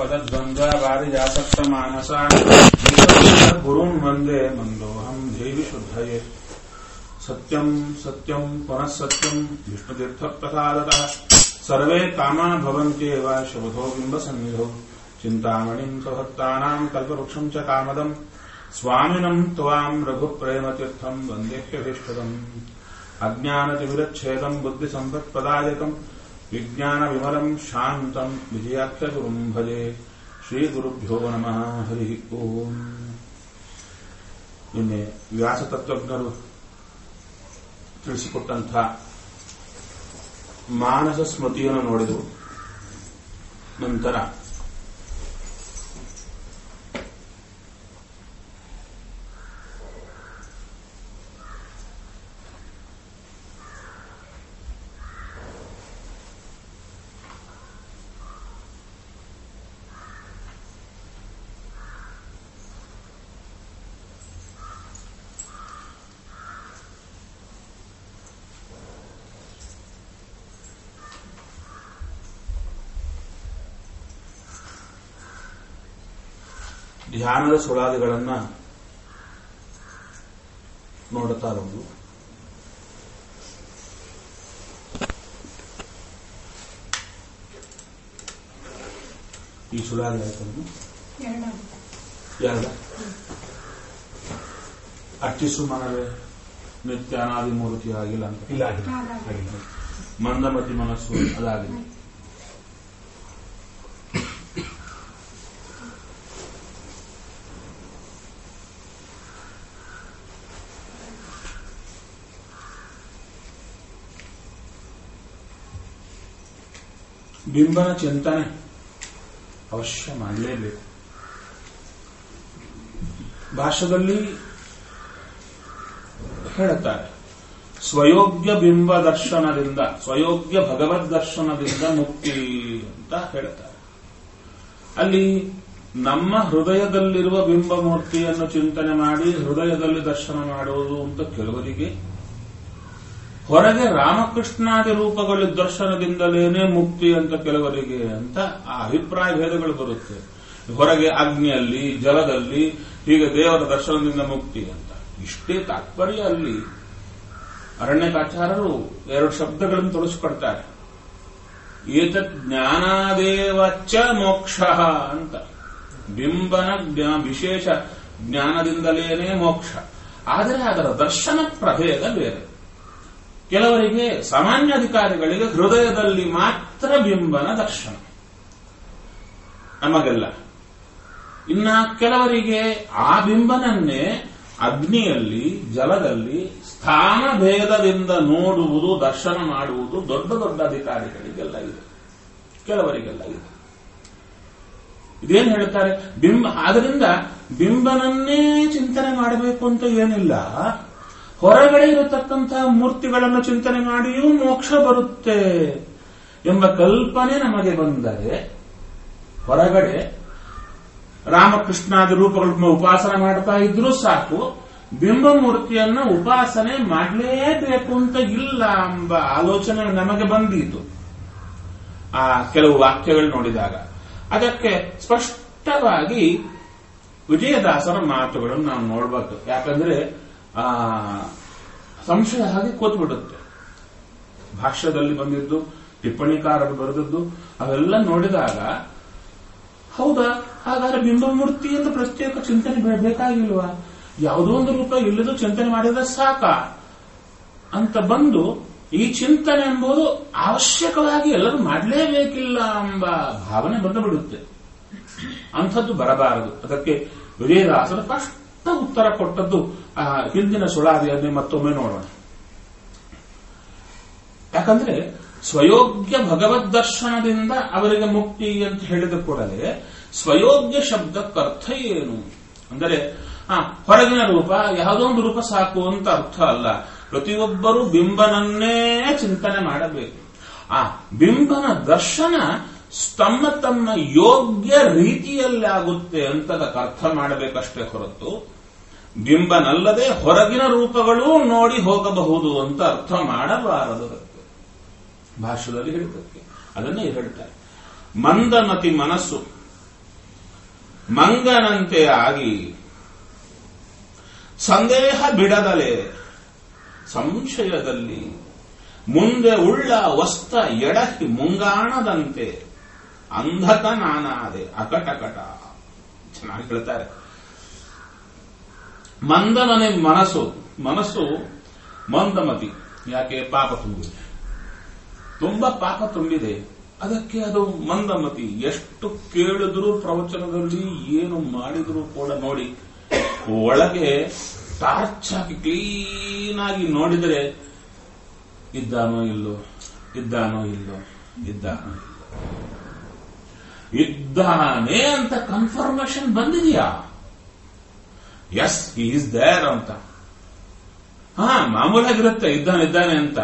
ಪದದ್ವಂದ್ವ ವಾರಿಜಾಸಕ್ತ ಮಾನಸ ಗುರುನ್ ವಂದೇ ಮಂದೋಹಂ ದೇವಿ ಶುದ್ಧಯೇ ಸತ್ಯಂ ಸತ್ಯಂ ಪುನಃ ಸತ್ಯಂ ವಿಷ್ಣುತೀರ್ಥಪ್ರಸಾದತಃ ಸರ್ವೇ ಕಾಮಾ ಭವಂತ್ಯೇವ ಶಬಧೋ ಬಿಂಬಸನ್ನಿಧೌ ಚಿಂತಾಮಣಿಂ ಸ್ವಭಕ್ತಾನಾಂ ಕಲ್ಪವೃಕ್ಷಂ ಚ ಕಾಮದಂ ಸ್ವಾಮಿನಂ ತ್ವಾಂ ರಘುಪ್ರೇಮತೀರ್ಥಂ ವಂದೇಹ್ಯಭೀಷ್ಟದಂ ಅಜ್ಞಾನತಿಮಿರಚ್ಛೇದಂ ಬುದ್ಧಿಸಂಪತ್ಪದಾಯಕಂ ವಿಜ್ಞಾನವಿಮಲಂ ಶಾಂತಂ ವಿಜಯಾಖ್ಯಗುರುಂ ಭಜೆ ಶ್ರೀಗುರುಭ್ಯೋ ನಮಃ ಹರಿ ಓಂ ನಿನ್ನೆ ವ್ಯಾಸತತ್ವಜ್ಞರು ತಿಳಿಸಿಕೊಟ್ಟಂಥ ಮಾನಸ ಸ್ಮೃತಿಯನ್ನು ನೋಡಿದೆವು ನಂತರ ಧ್ಯಾನದ ಸುಳಾದಿಗಳನ್ನ ನೋಡುತ್ತಾ ಬಂದು ಈ ಸುಳಾದಿ ಆಯ್ತನ್ನು ಯಾರ ಅಟ್ಟಿಸು ಮನವೇ ನಿತ್ಯ ಅನಾದಿ ಮೂರ್ತಿ ಆಗಿಲ್ಲ ಅಂತ ಇಲ್ಲ ಆಗಿಲ್ಲ ಆಗಿಲ್ಲ ಮಂದಮತಿ ಮನಸ್ಸು ಅದಾಗಿದೆ ಬಿಂಬನ ಚಿಂತನೆ ಅವಶ್ಯ ಮಾಡಲೇಬೇಕು ಭಾಷೆಯಲ್ಲಿ ಹೇಳುತ್ತಾರೆ ಸ್ವಯೋಗ್ಯ ಬಿಂಬ ದರ್ಶನದಿಂದ ಸ್ವಯೋಗ್ಯ ಭಗವದ್ ದರ್ಶನದಿಂದ ಮುಕ್ತಿ ಅಂತ ಹೇಳ್ತಾರೆ ಅಲ್ಲಿ ನಮ್ಮ ಹೃದಯದಲ್ಲಿರುವ ಬಿಂಬ ಮೂರ್ತಿಯನ್ನು ಚಿಂತನೆ ಮಾಡಿ ಹೃದಯದಲ್ಲಿ ದರ್ಶನ ಮಾಡುವುದು ಅಂತ ಕೆಲವರಿಗೆ ಹೊರಗೆ ರಾಮಕೃಷ್ಣಾದಿ ರೂಪಗಳ ದರ್ಶನದಿಂದಲೇನೆ ಮುಕ್ತಿ ಅಂತ ಕೆಲವರಿಗೆ ಅಂತ ಆ ಅಭಿಪ್ರಾಯ ಭೇದಗಳು ಬರುತ್ತೆ ಹೊರಗೆ ಅಗ್ನಿಯಲ್ಲಿ ಜಲದಲ್ಲಿ ಹೀಗೆ ದೇವರ ದರ್ಶನದಿಂದ ಮುಕ್ತಿ ಅಂತ ಇಷ್ಟೇ ತಾತ್ಪರ್ಯ ಅಲ್ಲಿ ಅರಣ್ಯಕಾಚಾರರು ಎರಡು ಶಬ್ದಗಳನ್ನು ತೊಡಸ್ಕೊಡ್ತಾರೆ ಏತತ್ ಜ್ಞಾನಾದೇವಚ್ಚ ಮೋಕ್ಷ ಅಂತ ಬಿಂಬನ ಜ್ಞಾ- ವಿಶೇಷ ಜ್ಞಾನದಿಂದಲೇನೆ ಮೋಕ್ಷ ಆದರೆ ಅದರ ದರ್ಶನ ಪ್ರಭೇದ ಬೇರೆ ಕೆಲವರಿಗೆ ಸಾಮಾನ್ಯ ಅಧಿಕಾರಿಗಳಿಗೆ ಹೃದಯದಲ್ಲಿ ಮಾತ್ರ ಬಿಂಬನ ದರ್ಶನ ನಮಗೆಲ್ಲ ಇನ್ನ ಕೆಲವರಿಗೆ ಆ ಬಿಂಬನನ್ನೇ ಅಗ್ನಿಯಲ್ಲಿ ಜಲದಲ್ಲಿ ಸ್ಥಾನ ಭೇದದಿಂದ ನೋಡುವುದು ದರ್ಶನ ಮಾಡುವುದು ದೊಡ್ಡ ದೊಡ್ಡ ಅಧಿಕಾರಿಗಳಿಗೆಲ್ಲ ಇದೆ ಕೆಲವರಿಗೆಲ್ಲ ಇದೆ ಇದೇನು ಹೇಳ್ತಾರೆ ಬಿಂಬ ಆದ್ರಿಂದ ಬಿಂಬನನ್ನೇ ಚಿಂತನೆ ಮಾಡಬೇಕು ಅಂತ ಏನಿಲ್ಲ ಹೊರಗಡೆ ಇರತಕ್ಕಂತಹ ಮೂರ್ತಿಗಳನ್ನು ಚಿಂತನೆ ಮಾಡಿಯೂ ಮೋಕ್ಷ ಬರುತ್ತೆ ಎಂಬ ಕಲ್ಪನೆ ನಮಗೆ ಬಂದರೆ ಹೊರಗಡೆ ರಾಮಕೃಷ್ಣಾದಿ ರೂಪಗಳನ್ನು ಉಪಾಸನೆ ಮಾಡ್ತಾ ಇದ್ರೂ ಸಾಕು ಬಿಂಬ ಮೂರ್ತಿಯನ್ನ ಉಪಾಸನೆ ಮಾಡಲೇಬೇಕು ಅಂತ ಇಲ್ಲ ಎಂಬ ಆಲೋಚನೆ ನಮಗೆ ಬಂದೀತು ಆ ಕೆಲವು ವಾಕ್ಯಗಳು ನೋಡಿದಾಗ ಅದಕ್ಕೆ ಸ್ಪಷ್ಟವಾಗಿ ವಿಜಯದಾಸರ ಮಾತುಗಳನ್ನು ನಾವು ನೋಡ್ಬೇಕು ಯಾಕಂದ್ರೆ ಆ ಸಂಶಯ ಹಾಗೆ ಕೂತ್ಬಿಡುತ್ತೆ ಭಾಷ್ಯದಲ್ಲಿ ಬಂದಿದ್ದು ಟಿಪ್ಪಣಿಕಾರರು ಬರೆದದ್ದು ಅವೆಲ್ಲ ನೋಡಿದಾಗ ಹೌದಾ ಹಾಗಾದ್ರೆ ಬಿಂಬಮೂರ್ತಿ ಎಂದು ಪ್ರತ್ಯೇಕ ಚಿಂತನೆ ಬೇ- ಬೇಕಾಗಿಲ್ವಾ ಯಾವುದೋ ಒಂದು ರೂಪ ಇಲ್ಲದು ಚಿಂತನೆ ಮಾಡಿದ್ರೆ ಸಾಕ ಅಂತ ಬಂದು ಈ ಚಿಂತನೆ ಎಂಬುದು ಅವಶ್ಯಕವಾಗಿ ಎಲ್ಲರೂ ಮಾಡಲೇಬೇಕಿಲ್ಲ ಎಂಬ ಭಾವನೆ ಬಂದು ಬಿಡುತ್ತೆ ಅಂಥದ್ದು ಬರಬಾರದು ಅದಕ್ಕೆ ವಿಜಯದಾಸರು ಸ್ಪಷ್ಟ ಉತ್ತರ ಕೊಟ್ಟದ್ದು ಆ ಹಿಂದಿನ ಸುಳಾದಿಯನ್ನೇ ಮತ್ತೊಮ್ಮೆ ನೋಡೋಣ ಯಾಕಂದ್ರೆ ಸ್ವಯೋಗ್ಯ ಭಗವದ್ ದರ್ಶನದಿಂದ ಅವರಿಗೆ ಮುಕ್ತಿ ಅಂತ ಹೇಳಿದ ಕೂಡಲೇ ಸ್ವಯೋಗ್ಯ ಶಬ್ದಕ್ಕರ್ಥ ಏನು ಅಂದರೆ ಆ ಹೊರಗಿನ ರೂಪ ಯಾವುದೋ ಒಂದು ರೂಪ ಸಾಕು ಅಂತ ಅರ್ಥ ಅಲ್ಲ ಪ್ರತಿಯೊಬ್ಬರೂ ಬಿಂಬನನ್ನೇ ಚಿಂತನೆ ಮಾಡಬೇಕು ಆ ಬಿಂಬನ ದರ್ಶನ ತಮ್ಮ ತಮ್ಮ ಯೋಗ್ಯ ರೀತಿಯಲ್ಲಿ ಆಗುತ್ತೆ ಅಂತ ಅದಕ್ಕೆ ಅರ್ಥ ಮಾಡಬೇಕಷ್ಟೇ ಹೊರತು ಬಿಂಬನಲ್ಲದೆ ಹೊರಗಿನ ರೂಪಗಳೂ ನೋಡಿ ಹೋಗಬಹುದು ಅಂತ ಅರ್ಥ ಮಾಡಬಾರದು ಅದಕ್ಕೆ ಭಾಷ್ಯದಲ್ಲಿ ಹೇಳಿದ್ದಕ್ಕೆ ಅದನ್ನೇ ಹೇಳ್ತಾರೆ ಮಂದಮತಿ ಮನಸ್ಸು ಮಂಗನಂತೆ ಆಗಿ ಸಂದೇಹ ಬಿಡದಲೆ ಸಂಶಯದಲ್ಲಿ ಮುಂದೆ ಉಳ್ಳ ವಸ್ತ ಎಡಹಿ ಮುಂಗಾಣದಂತೆ ಅಂಧಕ ನಾನಾದೆ ಅಕಟಕಟ ಚೆನ್ನಾಗಿ ಹೇಳ್ತಾರೆ ಮಂದಮನೆ ಮನಸ್ಸು ಮನಸ್ಸು ಮಂದಮತಿ ಯಾಕೆ ಪಾಪ ತುಂಬಿದೆ ತುಂಬಾ ಪಾಪ ತುಂಬಿದೆ ಅದಕ್ಕೆ ಅದು ಮಂದಮತಿ ಎಷ್ಟು ಕೇಳಿದ್ರು ಪ್ರವಚನದಲ್ಲಿ ಏನು ಮಾಡಿದ್ರು ಕೂಡ ನೋಡಿ ಒಳಗೆ ಟಾರ್ಚ್ ಹಾಕಿ ಕ್ಲೀನ್ ಆಗಿ ನೋಡಿದರೆ ಇದ್ದಾನೋ ಇಲ್ಲೋ ಇದ್ದಾನೋ ಇಲ್ಲೋ ಇದ್ದಾನೋ ಇಲ್ಲೋ ಇದ್ದಾನೆ ಅಂತ ಕನ್ಫರ್ಮೇಶನ್ ಬಂದಿದೆಯಾ ಎಸ್ ಈಸ್ ದೇರ್ ಅಂತ ಹಾ ಮಾಮೂಲಾಗಿರುತ್ತೆ ಇದ್ದಾನೆ ಇದ್ದಾನೆ ಅಂತ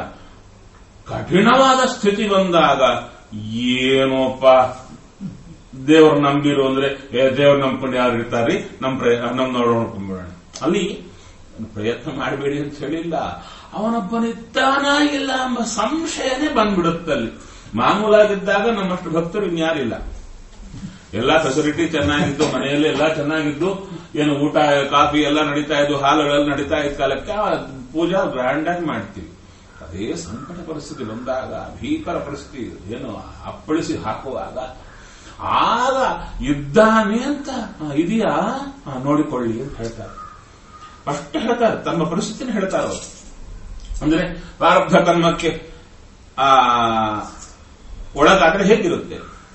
ಕಠಿಣವಾದ ಸ್ಥಿತಿ ಬಂದಾಗ ಏನೋಪ್ಪ ದೇವ್ರ ನಂಬಿರು ಅಂದ್ರೆ ಏ ದೇವ್ರ ನಂಬ್ಕೊಂಡು ಯಾರು ಇರ್ತಾರ್ರಿ ನಮ್ ಪ್ರಯ ನಮ್ ನೋಡ್ಕೊಂಡ್ಬಿಡೋಣ ಅಲ್ಲಿ ಪ್ರಯತ್ನ ಮಾಡಬೇಡಿ ಅಂತ ಹೇಳಿಲ್ಲ ಅವನೊಬ್ಬನಿದ್ದಾನ ಇಲ್ಲ ಎಂಬ ಸಂಶಯನೇ ಬಂದ್ಬಿಡುತ್ತೆ ಅಲ್ಲಿ ಮಾಮೂಲಾಗಿದ್ದಾಗ ನಮ್ಮಷ್ಟು ಭಕ್ತರು ಇನ್ಯಾರಿಲ್ಲ ಎಲ್ಲಾ ಫೆಸಿಲಿಟಿ ಚೆನ್ನಾಗಿದ್ದು ಮನೆಯಲ್ಲಿ ಎಲ್ಲ ಚೆನ್ನಾಗಿದ್ದು ಏನು ಊಟ ಕಾಫಿ ಎಲ್ಲ ನಡೀತಾ ಇದ್ದು ಹಾಲುಗಳೆಲ್ಲ ನಡೀತಾ ಇದ್ದ ಕಾಲಕ್ಕೆ ಆ ಪೂಜಾ ಗ್ರ್ಯಾಂಡ್ ಆಗಿ ಮಾಡ್ತೀವಿ ಅದೇ ಸಂಕಟ ಪರಿಸ್ಥಿತಿ ಬಂದಾಗ ಭೀಕರ ಪರಿಸ್ಥಿತಿ ಏನು ಅಪ್ಪಳಿಸಿ ಹಾಕುವಾಗ ಆಗ ಇದ್ದಾನೆ ಅಂತ ಆ, ಇದೆಯಾ ಆ, ನೋಡಿಕೊಳ್ಳಿ ಅಂತ ಹೇಳ್ತಾರೆ ಅಷ್ಟು ಹೇಳ್ತಾರೆ ತಮ್ಮ ಪರಿಸ್ಥಿತಿನ ಹೇಳ್ತಾರೆ ಅವರು ಅಂದ್ರೆ ಪ್ರಾರಬ್ಧ ಕರ್ಮಕ್ಕೆ ಆ ಒಳಗಾದ್ರೆ ಹೇಗಿರುತ್ತೆ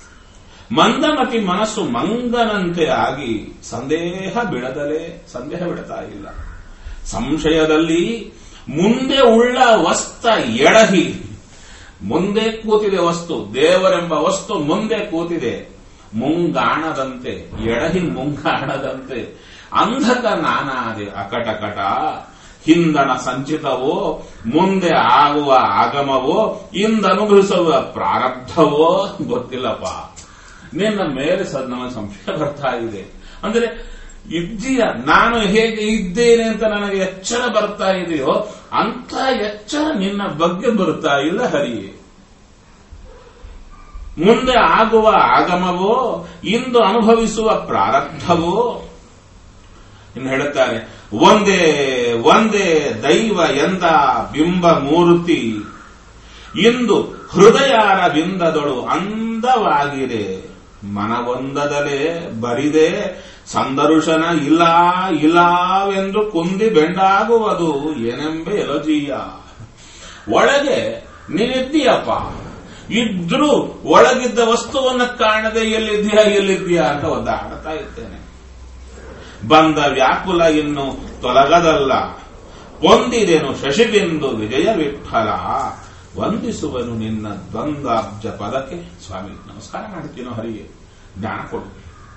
ಮಂದಮತಿ ಮನಸ್ಸು ಮಂಗನಂತೆ ಆಗಿ ಸಂದೇಹ ಬಿಡದಲೇ ಸಂದೇಹ ಬಿಡ್ತಾ ಇಲ್ಲ ಸಂಶಯದಲ್ಲಿ ಮುಂದೆ ಉಳ್ಳ ವಸ್ತ ಎಡಹಿ ಮುಂದೆ ಕೂತಿದೆ ವಸ್ತು ದೇವರೆಂಬ ವಸ್ತು ಮುಂದೆ ಕೂತಿದೆ ಮುಂಗಾಣದಂತೆ ಎಡಹಿ ಮುಂಗಾಣದಂತೆ ಅಂಧಕ ನಾನಾದೆ ಅಕಟಕಟ ಹಿಂದಣ ಸಂಚಿತವೋ ಮುಂದೆ ಆಗುವ ಆಗಮವೋ ಇಂದನುಭವಿಸುವ ಪ್ರಾರಬ್ಧವೋ ಗೊತ್ತಿಲ್ಲಪ್ಪ ನಿನ್ನ ಮೇಲೆ ಸದ್ ನಮಗೆ ಸಂಶಯ ಬರ್ತಾ ಇದೆ ಅಂದ್ರೆ ಇದ್ದೀಯ ನಾನು ಹೇಗೆ ಇದ್ದೇನೆ ಅಂತ ನನಗೆ ಎಚ್ಚರ ಬರ್ತಾ ಇದೆಯೋ ಅಂತ ಎಚ್ಚರ ನಿನ್ನ ಬಗ್ಗೆ ಬರ್ತಾ ಇಲ್ಲ ಹರಿಯೇ ಮುಂದೆ ಆಗುವ ಆಗಮವೋ ಇಂದು ಅನುಭವಿಸುವ ಪ್ರಾರಬ್ಧವೋ ಇನ್ನು ಹೇಳುತ್ತಾರೆ ಒಂದೇ ಒಂದೇ ದೈವ ಎಂದ ಬಿಂಬ ಮೂರ್ತಿ ಇಂದು ಹೃದಯಾರ ಬಿಂದದೊಳು ಅಂದವಾಗಿದೆ ಮನವೊಂದದಲೇ ಬರಿದೆ ಸಂದರುಶನ ಇಲ್ಲ ಇಲ್ಲವೆಂದು ಕುಂದಿ ಬೆಂಡಾಗುವುದು ಏನೆಂಬೆ ಎಲಜೀಯ ಒಳಗೆ ನೀನಿದ್ದೀಯಪ್ಪ ಇದ್ರೂ ಒಳಗಿದ್ದ ವಸ್ತುವನ್ನ ಕಾಣದೆ ಎಲ್ಲಿದ್ದೀಯಾ ಎಲ್ಲಿದ್ದೀಯಾ ಅಂತ ಒದ್ದಾಡ್ತಾ ಇದ್ದೇನೆ ಬಂದ ವ್ಯಾಕುಲ ಇನ್ನು ತೊಲಗದಲ್ಲ ಹೊಂದಿದೆನು ಶಶಿಬಿಂದು ವಿಜಯ ವಿಠಲ ವಂದಿಸುವನು ನಿನ್ನ ದ್ವಂದ್ವಾಬ್ಜ ಪದಕ್ಕೆ ಸ್ವಾಮಿ ನಮಸ್ಕಾರ ಮಾಡ್ತೀನೋ ಹರಿಗೆ ಜ್ಞಾನ ಕೊಡು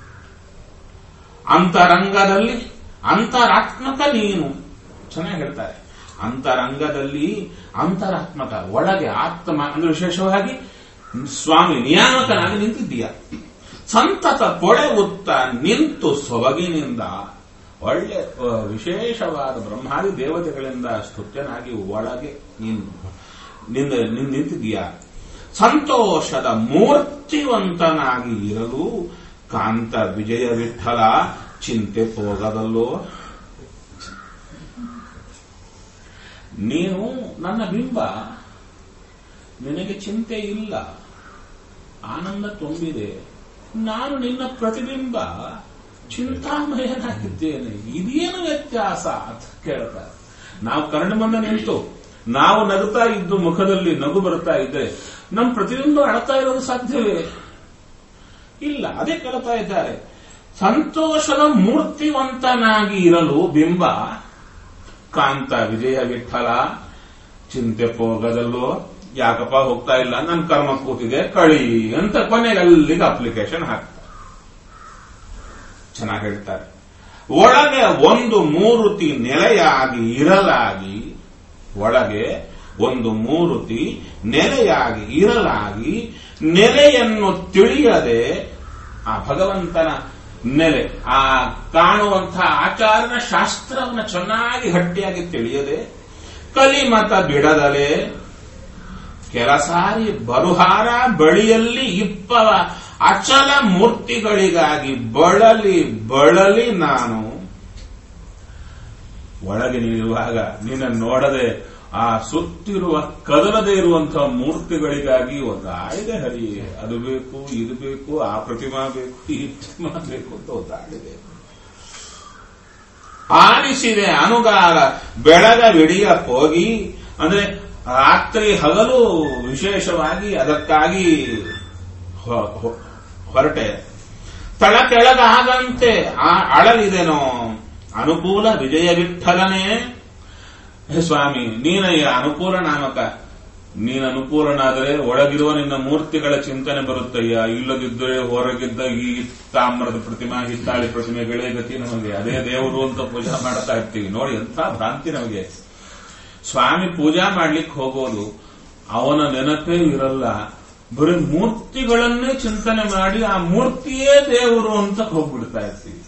ಅಂತರಂಗದಲ್ಲಿ ಅಂತರಾತ್ಮಕ ನೀನು ಚೆನ್ನಾಗಿ ಹೇಳ್ತಾರೆ ಅಂತರಂಗದಲ್ಲಿ ಅಂತರಾತ್ಮಕ ಒಳಗೆ ಆತ್ಮ ಅಂದ್ರೆ ವಿಶೇಷವಾಗಿ ಸ್ವಾಮಿ ನಿಯಾಮಕನಾಗಿ ನಿಂತಿದ್ದೀಯ ಸಂತತ ಪೊಳೆವುತ್ತ ನಿಂತು ಸೊಬಗಿನಿಂದ ಒಳ್ಳೆ ಆ, ವಿಶೇಷವಾದ ಬ್ರಹ್ಮಾದಿ ದೇವತೆಗಳಿಂದ ಸ್ತುತ್ಯನಾಗಿ ಒಳಗೆ ನೀನು ನಿಂದ ನಿನ್ ನಿಂತಿದ್ದೀಯ ಸಂತೋಷದ ಮೂರ್ತಿವಂತನಾಗಿ ಇರಲು ಕಾಂತ ವಿಜಯ ವಿಠಲ ಚಿಂತೆ ಹೋಗದಲ್ಲೋ ನೀನು ನನ್ನ ಬಿಂಬ ನಿನಗೆ ಚಿಂತೆ ಇಲ್ಲ ಆನಂದ ತುಂಬಿದೆ ನಾನು ನಿನ್ನ ಪ್ರತಿಬಿಂಬ ಚಿಂತಾಮಯನಾಗಿದ್ದೇನೆ ಇದೇನು ವ್ಯತ್ಯಾಸ ಅಂತ ಕೇಳ್ತಾರೆ ನಾವು ಕರಣ ಮುಂದೆ ನಿಂತು ನಾವು ನಗುತ್ತಾ ಇದ್ದು ಮುಖದಲ್ಲಿ ನಗು ಬರ್ತಾ ಇದ್ರೆ ನಮ್ಮ ಪ್ರತಿಬಿಂಬ ಅಳತಾ ಇರೋದು ಸಾಧ್ಯವೇ ಇಲ್ಲ ಅದೇ ಕೇಳ್ತಾ ಇದ್ದಾರೆ ಸಂತೋಷದ ಮೂರ್ತಿವಂತನಾಗಿ ಇರಲು ಬಿಂಬ ಕಾಂತ ವಿಜಯ ವಿಠಲ ಚಿಂತೆ ಹೋಗದಲ್ಲೋ ಯಾಕಪ್ಪ ಹೋಗ್ತಾ ಇಲ್ಲ ನನ್ನ ಕರ್ಮ ಕೂತಿದೆ ಕಳಿ ಅಂತ ಕೊನೆಗೆ ಅಲ್ಲಿಗೆ ಅಪ್ಲಿಕೇಶನ್ ಹಾಕ್ತಾರೆ ಚೆನ್ನಾಗಿ ಹೇಳ್ತಾರೆ ಒಳಗೆ ಒಂದು ಮೂರುತಿ ನೆಲೆಯಾಗಿ ಇರಲಾಗಿ ಒಳಗೆ ಒಂದು ಮೂರುತಿ ನೆಲೆಯಾಗಿ ಇರಲಾಗಿ ನೆಲೆಯನ್ನು ತಿಳಿಯದೆ ಆ ಭಗವಂತನ ನೆಲೆ ಆ ಕಾಣುವಂತಹ ಆಚಾರನ ಶಾಸ್ತ್ರವನ್ನು ಚೆನ್ನಾಗಿ ಗಟ್ಟಿಯಾಗಿ ತಿಳಿಯದೆ ಕಲಿಮತ ಬಿಡದಲೆ ಕೆಲಸಾರಿ ಬರುಹಾರ ಬಳಿಯಲ್ಲಿ ಇಪ್ಪವ ಅಚಲ ಮೂರ್ತಿಗಳಿಗಾಗಿ ಬಳಲಿ ಬಳಲಿ ನಾನು ಒಳಗೆ ನೀನಿರುವಾಗ ನಿನ್ನ ನೋಡದೆ ಆ ಸುತ್ತಿರುವ ಕದಲದೆ ಇರುವಂತಹ ಮೂರ್ತಿಗಳಿಗಾಗಿ ಒದ್ದಾಡಿದೆ ಹರಿಯೇ ಅದು ಬೇಕು ಇದು ಬೇಕು ಆ ಪ್ರತಿಮಾ ಬೇಕು ಈ ಪ್ರತಿಮಾ ಬೇಕು ಅಂತ ಒದ್ದಾಡಿದೆ ಆಲಿಸಿದೆ ಅನುಗಾಲ ಬೆಳಗ ವಿಡಿಯ ಹೋಗಿ ಅಂದ್ರೆ ರಾತ್ರಿ ಹಗಲು ವಿಶೇಷವಾಗಿ ಅದಕ್ಕಾಗಿ ಹೊ- ಹೊ- ಹೊರಟೆ ತಳ ಕೆಳಗಾಗಂತೆ ಆ ಅಳಲಿದೆನೋ ಅನುಕೂಲ ವಿಜಯ ವಿಠಲನೇ ಹೇ ಸ್ವಾಮಿ ನೀನಯ್ಯ ಅನುಕೂಲ ನಾಮಕ ನೀನು ಅನುಕೂಲನಾದರೆ ಒಳಗಿರುವ ನಿನ್ನ ಮೂರ್ತಿಗಳ ಚಿಂತನೆ ಬರುತ್ತಯ್ಯ ಇಲ್ಲದಿದ್ದರೆ ಹೊರಗಿದ್ದ ಈ ತಾಮ್ರದ ಪ್ರತಿಮಾ ಹಿತ್ತಾಳಿ ಪ್ರತಿಮೆಗಳೇ ಗತಿ ನಮಗೆ ಅದೇ ದೇವರು ಅಂತ ಪೂಜಾ ಮಾಡ್ತಾ ಇರ್ತೀವಿ ನೋಡಿ ಎಂಥ ಭ್ರಾಂತಿ ನಮಗೆ ಸ್ವಾಮಿ ಪೂಜಾ ಮಾಡ್ಲಿಕ್ಕೆ ಹೋಗೋದು ಅವನ ನೆನಪೇ ಇರಲ್ಲ ಬರೀ ಮೂರ್ತಿಗಳನ್ನೇ ಚಿಂತನೆ ಮಾಡಿ ಆ ಮೂರ್ತಿಯೇ ದೇವರು ಅಂತ ಹೋಗ್ಬಿಡ್ತಾ ಇರ್ತೀವಿ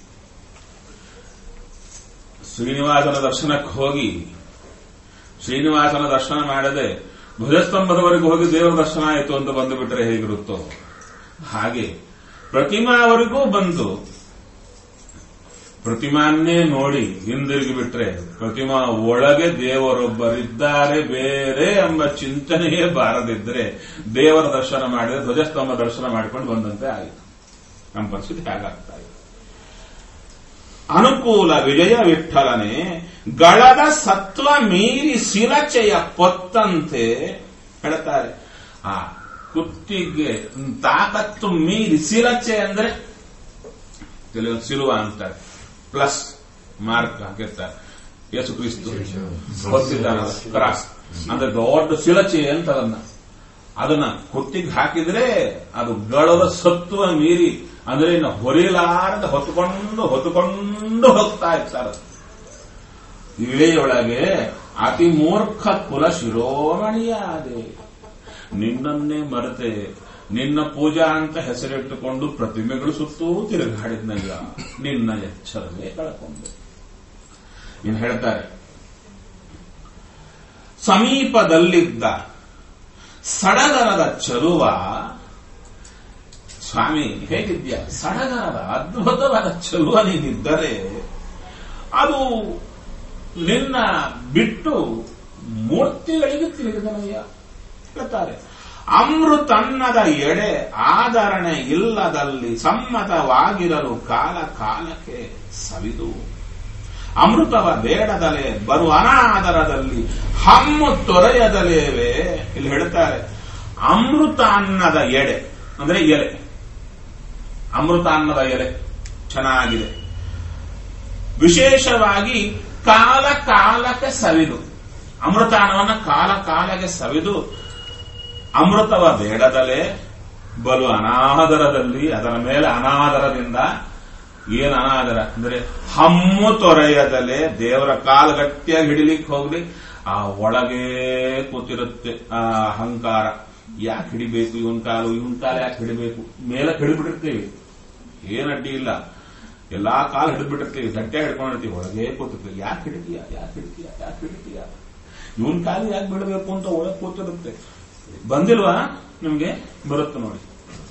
ಶ್ರೀನಿವಾಸನ ದರ್ಶನಕ್ಕೆ ಹೋಗಿ ಶ್ರೀನಿವಾಸನ ದರ್ಶನ ಮಾಡದೆ ಧ್ವಜಸ್ತಂಭದವರೆಗೆ ಹೋಗಿ ದೇವರ ದರ್ಶನ ಆಯಿತು ಅಂತ ಬಂದು ಬಿಟ್ರೆ ಹೇಗಿರುತ್ತೋ ಹಾಗೆ ಪ್ರತಿಮಾವರೆಗೂ ಬಂದು ಪ್ರತಿಮಾನ್ನೇ ನೋಡಿ ಹಿಂದಿರುಗಿ ಬಿಟ್ರೆ ಪ್ರತಿಮಾ ಒಳಗೆ ದೇವರೊಬ್ಬರಿದ್ದಾರೆ ಬೇರೆ ಎಂಬ ಚಿಂತನೆಯೇ ಬಾರದಿದ್ರೆ ದೇವರ ದರ್ಶನ ಮಾಡಿದ್ರೆ ಧ್ವಜಸ್ತಂಭ ದರ್ಶನ ಮಾಡಿಕೊಂಡು ಬಂದಂತೆ ಆಯಿತು ನಮ್ಮ ಪರಿಸ್ಥಿತಿ ಹಾಗಾಗ್ತಾ ಇದೆ ಅನುಕೂಲ ವಿಜಯ ವಿಠಲನೆ ಗಳದ ಸತ್ವ ಮೀರಿ ಶಿಲಚೆಯ ಪೊತ್ತಂತೆ ಹೇಳ್ತಾರೆ ಆ ಕುತ್ತಿಗೆ ತಾಕತ್ತು ಮೀರಿ ಶಿಲಚೆ ಅಂದ್ರೆ ಕೆಲವೊಂದು ಸಿಲುವ ಅಂತಾರೆ ಪ್ಲಸ್ ಮಾರ್ಕ್ ಹಾಕಿರ್ತಾರೆ ಯೇಸು ಕ್ರಿಸ್ತು ಹೊತ್ತಿದ್ದಾನಲ್ಲ ಕ್ರಾಸ್ ಅಂದ್ರೆ ದೊಡ್ಡ ಶಿಲಚೆ ಅಂತ ಅದನ್ನ ಅದನ್ನ ಕುತ್ತಿಗೆ ಹಾಕಿದ್ರೆ ಅದು ಗಳದ ಸತ್ವ ಮೀರಿ ಅಂದ್ರೆ ಇನ್ನು ಹೊರಿಲಾರದ ಹೊತ್ಕೊಂಡು ಹೊತ್ಕೊಂಡು ಹೋಗ್ತಾ ಇರ್ತಾರೆ ಇಳೆಯೊಳಗೆ ಅತಿ ಮೂರ್ಖ ಕುಲ ಶಿರೋಮಣಿಯಾದೆ ನಿನ್ನನ್ನೇ ಮರೆತೆ ನಿನ್ನ ಪೂಜಾ ಅಂತ ಹೆಸರಿಟ್ಟುಕೊಂಡು ಪ್ರತಿಮೆಗಳು ಸುತ್ತೂ ತಿರುಗಾಡಿದ್ನಯ್ಯ ನಿನ್ನ ಎಚ್ಚರವೇ ಕಳ್ಕೊಂಡೆ ಇನ್ನು ಹೇಳ್ತಾರೆ ಸಮೀಪದಲ್ಲಿದ್ದ ಸಡಗರದ ಚಲುವ ಸ್ವಾಮಿ ಹೇಗಿದ್ಯಾ ಸಡಗರದ ಅದ್ಭುತವಾದ ಚಲುವ ನೀನಿದ್ದರೆ ಅದು ನಿನ್ನ ಬಿಟ್ಟು ಮೂರ್ತಿಗಳಿಗೆ ತಿರುಗಿದನಯ್ಯ ಹೇಳ್ತಾರೆ ಅಮೃತನ್ನದ ಎಡೆ ಆದರಣೆ ಇಲ್ಲದಲ್ಲಿ ಸಮ್ಮತವಾಗಿರಲು ಕಾಲ ಕಾಲಕ್ಕೆ ಸವಿದು ಅಮೃತವ ಬೇಡದಲೆ ಬರು ಅನಾದರದಲ್ಲಿ ಹಮ್ಮು ತೊರೆಯದಲೇವೆ ಇಲ್ಲಿ ಹೇಳ್ತಾರೆ ಅಮೃತ ಅನ್ನದ ಎಡೆ ಅಂದ್ರೆ ಎಲೆ ಅಮೃತ ಅನ್ನದ ಎಲೆ ಚೆನ್ನಾಗಿದೆ ವಿಶೇಷವಾಗಿ ಕಾಲ ಕಾಲಕ್ಕೆ ಸವಿದು ಅಮೃತಾನವನ್ನ ಕಾಲ ಕಾಲಕ್ಕೆ ಸವಿದು ಅಮೃತವ ಬೇಡದಲೇ ಬಲು ಅನಾದರದಲ್ಲಿ ಅದರ ಮೇಲೆ ಅನಾದರದಿಂದ ಏನ್ ಅನಾದರ ಅಂದ್ರೆ ಹಮ್ಮು ತೊರೆಯದಲೆ ದೇವರ ಕಾಲು ಗಟ್ಟಿಯಾಗಿ ಹಿಡಿಲಿಕ್ಕೆ ಹೋಗ್ಲಿ ಆ ಒಳಗೆ ಕೂತಿರುತ್ತೆ ಆ ಅಹಂಕಾರ ಯಾಕೆ ಹಿಡಿಬೇಕು ಇವನ್ ಕಾಲು ಇವನ್ ಕಾಲು ಯಾಕೆ ಹಿಡಿಬೇಕು ಮೇಲೆ ಹಿಡಿದ್ಬಿಟ್ಟಿರ್ತೀವಿ ಏನ್ ಅಡ್ಡಿ ಇಲ್ಲ ಎಲ್ಲಾ ಕಾಲು ಹಿಡಿದ್ಬಿಟ್ಟಿರ್ತೀವಿ ಗಟ್ಟಿಯಾಗಿ ಹಿಡ್ಕೊಂಡಿರ್ತೀವಿ ಒಳಗೆ ಕೂತಿರ್ತೀವಿ ಯಾಕೆ ಹಿಡಿತೀಯ ಯಾಕೆ ಹಿಡಿತೀಯ ಯಾಕೆ ಹಿಡಿತೀಯ ಇವನ್ ಕಾಲು ಯಾಕೆ ಬಿಡಬೇಕು ಅಂತ ಒಳಗೆ ಕೂತಿರುತ್ತೆ ಬಂದಿಲ್ವಾ ನಿಮ್ಗೆ ಬರುತ್ತೆ ನೋಡಿ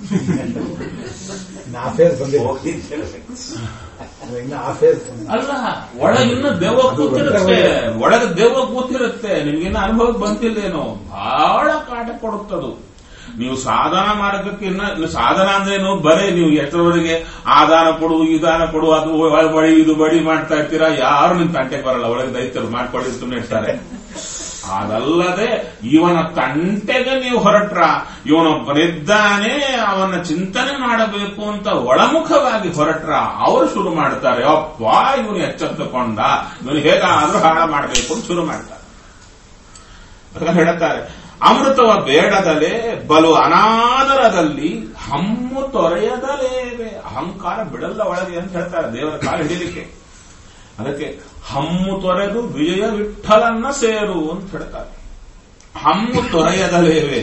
ನಾ ಫೇಸ್ ಬಂದಿಲ್ಲ ಇನ್ನು ಆ ಫೇಸ್ ಅಲ್ಲ ಒಳಗಿನ್ನ ದೆವ್ವ ಕೂತಿರುತ್ತೆ ಒಳಗೆ ದೆವ್ವ ಕೂತಿರುತ್ತೆ ನಿಮ್ಗಿನ್ನ ಅನುಭವಕ್ಕೆ ಬಂತಿಲ್ಲೇನೋ ಬಹಳ ಕಾಟ ಕೊಡುತ್ತದು ನೀವು ಸಾಧನ ಮಾರ್ಗಕ್ಕೆ ಇನ್ನ ಇನ್ನು ಸಾಧನ ಅಂದ್ರೇನು ಬರೇ ನೀವು ಎಷ್ಟರವರೆಗೆ ಆ ದಾನ ಕೊಡು ಈ ದಾನ ಕೊಡು ಅದು ಒಳಗೆ ಬಡಿ ಇದು ಬಡಿ ಮಾಡ್ತಾ ಇರ್ತೀರಾ ಯಾರು ನಿಮ್ ತಂಟೆಗೆ ಬರಲ್ಲ ಒಳಗೆ ದೈತ್ಯರು ಮಾಡ್ಕೊಳ್ಳಿ ಸುಮ್ಮನೆ ಇರ್ತಾರೆ ಅದಲ್ಲದೆ ಇವನ ತಂಟೆಗೆ ನೀವು ಹೊರಟ್ರ ಇವನೊಬ್ಬನಿದ್ದಾನೆ ಅವನ ಚಿಂತನೆ ಮಾಡಬೇಕು ಅಂತ ಒಳಮುಖವಾಗಿ ಹೊರಟ್ರ ಅವರು ಶುರು ಮಾಡ್ತಾರೆ ಅಪ್ಪ ಇವನು ಎಚ್ಚೆತ್ತುಕೊಂಡ ಇವನು ಹೇಗಾದ್ರೂ ಹಾಳ ಮಾಡಬೇಕು ಅಂತ ಶುರು ಮಾಡ್ತಾರೆ ಅದನ್ನ ಹೇಳುತ್ತಾರೆ ಅಮೃತವ ಬೇಡದಲೇ ಬಲು ಅನಾದರದಲ್ಲಿ ಹಮ್ಮು ತೊರೆಯದಲೇವೆ ಅಹಂಕಾರ ಬಿಡಲ್ಲ ಒಳಗೆ ಅಂತ ಹೇಳ್ತಾರೆ ದೇವರ ಕಾಲು ಹಿಡಿಲಿಕ್ಕೆ ಅದಕ್ಕೆ ಹಮ್ಮು ತೊರೆದು ವಿಜಯ ವಿಠಲನ್ನ ಸೇರು ಅಂತ ಹೇಳ್ತಾರೆ ಹಮ್ಮು ತೊರೆಯದಲೇವೆ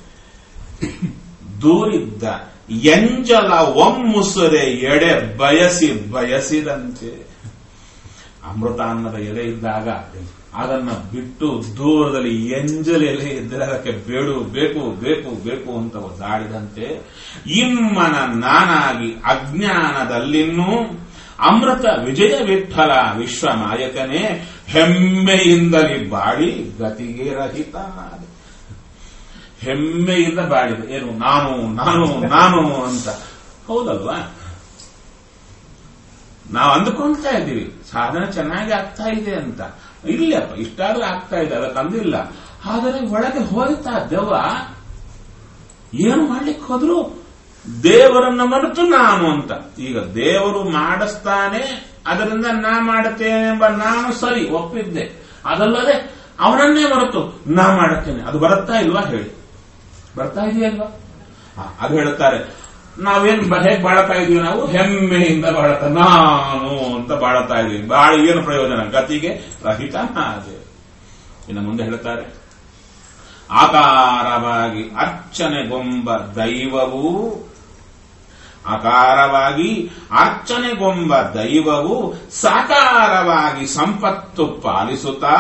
ದೂರಿದ್ದ ಎಂಜಲ ಒಮ್ಮುಸುರೆ ಎಡೆ ಬಯಸಿ ಬಯಸಿದಂತೆ ಅಮೃತ ಅನ್ನದ ಎಡೆ ಇದ್ದಾಗ ಅದನ್ನ ಬಿಟ್ಟು ದೂರದಲ್ಲಿ ಎಂಜಲೆಲೆ ಇದ್ದರೆ ಅದಕ್ಕೆ ಬೇಡು ಬೇಕು ಬೇಕು ಬೇಕು ಅಂತ ಒದ್ದಾಡಿದಂತೆ ಇಮ್ಮನ ನಾನಾಗಿ ಅಜ್ಞಾನದಲ್ಲಿನ್ನೂ ಅಮೃತ ವಿಜಯ ವಿಠಲ ವಿಶ್ವನಾಯಕನೇ ಹೆಮ್ಮೆಯಿಂದಲೇ ಬಾಳಿ ಗತಿಗೆ ರಹಿತನಾದ ಹೆಮ್ಮೆಯಿಂದ ಬಾಳಿದ ಏನು ನಾನು ನಾನು ನಾನು ಅಂತ ಹೌದಲ್ವಾ ನಾವು ಅಂದುಕೊಳ್ತಾ ಇದ್ದೀವಿ ಸಾಧನೆ ಚೆನ್ನಾಗಿ ಆಗ್ತಾ ಇದೆ ಅಂತ ಇಲ್ಲಪ್ಪ ಇಷ್ಟಾದ್ರೂ ಆಗ್ತಾ ಇದೆ ಅದಕ್ಕೆ ಅಂದಿಲ್ಲ ಆದರೆ ಒಳಗೆ ಹೋಯ್ತಾ ದೆವ್ವ ಏನು ಮಾಡ್ಲಿಕ್ಕೆ ಹೋದ್ರು ದೇವರನ್ನ ಮರೆತು ನಾನು ಅಂತ ಈಗ ದೇವರು ಮಾಡಿಸ್ತಾನೆ ಅದರಿಂದ ನಾ ಮಾಡುತ್ತೇನೆ ಎಂಬ ನಾನು ಸರಿ ಒಪ್ಪಿದ್ದೆ ಅದಲ್ಲದೆ ಅವನನ್ನೇ ಮರೆತು ನಾ ಮಾಡುತ್ತೇನೆ ಅದು ಬರುತ್ತಾ ಇಲ್ವಾ ಹೇಳಿ ಬರ್ತಾ ಇದೆಯಲ್ವಾ ಆ, ಅದು ಹೇಳುತ್ತಾರೆ ನಾವೇನ್ ಬ- ಹೇಗ್ ಬಾಳತಾ ಇದೀವಿ ನಾವು ಹೆಮ್ಮೆಯಿಂದ ಬಾಳತ ನಾನು ಅಂತ ಬಾಳತಾ ಇದೀವಿ ಬಾಳ ಏನು ಪ್ರಯೋಜನ ಗತಿಗೆ ರಹಿತ ಹಾಗೆ ಇನ್ನು ಮುಂದೆ ಹೇಳ್ತಾರೆ ಆಕಾರವಾಗಿ ಅರ್ಚನೆಗೊಂಬ ದೈವವು ಆಕಾರವಾಗಿ ಅರ್ಚನೆಗೊಂಬ ದೈವವು ಸಾಕಾರವಾಗಿ ಸಂಪತ್ತು ಪಾಲಿಸುತ್ತಾ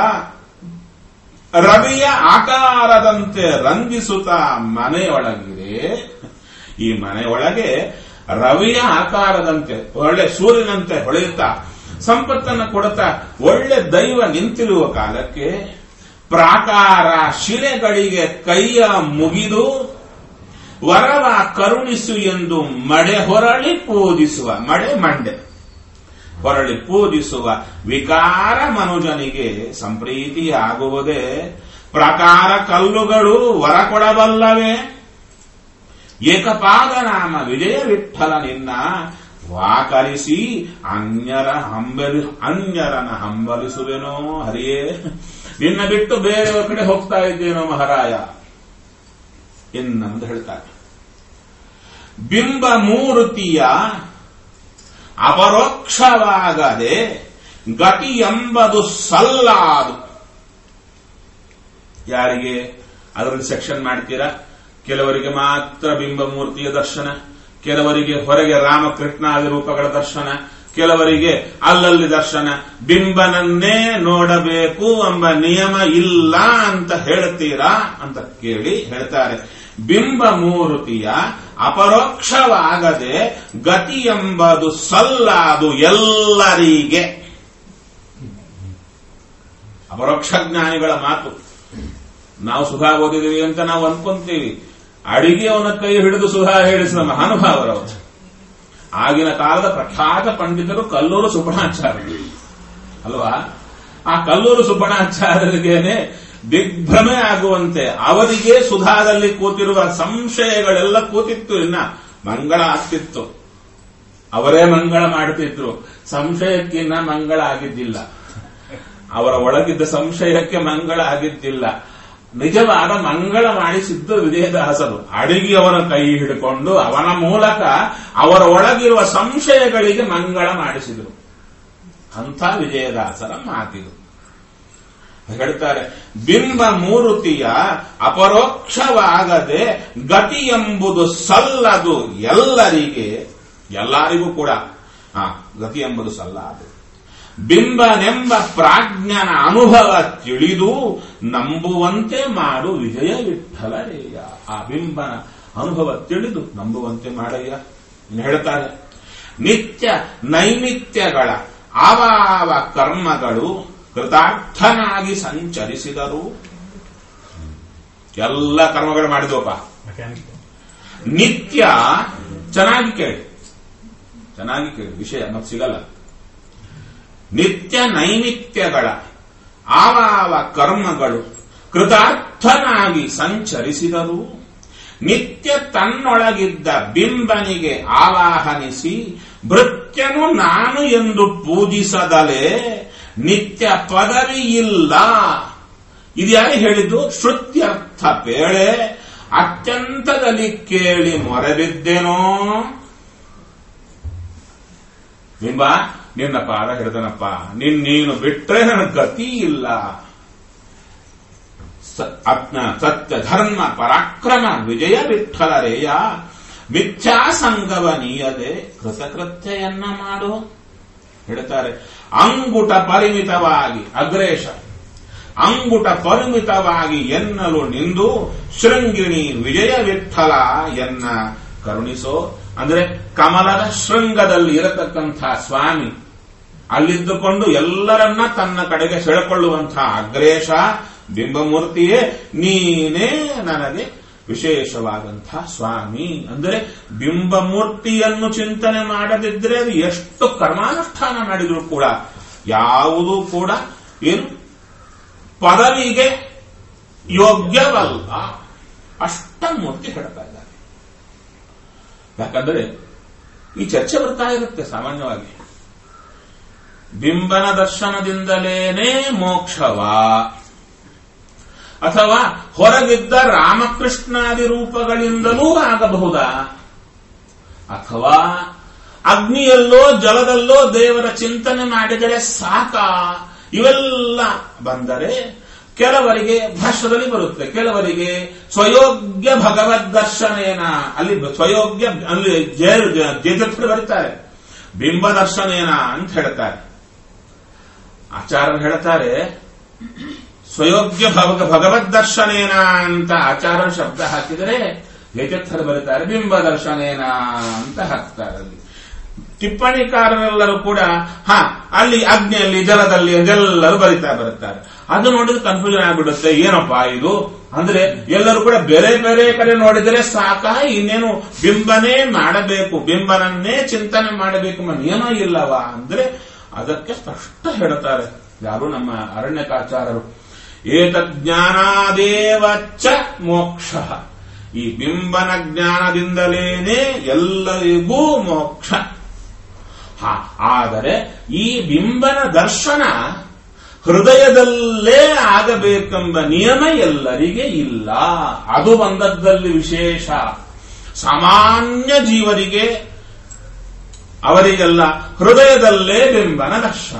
ರವಿಯ ಆಕಾರದಂತೆ ರಂಗಿಸುತ್ತಾ ಮನೆಯೊಳಗಿದೆ ಈ ಮನೆಯೊಳಗೆ ರವಿಯ ಆಕಾರದಂತೆ ಒಳ್ಳೆ ಸೂರ್ಯನಂತೆ ಹೊಳೆಯುತ್ತಾ ಸಂಪತ್ತನ್ನು ಕೊಡುತ್ತಾ ಒಳ್ಳೆ ದೈವ ನಿಂತಿರುವ ಕಾಲಕ್ಕೆ ಪ್ರಾಕಾರ ಶಿಲೆಗಳಿಗೆ ಕೈಯ ಮುಗಿದು ವರವ ಕರುಣಿಸು ಎಂದು ಮಡೆ ಹೊರಳಿ ಪೂಜಿಸುವ ಮಡೆ ಮಂಡೆ ಹೊರಳಿ ಪೂಜಿಸುವ ವಿಕಾರ ಮನುಜನಿಗೆ ಸಂಪ್ರೀತಿಯಾಗುವುದೇ ಪ್ರಕಾರ ಕಲ್ಲುಗಳು ವರ ಕೊಡಬಲ್ಲವೇ ಏಕಪಾದ ನಾಮ ವಿಜಯ ವಿಠಲ ನಿನ್ನ ವಾಕರಿಸಿ ಅನ್ಯರ ಹಂಬಲಿ ಅನ್ಯರನ ಹಂಬಲಿಸುವೆನೋ ಹರಿಯೇ ನಿನ್ನ ಬಿಟ್ಟು ಬೇರೆಯವ್ರ ಕಡೆ ಹೋಗ್ತಾ ಇದ್ದೇನೋ ಮಹಾರಾಯ ಎನ್ನಂದು ಹೇಳ್ತಾರೆ ಬಿಂಬ ಮೂರ್ತಿಯ ಅಪರೋಕ್ಷವಾಗದೆ ಗತಿ ಎಂಬುದು ಸಲ್ಲಾದು ಯಾರಿಗೆ ಅದರಲ್ಲಿ ಸೆಕ್ಷನ್ ಮಾಡ್ತೀರಾ ಕೆಲವರಿಗೆ ಮಾತ್ರ ಬಿಂಬ ಮೂರ್ತಿಯ ದರ್ಶನ ಕೆಲವರಿಗೆ ಹೊರಗೆ ರಾಮಕೃಷ್ಣಾದಿ ರೂಪಗಳ ದರ್ಶನ ಕೆಲವರಿಗೆ ಅಲ್ಲಲ್ಲಿ ದರ್ಶನ ಬಿಂಬನನ್ನೇ ನೋಡಬೇಕು ಎಂಬ ನಿಯಮ ಇಲ್ಲ ಅಂತ ಹೇಳ್ತೀರಾ ಅಂತ ಕೇಳಿ ಹೇಳ್ತಾರೆ ಬಿಂಬ ಮೂರ್ತಿಯ ಅಪರೋಕ್ಷವಾಗದೆ ಗತಿ ಎಂಬುದು ಸಲ್ಲಾದು ಎಲ್ಲರಿಗೆ ಅಪರೋಕ್ಷ ಜ್ಞಾನಿಗಳ ಮಾತು ನಾವು ಸುಧಾ ಓದಿದೀವಿ ಅಂತ ನಾವು ಅನ್ಕೊಂತೀವಿ ಅಡಿಗೆ ಅವನ ಕೈ ಹಿಡಿದು ಸುಧಾ ಹೇಳಿಸಿದ ಮಹಾನುಭಾವರವರು ಆಗಿನ ಕಾಲದ ಪ್ರಖ್ಯಾತ ಪಂಡಿತರು ಕಲ್ಲೂರು ಸುಬ್ಬಣಾಚಾರ್ಯ ಅಲ್ವಾ ಆ ಕಲ್ಲೂರು ಸುಬ್ಬಣಾಚಾರ್ಯರಿಗೇನೆ ದಿಗ್ಭ್ರಮೆ ಆಗುವಂತೆ ಅವರಿಗೆ ಸುಧಾದಲ್ಲಿ ಕೂತಿರುವ ಸಂಶಯಗಳೆಲ್ಲ ಕೂತಿತ್ತು ಇನ್ನ ಮಂಗಳ ಆಗ್ತಿತ್ತು ಅವರೇ ಮಂಗಳ ಮಾಡುತ್ತಿದ್ರು ಸಂಶಯಕ್ಕಿನ್ನ ಮಂಗಳ ಆಗಿದ್ದಿಲ್ಲ ಅವರ ಒಳಗಿದ್ದ ಸಂಶಯಕ್ಕೆ ಮಂಗಳ ಆಗಿದ್ದಿಲ್ಲ ನಿಜವಾದ ಮಂಗಳ ಮಾಡಿಸಿದ್ದು ವಿಜಯದಾಸರು ಅಡಿಗೆಯವನ ಕೈ ಹಿಡ್ಕೊಂಡು ಅವನ ಮೂಲಕ ಅವರ ಒಳಗಿರುವ ಸಂಶಯಗಳಿಗೆ ಮಂಗಳ ಮಾಡಿಸಿದರು ಅಂಥ ವಿಜಯದಾಸರ ಮಾತಿದು ಹೇಳ್ತಾರೆ ಬಿಂಬ ಮೂರ್ತಿಯ ಅಪರೋಕ್ಷವಾಗದೆ ಗತಿ ಎಂಬುದು ಸಲ್ಲದು ಎಲ್ಲರಿಗೆ ಎಲ್ಲರಿಗೂ ಕೂಡ ಆ ಗತಿ ಎಂಬುದು ಸಲ್ಲದು ಬಿಂಬನೆಂಬ ಪ್ರಾಜ್ಞನ ಅನುಭವ ತಿಳಿದು ನಂಬುವಂತೆ ಮಾಡು ವಿಜಯ ವಿಠಲರೇಯ ಆ ಬಿಂಬನ ಅನುಭವ ತಿಳಿದು ನಂಬುವಂತೆ ಮಾಡಯ್ಯ ಇನ್ನು ಹೇಳ್ತಾರೆ ನಿತ್ಯ ನೈಮಿತ್ಯಗಳ ಆವಾವ ಕರ್ಮಗಳು ಕೃತಾರ್ಥನಾಗಿ ಸಂಚರಿಸಿದರು ಎಲ್ಲ ಕರ್ಮಗಳು ಮಾಡಿದ್ವಪ್ಪ ನಿತ್ಯ ಚೆನ್ನಾಗಿ ಕೇಳಿ ಚೆನ್ನಾಗಿ ಕೇಳಿ ವಿಷಯ ಮತ್ತೆ ಸಿಗಲ್ಲ ನಿತ್ಯ ನೈಮಿತ್ಯಗಳ ಆವಾವ ಕರ್ಮಗಳು ಕೃತಾರ್ಥನಾಗಿ ಸಂಚರಿಸಿದರು ನಿತ್ಯ ತನ್ನೊಳಗಿದ್ದ ಬಿಂಬನಿಗೆ ಆವಾಹನಿಸಿ ಭೃತ್ಯನು ನಾನು ಎಂದು ಪೂಜಿಸದಲೇ ನಿತ್ಯ ಪದವಿಯಿಲ್ಲ ಇದ್ಯಾರು ಹೇಳಿದ್ದು ಶ್ರುತ್ಯರ್ಥ ಪೇಳೆ ಅತ್ಯಂತದಲ್ಲಿ ಕೇಳಿ ಮೊರೆಬಿದ್ದೇನೋ ಬಿಂಬ ನಿನ್ನ ಪಾದ ಹಿಡಿದನಪ್ಪ ನಿನ್ ನೀನು ಬಿಟ್ರೆ ನನ್ನ ಗತಿ ಇಲ್ಲ ಸ- ಅಜ್ಞ ಸತ್ಯ ಧರ್ಮ ಪರಾಕ್ರಮ ವಿಜಯ ವಿಠಲರೇಯ ಮಿಥ್ಯಾ ಸಂಗವ ನೀಯದೆ ಕೃತಕೃತ್ಯಯನ್ನ ಮಾಡು ಹೇಳ್ತಾರೆ ಅಂಗುಟ ಪರಿಮಿತವಾಗಿ ಅಗ್ರೇಶ ಅಂಗುಟ ಪರಿಮಿತವಾಗಿ ಎನ್ನಲು ನಿಂದು ಶೃಂಗಿಣಿ ವಿಜಯ ವಿಠಲ ಎನ್ನ ಕರುಣಿಸೋ ಅಂದ್ರೆ ಕಮಲದ ಶೃಂಗದಲ್ಲಿ ಇರತಕ್ಕಂಥ ಸ್ವಾಮಿ ಅಲ್ಲಿದ್ದುಕೊಂಡು ಎಲ್ಲರನ್ನ ತನ್ನ ಕಡೆಗೆ ಸೆಳೆಕೊಳ್ಳುವಂತಹ ಅಗ್ರೇಶ ಬಿಂಬಮೂರ್ತಿಯೇ ನೀನೇ ನನಗೆ ವಿಶೇಷವಾದಂತಹ ಸ್ವಾಮಿ ಅಂದರೆ ಬಿಂಬಮೂರ್ತಿಯನ್ನು ಚಿಂತನೆ ಮಾಡದಿದ್ರೆ ಅದು ಎಷ್ಟು ಕರ್ಮಾನುಷ್ಠಾನ ಮಾಡಿದ್ರು ಕೂಡ ಯಾವುದೂ ಕೂಡ ಏನು ಪದವಿಗೆ ಯೋಗ್ಯವಲ್ಲ ಅಷ್ಟ ಮೂರ್ತಿ ಹೇಳ್ತಾ ಇದ್ದಾರೆ ಯಾಕಂದ್ರೆ ಈ ಚರ್ಚೆ ಬರ್ತಾ ಇರುತ್ತೆ ಸಾಮಾನ್ಯವಾಗಿ ಬಿಂಬನ ದರ್ಶನದಿಂದಲೇನೇ ಮೋಕ್ಷವಾ ಅಥವಾ ಹೊರಗಿದ್ದ ರಾಮಕೃಷ್ಣಾದಿ ರೂಪಗಳಿಂದಲೂ ಆಗಬಹುದಾ ಅಥವಾ ಅಗ್ನಿಯಲ್ಲೋ ಜಲದಲ್ಲೋ ದೇವರ ಚಿಂತನೆ ಮಾಡಿದರೆ ಸಾಕ ಇವೆಲ್ಲ ಬಂದರೆ ಕೆಲವರಿಗೆ ಭಾಷ್ಯದಲ್ಲಿ ಬರುತ್ತೆ ಕೆಲವರಿಗೆ ಸ್ವಯೋಗ್ಯ ಭಗವದ್ ದರ್ಶನೇನ ಅಲ್ಲಿ ಸ್ವಯೋಗ್ಯ ಅಲ್ಲಿ ಜೇಜತ್ರು ಬರೀತಾರೆ ಬಿಂಬ ದರ್ಶನೇನ ಅಂತ ಹೇಳ್ತಾರೆ ಆಚಾರ್ಯರು ಹೇಳ್ತಾರೆ ಸ್ವಯೋಗ್ಯ ಭಗ ಭಗವದ್ ದರ್ಶನೇನ ಅಂತ ಆಚಾರ್ಯ ಶಬ್ದ ಹಾಕಿದರೆ ಜಯತೀರ್ಥರು ಬರೀತಾರೆ ಬಿಂಬ ದರ್ಶನೇನ ಅಂತ ಹಾಕ್ತಾರೆ ಅಲ್ಲಿ ಟಿಪ್ಪಣಿಕಾರರೆಲ್ಲರೂ ಕೂಡ ಹಾ ಅಲ್ಲಿ ಅಗ್ನಿಯಲ್ಲಿ ಜಲದಲ್ಲಿ ಅದೆಲ್ಲರೂ ಬರಿತಾ ಬರುತ್ತಾರೆ ಅದು ನೋಡಿದ್ರೆ ಕನ್ಫ್ಯೂಷನ್ ಆಗ್ಬಿಡುತ್ತೆ ಏನಪ್ಪಾ ಇದು ಅಂದ್ರೆ ಎಲ್ಲರೂ ಕೂಡ ಬೇರೆ ಬೇರೆ ಕಡೆ ನೋಡಿದರೆ ಸಾಕ ಇನ್ನೇನು ಬಿಂಬನೇ ಮಾಡಬೇಕು ಬಿಂಬನನ್ನೇ ಚಿಂತನೆ ಮಾಡಬೇಕು ಎಂಬ ನಿಯಮ ಇಲ್ಲವಾ ಅಂದ್ರೆ ಅದಕ್ಕೆ ಸ್ಪಷ್ಟ ಹೇಳ್ತಾರೆ ಯಾರು ನಮ್ಮ ಅರಣ್ಯಕಾಚಾರರು ಏತಜ್ಞಾನಾದೇವ ಚ ಮೋಕ್ಷ ಈ ಬಿಂಬನ ಜ್ಞಾನದಿಂದಲೇನೆ ಎಲ್ಲರಿಗೂ ಮೋಕ್ಷ ಹ ಆದರೆ ಈ ಬಿಂಬನ ದರ್ಶನ ಹೃದಯದಲ್ಲೇ ಆಗಬೇಕೆಂಬ ನಿಯಮ ಎಲ್ಲರಿಗೆ ಇಲ್ಲ ಅದು ಬಂದದ್ದಲ್ಲಿ ವಿಶೇಷ ಸಾಮಾನ್ಯ ಜೀವರಿಗೆ ಅವರಿಗೆಲ್ಲ ಹೃದಯದಲ್ಲೇ ಬಿಂಬನ ದರ್ಶನ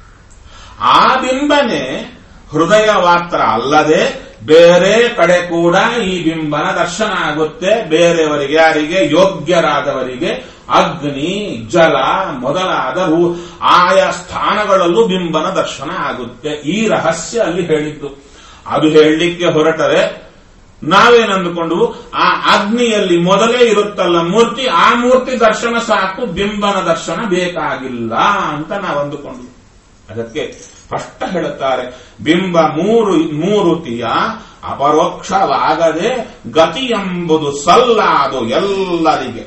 ಆ ಬಿಂಬನೆ ಹೃದಯ ಮಾತ್ರ ಅಲ್ಲದೆ ಬೇರೆ ಕಡೆ ಕೂಡ ಈ ಬಿಂಬನ ದರ್ಶನ ಆಗುತ್ತೆ ಬೇರೆಯವರಿಗೆ ಯಾರಿಗೆ ಯೋಗ್ಯರಾದವರಿಗೆ ಅಗ್ನಿ ಜಲ ಮೊದಲಾದ ರೂ- ಆಯಾ ಸ್ಥಾನಗಳಲ್ಲೂ ಬಿಂಬನ ದರ್ಶನ ಆಗುತ್ತೆ ಈ ರಹಸ್ಯ ಅಲ್ಲಿ ಹೇಳಿದ್ದು ಅದು ಹೇಳಲಿಕ್ಕೆ ಹೊರಟರೆ ನಾವೇನಂದುಕೊಂಡು ಆ ಅಗ್ನಿಯಲ್ಲಿ ಮೊದಲೇ ಇರುತ್ತಲ್ಲ ಮೂರ್ತಿ ಆ ಮೂರ್ತಿ ದರ್ಶನ ಸಾಕು ಬಿಂಬನ ದರ್ಶನ ಬೇಕಾಗಿಲ್ಲ ಅಂತ ನಾವು ಅಂದುಕೊಂಡು ಅದಕ್ಕೆ ಸ್ಪಷ್ಟ ಹೇಳುತ್ತಾರೆ ಬಿಂಬ ಮೂರು ಮೂರುತಿಯ ಅಪರೋಕ್ಷವಾಗದೆ ಗತಿ ಎಂಬುದು ಸಲ್ಲಾದು ಎಲ್ಲರಿಗೆ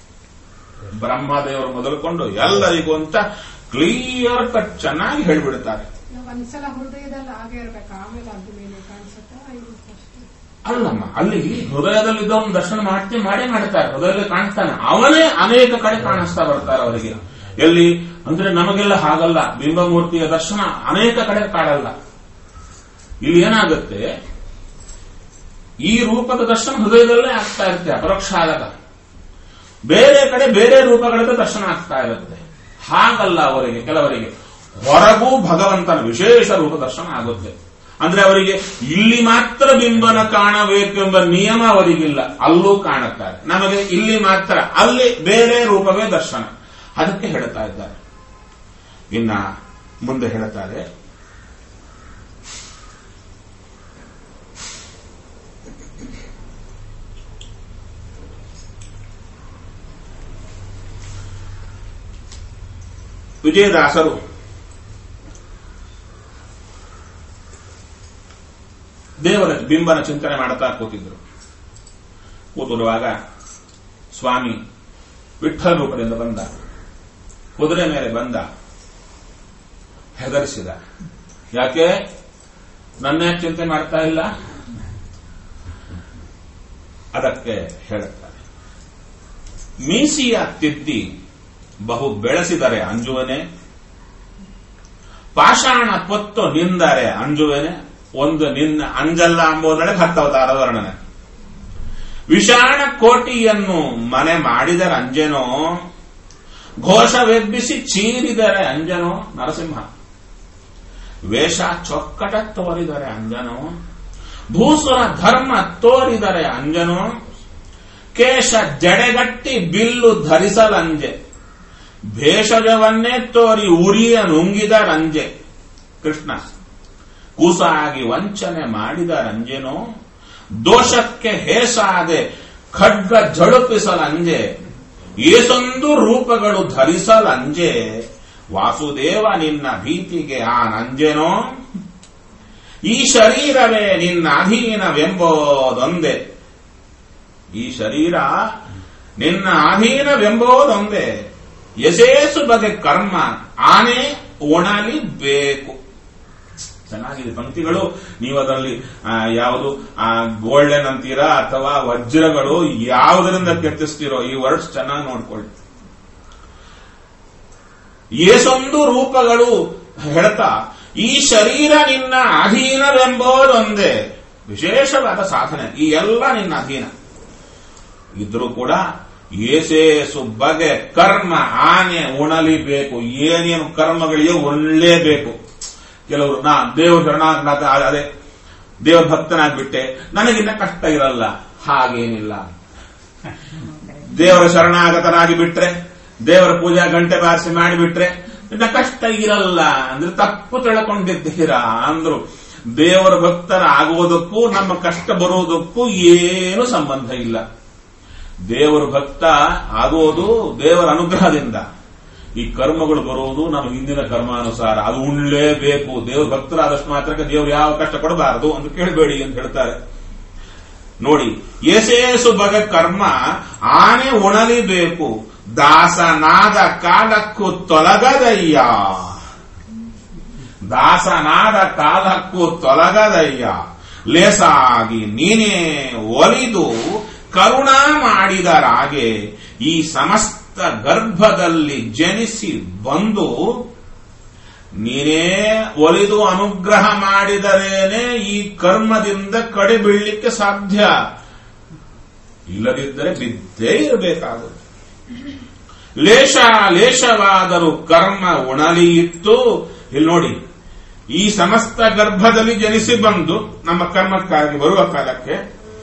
ಬ್ರಹ್ಮದೇವರು ಮೊದಲುಕೊಂಡು ಎಲ್ಲರಿಗೂ ಅಂತ ಕ್ಲಿಯರ್ ಕಟ್ ಚೆನ್ನಾಗಿ ಹೇಳ್ಬಿಡ್ತಾರೆ ನಾವು ಒಂದ್ಸಲ ಹೃದಯದಲ್ಲಿ ಹಾಗೆ ಇರ್ಬೇಕು ಆಮೇಲೆ ಅದ್ರ ಮೇಲೆ ಕಾಣಿಸುತ್ತಾ ಇದು ಅಷ್ಟೇ ಅಲ್ಲಮ್ಮ ಅಲ್ಲಿ ಹೃದಯದಲ್ಲಿದ್ದವನು ದರ್ಶನ ಮಾಡ್ತಿ ಮಾಡೇ ಮಾಡ್ತಾರೆ ಹೃದಯದಲ್ಲಿ ಕಾಣಿಸ್ತಾನೆ ಅವನೇ ಅನೇಕ ಕಡೆ ಕಾಣಿಸ್ತಾ ಬರ್ತಾರೆ ಅವರಿಗೆ ಎಲ್ಲಿ ಅಂದ್ರೆ ನಮಗೆಲ್ಲ ಹಾಗಲ್ಲ ಬಿಂಬಮೂರ್ತಿಯ ದರ್ಶನ ಅನೇಕ ಕಡೆ ಕಾಣಲ್ಲ ಇಲ್ಲಿ ಏನಾಗುತ್ತೆ ಈ ರೂಪದ ದರ್ಶನ ಹೃದಯದಲ್ಲೇ ಆಗ್ತಾ ಇರುತ್ತೆ ಅಪರೋಕ್ಷ ಆದಾಗ ಬೇರೆ ಕಡೆ ಬೇರೆ ರೂಪಗಳಿಂದ ದರ್ಶನ ಆಗ್ತಾ ಇರುತ್ತೆ ಹಾಗಲ್ಲ ಅವರಿಗೆ ಕೆಲವರಿಗೆ ಹೊರಗೂ ಭಗವಂತನ ವಿಶೇಷ ರೂಪ ದರ್ಶನ ಆಗುತ್ತೆ ಅಂದ್ರೆ ಅವರಿಗೆ ಇಲ್ಲಿ ಮಾತ್ರ ಬಿಂಬನ ಕಾಣಬೇಕೆಂಬ ನಿಯಮ ಅವರಿಗಿಲ್ಲ ಅಲ್ಲೂ ಕಾಣುತ್ತಾರೆ ನಮಗೆ ಇಲ್ಲಿ ಮಾತ್ರ ಅಲ್ಲಿ ಬೇರೆ ರೂಪವೇ ದರ್ಶನ ಅದಕ್ಕೆ ಹೇಳ್ತಾ ಇದ್ದಾರೆ ಇನ್ನ ಮುಂದೆ ಹೇಳ್ತಾರೆ ವಿಜಯದಾಸರು ದೇವರ ಬಿಂಬನ ಚಿಂತನೆ ಮಾಡ್ತಾ ಕೂತಿದ್ರು ಕೂತಿರುವಾಗ ಸ್ವಾಮಿ ವಿಠ್ಠಲ ರೂಪದಿಂದ ಬಂದ ಕುದುರೆ ಮೇಲೆ ಬಂದ ಹೆದರಿಸಿದ ಯಾಕೆ ನನ್ನ ಚಿಂತೆ ಮಾಡ್ತಾ ಇಲ್ಲ ಅದಕ್ಕೆ ಹೇಳುತ್ತಾರೆ ಮೀಸಿಯ ತಿದ್ದಿ ಬಹು ಬೆಳೆಸಿದರೆ ಅಂಜುವನೆ ಪಾಷಾಣ ಪೊತ್ತು ನಿಂದರೆ ಅಂಜುವೆನೆ ಒಂದು ನಿನ್ನ ಅಂಜಲ್ಲ ಅಂಬುದರೊಳಗೆ ಹತ್ತವತಾರ ವರ್ಣನೆ ವಿಷಾಣ ಕೋಟಿಯನ್ನು ಮನೆ ಮಾಡಿದರೆ ಅಂಜನೋ ಘೋಷವೆಬ್ಬಿಸಿ ಚೀರಿದರೆ ಅಂಜನೋ ನರಸಿಂಹ ವೇಷ ಚೊಕ್ಕಟ ತೋರಿದರೆ ಅಂಜನೋ ಭೂಸುರ ಧರ್ಮ ತೋರಿದರೆ ಅಂಜನೋ ಕೇಶ ಜಡೆಗಟ್ಟಿ ಬಿಲ್ಲು ಧರಿಸಲಂಜೆ ಭೇಷಜವನ್ನೇ ತೋರಿ ಉರಿಯ ನುಂಗಿದ ರಂಜೆ ಕೃಷ್ಣ ಕೂಸಾಗಿ ವಂಚನೆ ಮಾಡಿದರಂಜೆನೋ ದೋಷಕ್ಕೆ ಹೇಸಾದೆ ಖಡ್ಗ ಝಳುಪಿಸಲಂಜೆ ಏಸೊಂದು ರೂಪಗಳು ಧರಿಸಲಂಜೆ ವಾಸುದೇವ ನಿನ್ನ ಭೀತಿಗೆ ಆ ನಂಜೆನೋ ಈ ಶರೀರವೇ ನಿನ್ನ ಅಧೀನವೆಂಬೋದೊಂದೇ ಈ ಶರೀರ ನಿನ್ನ ಅಧೀನವೆಂಬೋದೊಂದೇ ಎಸೇಸು ಬಗೆ ಕರ್ಮ ಆನೆ ಒಣಲಿಬೇಕು ಚೆನ್ನಾಗಿದೆ ಪಂಕ್ತಿಗಳು ನೀವು ಅದರಲ್ಲಿ ಆ, ಯಾವುದು ಆ, ಗೋಲ್ಡನ್ ಅಂತೀರಾ ಅಥವಾ ವಜ್ರಗಳು ಯಾವುದರಿಂದ ಕೆತ್ತಿಸ್ತೀರೋ ಈ ವರ್ಡ್ಸ್ ಚೆನ್ನಾಗಿ ನೋಡ್ಕೊಳ್ಳಿ ಏಸೊಂದು ರೂಪಗಳು ಹೇಳ್ತಾ ಈ ಶರೀರ ನಿನ್ನ ಅಧೀನವೆಂಬೋದೊಂದೇ ವಿಶೇಷವಾದ ಸಾಧನೆ ಈ ಎಲ್ಲ ನಿನ್ನ ಅಧೀನ ಇದ್ರೂ ಕೂಡ ಏಸೇಸು ಬಗೆ ಕರ್ಮ ಆನೆ ಉಣಲಿಬೇಕು ಏನೇನು ಕರ್ಮಗಳಿಗೆ ಉಣಲೇಬೇಕು ಕೆಲವರು ನಾ ದೇವ ಶರಣಾಗತ ಅದೇ ದೇವ ಭಕ್ತನಾಗ್ಬಿಟ್ಟೆ ನನಗಿನ್ನ ಕಷ್ಟ ಇರಲ್ಲ ಹಾಗೇನಿಲ್ಲ ದೇವರ ಶರಣಾಗತನಾಗಿ ಬಿಟ್ರೆ ದೇವರ ಪೂಜಾ ಗಂಟೆ ಬಾರಿಸಿ ಮಾಡಿಬಿಟ್ರೆ ಇನ್ನ ಕಷ್ಟ ಇರಲ್ಲ ಅಂದ್ರೆ ತಪ್ಪು ತಿಳ್ಕೊಂಡಿದ್ದೀರಾ ಅಂದ್ರು ದೇವರ ಭಕ್ತರಾಗುವುದಕ್ಕೂ ನಮ್ಮ ಕಷ್ಟ ಬರುವುದಕ್ಕೂ ಏನು ಸಂಬಂಧ ಇಲ್ಲ ದೇವರ ಭಕ್ತ ಆಗೋದು ದೇವರ ಅನುಗ್ರಹದಿಂದ ಈ ಕರ್ಮಗಳು ಬರುವುದು ನಮ್ಮ ಹಿಂದಿನ ಕರ್ಮಾನುಸಾರ ಅದು ಉಣ್ಲೇಬೇಕು ದೇವ್ರ ಭಕ್ತರಾದಷ್ಟು ಮಾತ್ರಕ್ಕೆ ದೇವರು ಯಾವ ಕಷ್ಟ ಕೊಡಬಾರದು ಅಂತ ಕೇಳಬೇಡಿ ಅಂತ ಹೇಳ್ತಾರೆ ನೋಡಿ ಏಸೇಸು ಬಗೆ ಕರ್ಮ ಆನೆ ಉಣಲಿಬೇಕು ದಾಸನಾದ ಕಾಲಕ್ಕೂ ತೊಲಗದಯ್ಯ ದಾಸನಾದ ಕಾಲಕ್ಕೂ ತೊಲಗದಯ್ಯ ಲೇಸಾಗಿ ನೀನೇ ಒಲಿದು ಕರುಣ ಮಾಡಿದರಾಗೆ ಈ ಸಮಸ್ತ ಗರ್ಭದಲ್ಲಿ ಜನಿಸಿ ಬಂದು ನೀನೇ ಒಲಿದು ಅನುಗ್ರಹ ಮಾಡಿದರೇನೆ ಈ ಕರ್ಮದಿಂದ ಕಡೆ ಬೀಳಲಿಕ್ಕೆ ಸಾಧ್ಯ ಇಲ್ಲದಿದ್ದರೆ ಬಿದ್ದೇ ಇರಬೇಕಾಗುತ್ತೆ ಲೇಷ ಲೇಷವಾದರೂ ಕರ್ಮ ಉಣಲಿಯಿತ್ತು ಇಲ್ಲಿ ನೋಡಿ ಈ ಸಮಸ್ತ ಗರ್ಭದಲ್ಲಿ ಜನಿಸಿ ಬಂದು ನಮ್ಮ ಕರ್ಮಕ್ಕಾಗಿ ಬರುವ ಕಾಲಕ್ಕೆ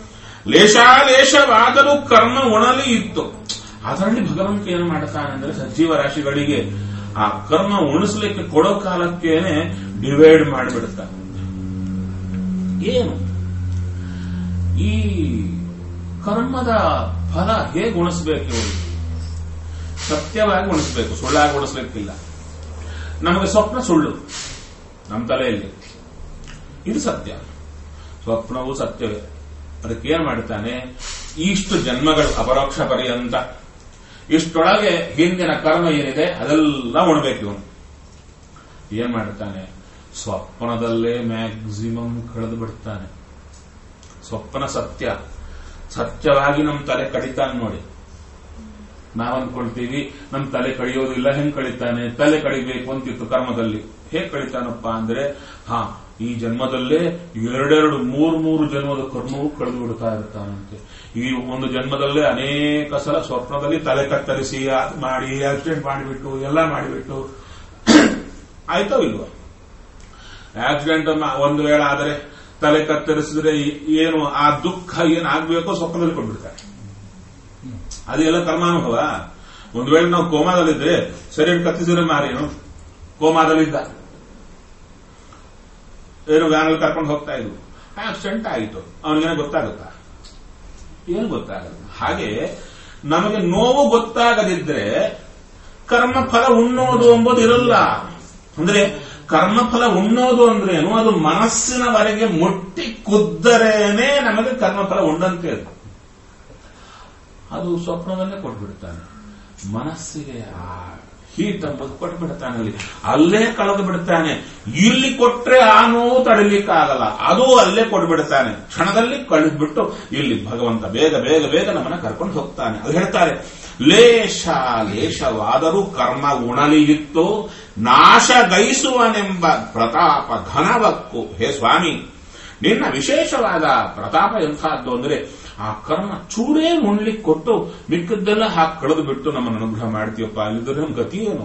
ಲೇಷಾಲೇಷವಾದರೂ ಕರ್ಮ ಉಣಲಿ ಇತ್ತು ಅದರಲ್ಲಿ ಭಗವಂತ ಏನು ಮಾಡ್ತಾನೆ ಅಂದ್ರೆ ಸಜೀವ ರಾಶಿಗಳಿಗೆ ಆ ಕರ್ಮ ಉಣಿಸ್ಲಿಕ್ಕೆ ಕೊಡೋ ಕಾಲಕ್ಕೇನೆ ಡಿವೈಡ್ ಮಾಡಿಬಿಡ್ತಾನೆ ಏನು ಈ ಕರ್ಮದ ಫಲ ಹೇಗೆ ಉಣಿಸ್ಬೇಕು ಇವರು ಸತ್ಯವಾಗಿ ಉಣಿಸ್ಬೇಕು ಸುಳ್ಳಾಗಿ ಉಣಿಸ್ಲಿಕ್ಕಿಲ್ಲ ನಮಗೆ ಸ್ವಪ್ನ ಸುಳ್ಳು ನಮ್ಮ ತಲೆಯಲ್ಲಿ ಇದು ಸತ್ಯ ಸ್ವಪ್ನವು ಸತ್ಯವೇ ಅದಕ್ಕೆ ಏನ್ ಮಾಡ್ತಾನೆ ಇಷ್ಟು ಜನ್ಮಗಳು ಅಪರೋಕ್ಷ ಪರ್ಯಂತ ಇಷ್ಟೊಳಗೆ ಹಿಂದಿನ ಕರ್ಮ ಏನಿದೆ ಅದೆಲ್ಲ ಉಣ್ಬೇಕು ಇವನು ಏನ್ ಮಾಡ್ತಾನೆ ಸ್ವಪ್ನದಲ್ಲೇ ಮ್ಯಾಕ್ಸಿಮಮ್ ಕಳೆದು ಬಿಡ್ತಾನೆ ಸ್ವಪ್ನ ಸತ್ಯ ಸತ್ಯವಾಗಿ ನಮ್ಮ ತಲೆ ಕಡಿತಾನೆ ನೋಡಿ ನಾವ್ ಅಂದ್ಕೊಳ್ತೀವಿ ನಮ್ ತಲೆ ಕಡಿಯೋದಿಲ್ಲ ಹೆಂಗ್ ಕಡಿತಾನೆ ತಲೆ ಕಡಿಬೇಕು ಅಂತಿತ್ತು ಕರ್ಮದಲ್ಲಿ ಹೇಗ್ ಕಡಿತಾನಪ್ಪ ಅಂದ್ರೆ ಹಾ ಈ ಜನ್ಮದಲ್ಲೇ ಎರಡೆರಡು ಮೂರು ಮೂರು ಜನ್ಮದ ಕರ್ಮವು ಕಳೆದು ಬಿಡ್ತಾ ಇರ್ತಾನಂತೆ ಈ ಒಂದು ಜನ್ಮದಲ್ಲೇ ಅನೇಕ ಸಲ ಸ್ವಪ್ನದಲ್ಲಿ ತಲೆ ಕತ್ತರಿಸಿ ಅದ್ ಮಾಡಿ ಆಕ್ಸಿಡೆಂಟ್ ಮಾಡಿಬಿಟ್ಟು ಎಲ್ಲ ಮಾಡಿಬಿಟ್ಟು ಆಯ್ತೋ ಇಲ್ವೋ ಆಕ್ಸಿಡೆಂಟ್ ಒಂದು ವೇಳೆ ಆದರೆ ತಲೆ ಕತ್ತರಿಸಿದ್ರೆ ಏನು ಆ ದುಃಖ ಏನಾಗ್ಬೇಕೋ ಸ್ವಪ್ನದಲ್ಲಿ ಕೊಟ್ಬಿಡ್ತಾರೆ ಅದೆಲ್ಲ ಕರ್ಮಾನುಭವ ಒಂದು ವೇಳೆ ನಾವು ಕೋಮಾದಲ್ಲಿದ್ರೆ ಶರೀರ ಕತ್ತಿಸಿದ್ರೆ ಮಾರೇನು ಕೋಮಾದಲ್ಲಿದ್ದ ಏನು ವ್ಯಾನಲ್ಲಿ ಕರ್ಕೊಂಡು ಹೋಗ್ತಾ ಇದ್ವು ಆಕ್ಸಿಡೆಂಟ್ ಆಯಿತು ಅವನಿಗೇನು ಗೊತ್ತಾಗುತ್ತಾ ಏನು ಗೊತ್ತಾಗಲ್ಲ ಹಾಗೆ ನಮಗೆ ನೋವು ಗೊತ್ತಾಗದಿದ್ರೆ ಕರ್ಮಫಲ ಉಣ್ಣೋದು ಎಂಬುದು ಇರಲ್ಲ ಅಂದ್ರೆ ಕರ್ಮಫಲ ಉಣ್ಣೋದು ಅಂದ್ರೇನು ಅದು ಮನಸ್ಸಿನವರೆಗೆ ಮುಟ್ಟಿ ಕುದ್ದರೇನೆ ನಮಗೆ ಕರ್ಮಫಲ ಉಂಡಂತೆ ಅದು ಅದು ಸ್ವಪ್ನದಲ್ಲೇ ಕೊಟ್ಬಿಡ್ತಾನೆ ಮನಸ್ಸಿಗೆ ಆ ಹೀಟ್ ಅಂಬುದು ಕೊಟ್ಬಿಡ್ತಾನೆ ಅಲ್ಲಿ ಅಲ್ಲೇ ಕಳೆದು ಬಿಡ್ತಾನೆ ಇಲ್ಲಿ ಕೊಟ್ರೆ ಆ ನೋವು ತಡಿಲಿಕ್ಕಾಗಲ್ಲ ಅದು ಅಲ್ಲೇ ಕೊಟ್ಬಿಡ್ತಾನೆ ಕ್ಷಣದಲ್ಲಿ ಕಳೆದ್ಬಿಟ್ಟು ಇಲ್ಲಿ ಭಗವಂತ ಬೇಗ ಬೇಗ ಬೇಗ ನಮ್ಮನ್ನ ಕರ್ಕೊಂಡು ಹೋಗ್ತಾನೆ ಅದು ಹೇಳ್ತಾರೆ ಲೇಷ ಲೇಷವಾದರೂ ಕರ್ಮ ಉಣಲಿಯಿತ್ತು ನಾಶಗೈಸುವನೆಂಬ ಪ್ರತಾಪ ಘನವಕ್ಕು ಹೇ ಸ್ವಾಮಿ ನಿನ್ನ ವಿಶೇಷವಾದ ಪ್ರತಾಪ ಎಂಥದ್ದು ಅಂದ್ರೆ ಆ ಕರ್ಮ ಚೂರೇ ಉಣ್ಲಿಕ್ಕೆ ಕೊಟ್ಟು ಮಿಕ್ಕದ್ದೆಲ್ಲ ಹಾಕಿ ಕಳೆದು ಬಿಟ್ಟು ನಮ್ಮನ್ನು ಅನುಗ್ರಹ ಮಾಡ್ತೀಯಪ್ಪ ಇಲ್ಲದ್ರೆ ನಮ್ಮ ಗತಿ ಏನು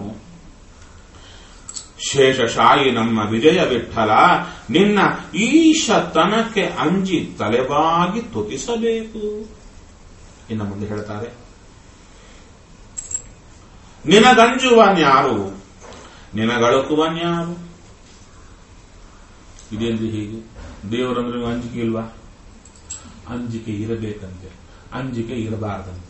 ಶೇಷಶಾಯಿ ನಮ್ಮ ವಿಜಯ ವಿಠಲ ನಿನ್ನ ಈಶತನಕ್ಕೆ ಅಂಜಿ ತಲೆಬಾಗಿ ತುತಿಸಬೇಕು ಇನ್ನು ಮುಂದೆ ಹೇಳ್ತಾರೆ ನಿನಗಂಜುವನ್ಯಾರು ನಿನಗಳುಕುವನ್ಯಾರು ಇದೇನ್ರಿ ಹೀಗೆ ದೇವರಂದ್ರೆ ನೀವು ಅಂಜಿಕೆ ಇಲ್ವಾ ಅಂಜಿಕೆ ಇರಬೇಕಂತೆ ಅಂಜಿಕೆ ಇರಬಾರದಂತೆ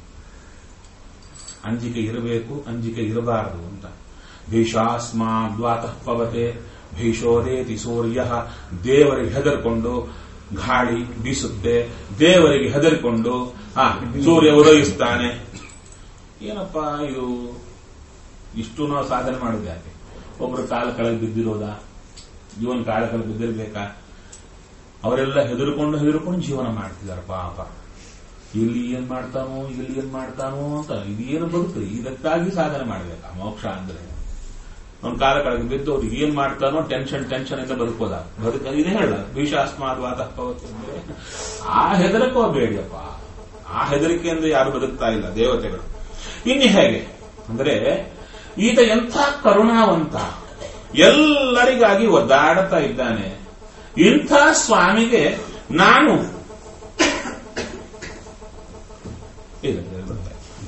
ಅಂಜಿಕೆ ಇರಬೇಕು ಅಂಜಿಕೆ ಇರಬಾರದು ಅಂತ ಭೀಷಾಸ್ಮಾದ್ವಾತಃ ಪವತೆ ಭೀಷೋದೇತಿ ಸೂರ್ಯ ದೇವರಿಗೆ ಹೆದರ್ಕೊಂಡು ಗಾಳಿ ಬೀಸುತ್ತೆ ದೇವರಿಗೆ ಹೆದರಿಕೊಂಡು ಆ ಸೂರ್ಯ ಉದಯಿಸ್ತಾನೆ ಏನಪ್ಪ ಇದು ಇಷ್ಟು ನಾವು ಸಾಧನೆ ಮಾಡುದು ಯಾಕೆ ಒಬ್ರು ಕಾಲ ಕೆಳಗೆ ಬಿದ್ದಿರೋದಾ ಇವನ್ ಕಾಲ ಕೆಳಗೆ ಬಿದ್ದಿರ್ಬೇಕಾ ಅವರೆಲ್ಲ ಹೆದರ್ಕೊಂಡು ಹೆದರ್ಕೊಂಡು ಜೀವನ ಮಾಡ್ತಿದ್ದಾರೆ ಪಾಪ ಇಲ್ಲಿ ಏನ್ ಮಾಡ್ತಾನೋ ಇಲ್ಲಿ ಏನ್ ಮಾಡ್ತಾನೋ ಅಂತ ಇದೇನು ಬದುಕ್ರಿ ಇದಕ್ಕಾಗಿ ಸಾಧನೆ ಮಾಡ್ಬೇಕಾ ಮೋಕ್ಷ ಅಂದ್ರೆ ಅವ್ನ ಕಾಲ ಕೆಳಗೆ ಬಿದ್ದು ಅವ್ರಿಗೆ ಏನ್ ಮಾಡ್ತಾನೋ ಟೆನ್ಷನ್ ಟೆನ್ಷನ್ ಇಂದ ಬದುಕೋದ ಬದುಕ ಇದೇ ಹೇಳ ಭೀಷಾಸ್ಮಾದ್ವಾತ ಅಂದ್ರೆ ಆ ಹೆದರಕೋಬೇಡಿಯಪ್ಪ ಆ ಹೆದರಿಕೆಯಿಂದ ಯಾರು ಬದುಕ್ತಾ ಇಲ್ಲ ದೇವತೆಗಳು ಇನ್ನು ಹೇಗೆ ಅಂದ್ರೆ ಈತ ಎಂಥ ಕರುಣಾವಂತ ಎಲ್ಲರಿಗಾಗಿ ಒದ್ದಾಡುತ್ತಾ ಇದ್ದಾನೆ ಇಂಥ ಸ್ವಾಮಿಗೆ ನಾನು ಇಲ್ಲ, ಇಲ್ಲ, ಇಲ್ಲ.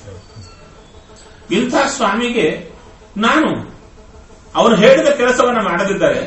ಇಂಥ ಸ್ವಾಮಿಗೆ ನಾನು ಅವನು ಹೇಳಿದ ಕೆಲಸವನ್ನ ಮಾಡದಿದ್ದರೆ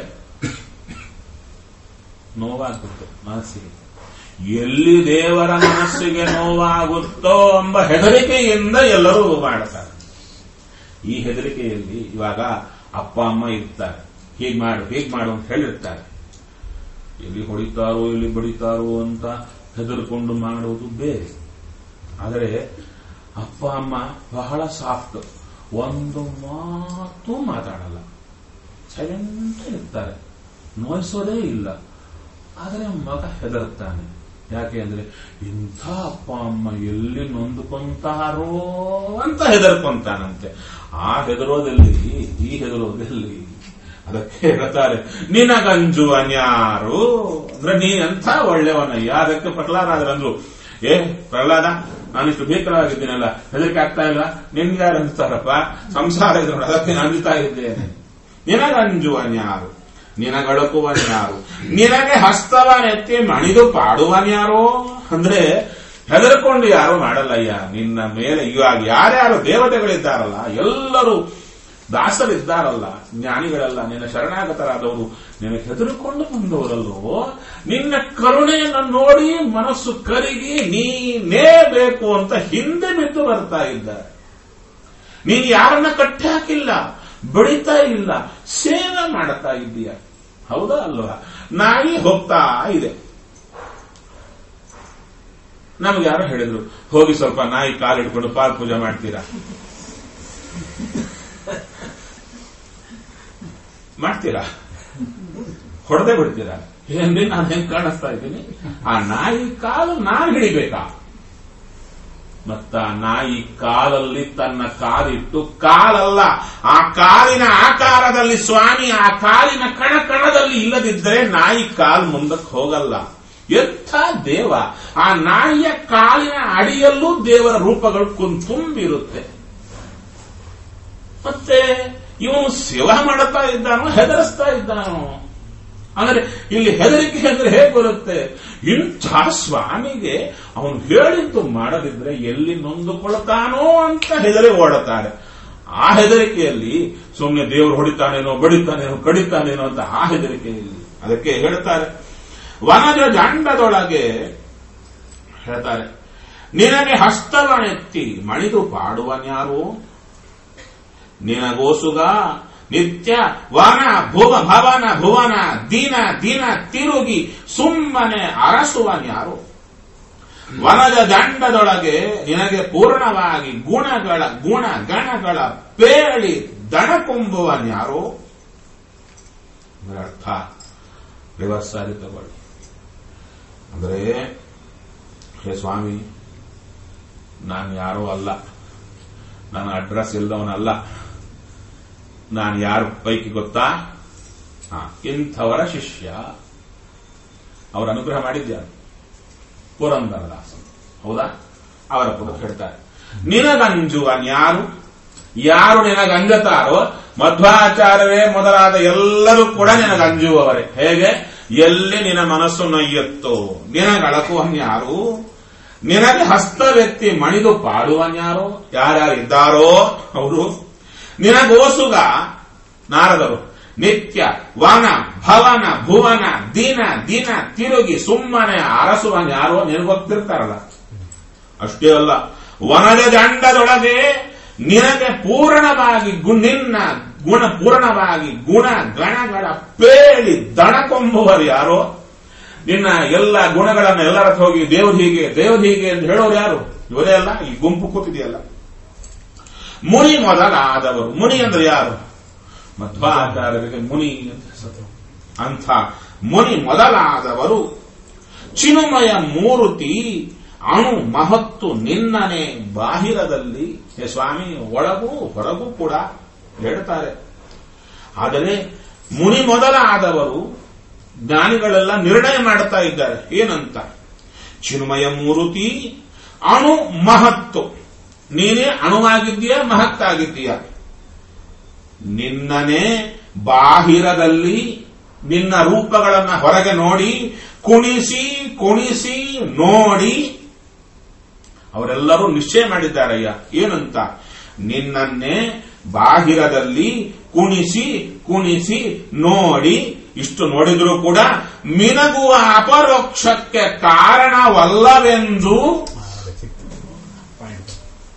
ನೋವಾಗ್ಬಿಟ್ಟು ಮನಸ್ಸಿಗೆ ಎಲ್ಲಿ ದೇವರ ಮನಸ್ಸಿಗೆ ನೋವಾಗುತ್ತೋ ಎಂಬ ಹೆದರಿಕೆಯಿಂದ ಎಲ್ಲರೂ ಮಾಡ್ತಾರೆ ಈ ಹೆದರಿಕೆಯಲ್ಲಿ ಇವಾಗ ಅಪ್ಪ ಅಮ್ಮ ಇರ್ತಾರೆ ಹೀಗ್ ಮಾಡು ಹೀಗ್ ಮಾಡು ಅಂತ ಹೇಳಿರ್ತಾರೆ ಎಲ್ಲಿ ಹೊಡಿತಾರೋ ಎಲ್ಲಿ ಬಡಿತಾರೋ ಅಂತ ಹೆದರ್ಕೊಂಡು ಮಾಡುವುದು ಬೇರೆ ಆದರೆ ಅಪ್ಪ ಅಮ್ಮ ಬಹಳ ಸಾಫ್ಟ್ ಒಂದು ಮಾತು ಮಾತಾಡಲ್ಲ ಸೈಲೆಂಟ್ ಇರ್ತಾರೆ ನೋಯಿಸೋದೇ ಇಲ್ಲ ಆದರೆ ಮಗ ಹೆದರುತ್ತಾನೆ ಯಾಕೆ ಅಂದ್ರೆ ಇಂಥ ಅಪ್ಪ ಅಮ್ಮ ಎಲ್ಲಿ ನೊಂದುಕೊಂತಾರೋ ಅಂತ ಹೆದರ್ಕೊಂತಾನಂತೆ ಆ ಹೆದರೋದಲ್ಲಿ ಈ ಹೆದರೋದಲ್ಲಿ ಅದಕ್ಕೆ ಹೇಳ್ತಾರೆ ನಿನಗಂಜು ಅನ್ಯಾರು ಅಂದ್ರೆ ನೀ ಎಂಥ ಒಳ್ಳೆಯವನಯ್ಯ ಅದಕ್ಕೆ ಪ್ರಹ್ಲಾದಾದ್ರಂದ್ರು ಏ ಪ್ರಹ್ಲಾದ ನಾನಿಷ್ಟು ಭೀಕರವಾಗಿದ್ದೀನಲ್ಲ ಹೆದರಿಕೆ ಆಗ್ತಾ ಇಲ್ಲ ನಿನ್ಗೆ ಯಾರು ಅನ್ಸ್ತಾರಪ್ಪ ಸಂಸಾರ ಇದೆ ನೋಡಿ, ಅದಕ್ಕೆ ನಾನು ಅಂಜುತ್ತಾ ಇದ್ದೇನೆ ನಿನಗಂಜುವನ್ಯಾರು ನಿನಗಳುಕುವನ್ಯಾರು ನಿನಗೆ ಹಸ್ತವನೆತ್ತಿ ಮಣಿದು ಪಾಡುವನ್ಯಾರೋ ಅಂದ್ರೆ ಹೆದರ್ಕೊಂಡು ಯಾರು ಮಾಡಲ್ಲಯ್ಯ ನಿನ್ನ ಮೇಲೆ ಇವಾಗ ಯಾರ್ಯಾರು ದೇವತೆಗಳಿದ್ದಾರಲ್ಲ ಎಲ್ಲರೂ ದಾಸರಿದ್ದಾರಲ್ಲ ಜ್ಞಾನಿಗಳೆಲ್ಲ ನಿನ್ನ ಶರಣಾಗತರಾದವರು ನಿನಗೆ ಹೆದರಿಕೊಂಡು ಬಂದವರಲ್ಲೋ ನಿನ್ನ ಕರುಣೆಯನ್ನು ನೋಡಿ ಮನಸ್ಸು ಕರಿಗಿ ನೀನೇ ಬೇಕು ಅಂತ ಹಿಂದೆ ಬಿದ್ದು ಬರ್ತಾ ಇದ್ದಾರೆ ನೀನು ಯಾರನ್ನ ಕಟ್ಟಿ ಹಾಕಿಲ್ಲ ಬಡಿತಾ ಇಲ್ಲ ಸೇವೆ ಮಾಡುತ್ತಾ ಇದ್ದೀಯ ಹೌದಾ ಅಲ್ವಾ ನಾಯಿ ಹೋಗ್ತಾ ಇದೆ ನಮ್ಗೆ ಯಾರೋ ಹೇಳಿದ್ರು ಹೋಗಿ ಸ್ವಲ್ಪ ನಾಯಿ ಕಾಲಿಡ್ಕೊಂಡು ಪಾಲ್ ಪೂಜೆ ಮಾಡ್ತೀರಾ ಮಾಡ್ತೀರಾ ಹೊಡೆದೇ ಬಿಡ್ತೀರಾ ಏನ್ರಿ ನಾನು ಹೆಂಗ್ ಕಾಣಿಸ್ತಾ ಇದ್ದೀನಿ ಆ ನಾಯಿ ಕಾಲು ನಾನು ಹಿಡಿಬೇಕಾ ಮತ್ತ ನಾಯಿ ಕಾಲಲ್ಲಿ ತನ್ನ ಕಾಲಿಟ್ಟು ಕಾಲಲ್ಲ ಆ ಕಾಲಿನ ಆಕಾರದಲ್ಲಿ ಸ್ವಾಮಿ ಆ ಕಾಲಿನ ಕಣ ಕಣದಲ್ಲಿ ಇಲ್ಲದಿದ್ದರೆ ನಾಯಿ ಕಾಲು ಮುಂದಕ್ಕೆ ಹೋಗಲ್ಲ ಎಂಥ ದೇವ ಆ ನಾಯಿಯ ಕಾಲಿನ ಅಡಿಯಲ್ಲೂ ದೇವರ ರೂಪಗಳು ಕುಂ- ತುಂಬಿರುತ್ತೆ ಮತ್ತೆ ಇವನು ಸೇವಾ ಮಾಡುತ್ತಾ ಇದ್ದಾನೋ ಹೆದರಿಸ್ತಾ ಇದ್ದಾನೋ ಅಂದ್ರೆ ಇಲ್ಲಿ ಹೆದರಿಕೆ ಅಂದ್ರೆ ಹೇಗೆ ಬರುತ್ತೆ ಇಂಥ ಸ್ವಾಮಿಗೆ ಅವನು ಹೇಳಿದ್ದು ಮಾಡದಿದ್ರೆ ಎಲ್ಲಿ ನೊಂದುಕೊಳ್ತಾನೋ ಅಂತ ಹೆದರಿ ಓಡುತ್ತಾರೆ ಆ ಹೆದರಿಕೆಯಲ್ಲಿ ಸುಮ್ಮನೆ ದೇವರು ಹೊಡಿತಾನೇನೋ ಬಡಿತಾನೇನೋ ಕಡಿತಾನೇನೋ ಅಂತ ಆ ಹೆದರಿಕೆಯಲ್ಲಿ ಅದಕ್ಕೆ ಹೇಳ್ತಾರೆ ವನಜ ಜಾಂಡದೊಳಗೆ ಹೇಳ್ತಾರೆ ನಿನಗೆ ಹಸ್ತವನೆತ್ತಿ ಮಣಿದು ಪಾಡುವನ್ಯಾರು ನಿನಗೋಸುಗ ನಿತ್ಯ ವನ ಭುವ ಭವನ ಭುವನ ದಿನ ದಿನ ತಿರುಗಿ ಸುಮ್ಮನೆ ಅರಸುವನ್ಯಾರು ವನದ ದಂಡದೊಳಗೆ ನಿನಗೆ ಪೂರ್ಣವಾಗಿ ಗುಣಗಳ ಗುಣ ಗಣಗಳ ಪೇಳಿ ದಣಕುಂಬುವನ್ಯಾರು ಇದರ ಅರ್ಥ ರಿವರ್ಸ್ ಆಗಿ ತಗೊಳ್ಳಿ ಅಂದ್ರೆ ಹೇ ಸ್ವಾಮಿ ನಾನು ಯಾರೋ ಅಲ್ಲ ನನ್ನ ಅಡ್ರೆಸ್ ಇಲ್ಲದವನಲ್ಲ ನಾನು ಯಾರ ಪೈಕಿ ಗೊತ್ತಾ ಹಾ, ಇಂಥವರ ಶಿಷ್ಯ ಅವರ ಅನುಗ್ರಹ ಮಾಡಿದ್ಯಾರು ಪುರಂದರದಾಸ ಹೌದಾ ಅವರ ಪುರ ಹೇಳ್ತಾರೆ ನಿನಗಂಜುವನ್ಯಾರು ಯಾರು ನಿನಗಂಜತಾರೋ ಮಧ್ವಾಚಾರ್ಯವೇ ಮೊದಲಾದ ಎಲ್ಲರೂ ಕೂಡ ನಿನಗಂಜುವವರೇ ಹೇಗೆ ಎಲ್ಲಿ ನಿನ್ನ ಮನಸ್ಸು ನೊಯ್ಯುತ್ತೋ ನಿನಗಳಕುವನ್ಯಾರು ನಿನಗೆ ಹಸ್ತವೆತ್ತಿ ಮಣಿದು ಪಾಡುವನ್ಯಾರು ಯಾರ್ಯಾರು ಇದ್ದಾರೋ ಅವರು ನಿನಗೋಸುಗ ನಾರದರು ನಿತ್ಯ ವನ ಭವನ ಭುವನ ದಿನ ದಿನ ತಿರುಗಿ ಸುಮ್ಮನೆ ಅರಸುವನ್ ಯಾರೋ ನಿನಗೊತ್ತಿರ್ತಾರಲ್ಲ ಅಷ್ಟೇ ಅಲ್ಲ ವನದ ದಂಡದೊಳಗೆ ನಿನಗೆ ಪೂರ್ಣವಾಗಿ ಗು- ನಿನ್ನ ಗುಣ ಪೂರ್ಣವಾಗಿ ಗುಣ ಗಣಗಳ ಪೇಳಿ ದಣಕೊಂಬುವರು ಯಾರೋ ನಿನ್ನ ಎಲ್ಲ ಗುಣಗಳನ್ನು ಎಲ್ಲರ ಹತ್ರ ಹೋಗಿ ದೇವ್ರು ಹೀಗೆ ದೇವ್ರು ಹೀಗೆ ಅಂತ ಹೇಳೋರು ಯಾರು ಇವರೇ ಅಲ್ಲ ಈ ಗುಂಪು ಕೂತಿದೆಯಲ್ಲ ಮುನಿ ಮೊದಲಾದವರು ಮುನಿ ಅಂದ್ರೆ ಯಾರು ಮಧ್ವಾಚಾರ್ಯರಿಗೆ ಮುನಿ ಅಂತ ಹೆಸರು ಅಂಥ ಮುನಿ ಮೊದಲಾದವರು ಚಿನುಮಯ ಮೂರುತಿ ಅಣು ಮಹತ್ತು ನಿನ್ನನೆ ಬಾಹಿರದಲ್ಲಿ ಹೇ ಸ್ವಾಮಿ ಒಳಗೂ ಹೊರಗೂ ಕೂಡ ಹೇಳ್ತಾರೆ ಆದರೆ ಮುನಿ ಮೊದಲಾದವರು ಜ್ಞಾನಿಗಳೆಲ್ಲ ನಿರ್ಣಯ ಮಾಡುತ್ತಾ ಇದ್ದಾರೆ ಏನಂತ ಚಿನ್ಮಯ ಮೂರುತಿ ಅಣು ಮಹತ್ತು ನೀನೇ ಅಣುವಾಗಿದ್ದೀಯ ಮಹತ್ತಾಗಿದ್ದೀಯ ನಿನ್ನನೆ ಬಾಹಿರದಲ್ಲಿ ನಿನ್ನ ರೂಪಗಳನ್ನ ಹೊರಗೆ ನೋಡಿ ಕುಣಿಸಿ ಕುಣಿಸಿ ನೋಡಿ ಅವರೆಲ್ಲರೂ ನಿಶ್ಚಯ ಮಾಡಿದ್ದಾರಯ್ಯ ಏನಂತ ನಿನ್ನನ್ನೇ ಬಾಹಿರದಲ್ಲಿ ಕುಣಿಸಿ ಕುಣಿಸಿ ನೋಡಿ ಇಷ್ಟು ನೋಡಿದರೂ ಕೂಡ ಮಿನಗುವ ಅಪರೋಕ್ಷಕ್ಕೆ ಕಾರಣವಲ್ಲವೆಂದು ಪಾಯಿಂಟ್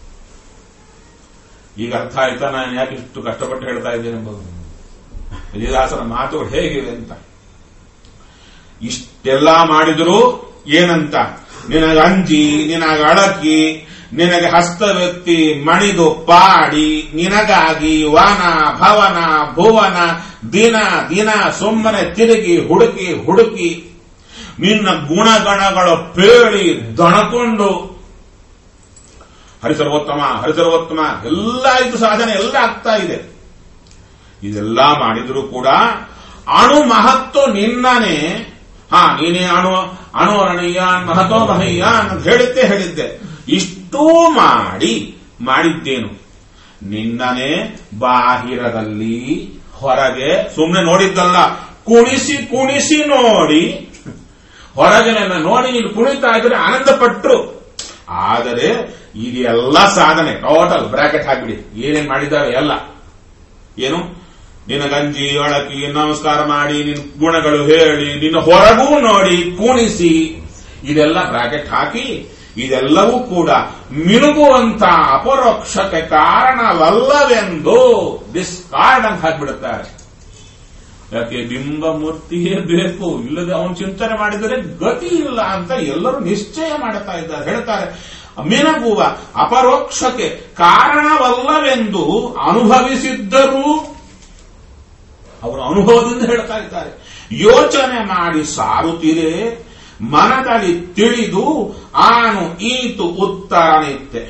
ಈಗ ಅರ್ಥ ಆಯ್ತಾ ನಾನು ಯಾಕೆ ಇಷ್ಟು ಕಷ್ಟಪಟ್ಟು ಹೇಳ್ತಾ ಇದ್ದೇನೆ ಎಂಬುದು ವಿಜಯದಾಸರ ಮಾತುಗಳು ಹೇಗಿವೆ ಅಂತ ಇಷ್ಟೆಲ್ಲ ಮಾಡಿದ್ರು ಏನಂತ ನಿನಗ ಅಂಜಿ ನಿನಗ ಅಳಕಿ ನಿನಗೆ ಹಸ್ತವೆತ್ತಿ ಮಣಿದು ಪಾಡಿ ನಿನಗಾಗಿ ವನ ಭವನ ಭುವನ ದಿನ ದಿನ ಸುಮ್ಮನೆ ತಿರುಗಿ ಹುಡುಕಿ ಹುಡುಕಿ ನಿನ್ನ ಗುಣಗಣಗಳು ಪೇಳಿ ದಣಕೊಂಡು ಹರಿಸರ್ವೋತ್ತಮ ಹರಿಸರ್ವೋತ್ತಮ ಎಲ್ಲ ಇದು ಸಾಧನೆ ಎಲ್ಲ ಆಗ್ತಾ ಇದೆ ಇದೆಲ್ಲ ಮಾಡಿದ್ರು ಕೂಡ ಅಣು ಮಹತ್ವ ನಿನ್ನನೆ ಹಾ ನೀನೇ ಅಣು ಅಣು ಅರಣೀಯಾನ್ ಮಹತೋ ಮಹಯ್ಯಾನ್ ಅಂತ ಹೇಳಿದ್ದೆ ಹೇಳಿದ್ದೆ ಇಷ್ಟೂ ಮಾಡಿ ಮಾಡಿದ್ದೇನು ನಿನ್ನನೆ ಬಾಹಿರದಲ್ಲಿ ಹೊರಗೆ ಸುಮ್ಮನೆ ನೋಡಿದ್ದಲ್ಲ ಕುಣಿಸಿ ಕುಣಿಸಿ ನೋಡಿ ಹೊರಗೆ ನನ್ನ ನೋಡಿ ನೀನು ಕುಣಿತಾ ಇದ್ರೆ ಆನಂದ ಪಟ್ರು ಆದರೆ ಇದೆಲ್ಲ ಸಾಧನೆ ಟೋಟಲ್ ಬ್ರಾಕೆಟ್ ಹಾಕಿಬಿಡಿ ಏನೇನ್ ಮಾಡಿದ್ದಾರೆ ಎಲ್ಲ ಏನು ನಿನ್ನ ಗಂಜಿ ಒಳಕಿ ನಮಸ್ಕಾರ ಮಾಡಿ ನಿನ್ನ ಗುಣಗಳು ಹೇಳಿ ನಿನ್ನ ಹೊರಗೂ ನೋಡಿ ಕುಣಿಸಿ ಇದೆಲ್ಲ ಬ್ರಾಕೆಟ್ ಹಾಕಿ ಇದೆಲ್ಲವೂ ಕೂಡ ಮಿನುಗುವಂತ ಅಪರೋಕ್ಷಕ್ಕೆ ಕಾರಣವಲ್ಲವೆಂದು ಡಿಸ್ಕಾರ್ಡ್ ಅಂತ ಹಾಕ್ಬಿಡುತ್ತಾರೆ ಯಾಕೆ ಬಿಂಬ ಮೂರ್ತಿಯೇ ಬೇಕು ಇಲ್ಲದೆ ಅವನು ಚಿಂತನೆ ಮಾಡಿದರೆ ಗತಿ ಇಲ್ಲ ಅಂತ ಎಲ್ಲರೂ ನಿಶ್ಚಯ ಮಾಡುತ್ತಾ ಇದ್ದಾರೆ ಹೇಳ್ತಾರೆ ಮಿನಗುವ ಅಪರೋಕ್ಷಕ್ಕೆ ಕಾರಣವಲ್ಲವೆಂದು ಅನುಭವಿಸಿದ್ದರೂ ಅವರು ಅನುಭವದಿಂದ ಹೇಳ್ತಾ ಇದ್ದಾರೆ ಯೋಚನೆ ಮಾಡಿ ಸಾರುತ್ತಿರೆ ಮನದಲ್ಲಿ ತಿಳಿದು ಆನು ಈತು ಉತ್ತರ ನಿತ್ತೆ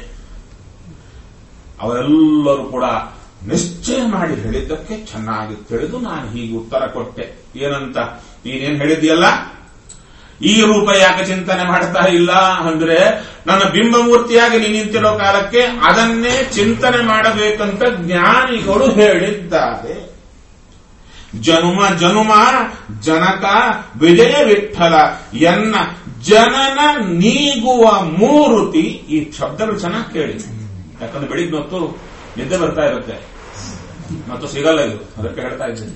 ಅವರೆಲ್ಲರೂ ಕೂಡ ನಿಶ್ಚಯ ಮಾಡಿ ಹೇಳಿದ್ದಕ್ಕೆ ಚೆನ್ನಾಗಿ ತಿಳಿದು ನಾನು ಹೀಗೆ ಉತ್ತರ ಕೊಟ್ಟೆ ಏನಂತ ನೀನೇನ್ ಹೇಳಿದ್ಯಲ್ಲ ಈ ರೂಪ ಯಾಕೆ ಚಿಂತನೆ ಮಾಡ್ತಾ ಇಲ್ಲ ಅಂದ್ರೆ ನನ್ನ ಬಿಂಬಮೂರ್ತಿಯಾಗಿ ನೀನು ನಿಂತಿರೋ ಕಾಲಕ್ಕೆ ಅದನ್ನೇ ಚಿಂತನೆ ಮಾಡಬೇಕಂತ ಜ್ಞಾನಿಗಳು ಹೇಳಿದ್ದಾರೆ ಜನುಮ ಜನುಮ ಜನಕ ವಿಜಯ ವಿಠಲ ಎನ್ನ ಜನನ ನೀಗುವ ಮೂರುತಿ ಈ ಶಬ್ದಗಳು ಚೆನ್ನಾಗಿ ಕೇಳಿ ಯಾಕಂದ್ರೆ ಬೆಳಿಗ್ಗೆ ಹೊತ್ತು ನಿದ್ದೆ ಬರ್ತಾ ಇರುತ್ತೆ ಮತ್ತು ಸಿಗಲ್ಲ ಇದು ಅದಕ್ಕೆ ಹೇಳ್ತಾ ಇದ್ದೀನಿ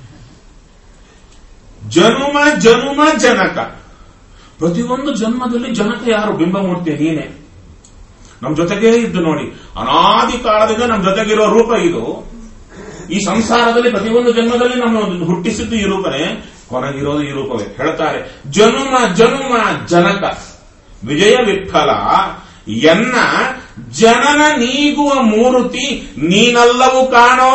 ಜನುಮ ಜನುಮ ಜನಕ ಪ್ರತಿಯೊಂದು ಜನ್ಮದಲ್ಲಿ ಜನಕ ಯಾರು ಬಿಂಬಮೂರ್ತಿ ನೀನೆ ನಮ್ ಜೊತೆಗೇ ಇದ್ದು ನೋಡಿ ಅನಾದಿ ಕಾಲದಿಂದ ನಮ್ ಜೊತೆಗಿರೋ ರೂಪ ಇದು ಈ ಸಂಸಾರದಲ್ಲಿ ಪ್ರತಿಯೊಂದು ಜನ್ಮದಲ್ಲಿ ನಮ್ಮ ಹುಟ್ಟಿಸಿದ್ದು ಈ ರೂಪನೇ ಕೊನೆಗಿರೋದು ಈ ರೂಪವೇ ಹೇಳ್ತಾರೆ ಜನುಮ ಜನುಮ ಜನಕ ವಿಜಯ ವಿಠಲ ಎನ್ನ ಜನನ ನೀಗುವ ಮೂರುತಿ ನೀನಲ್ಲವೂ ಕಾಣೋ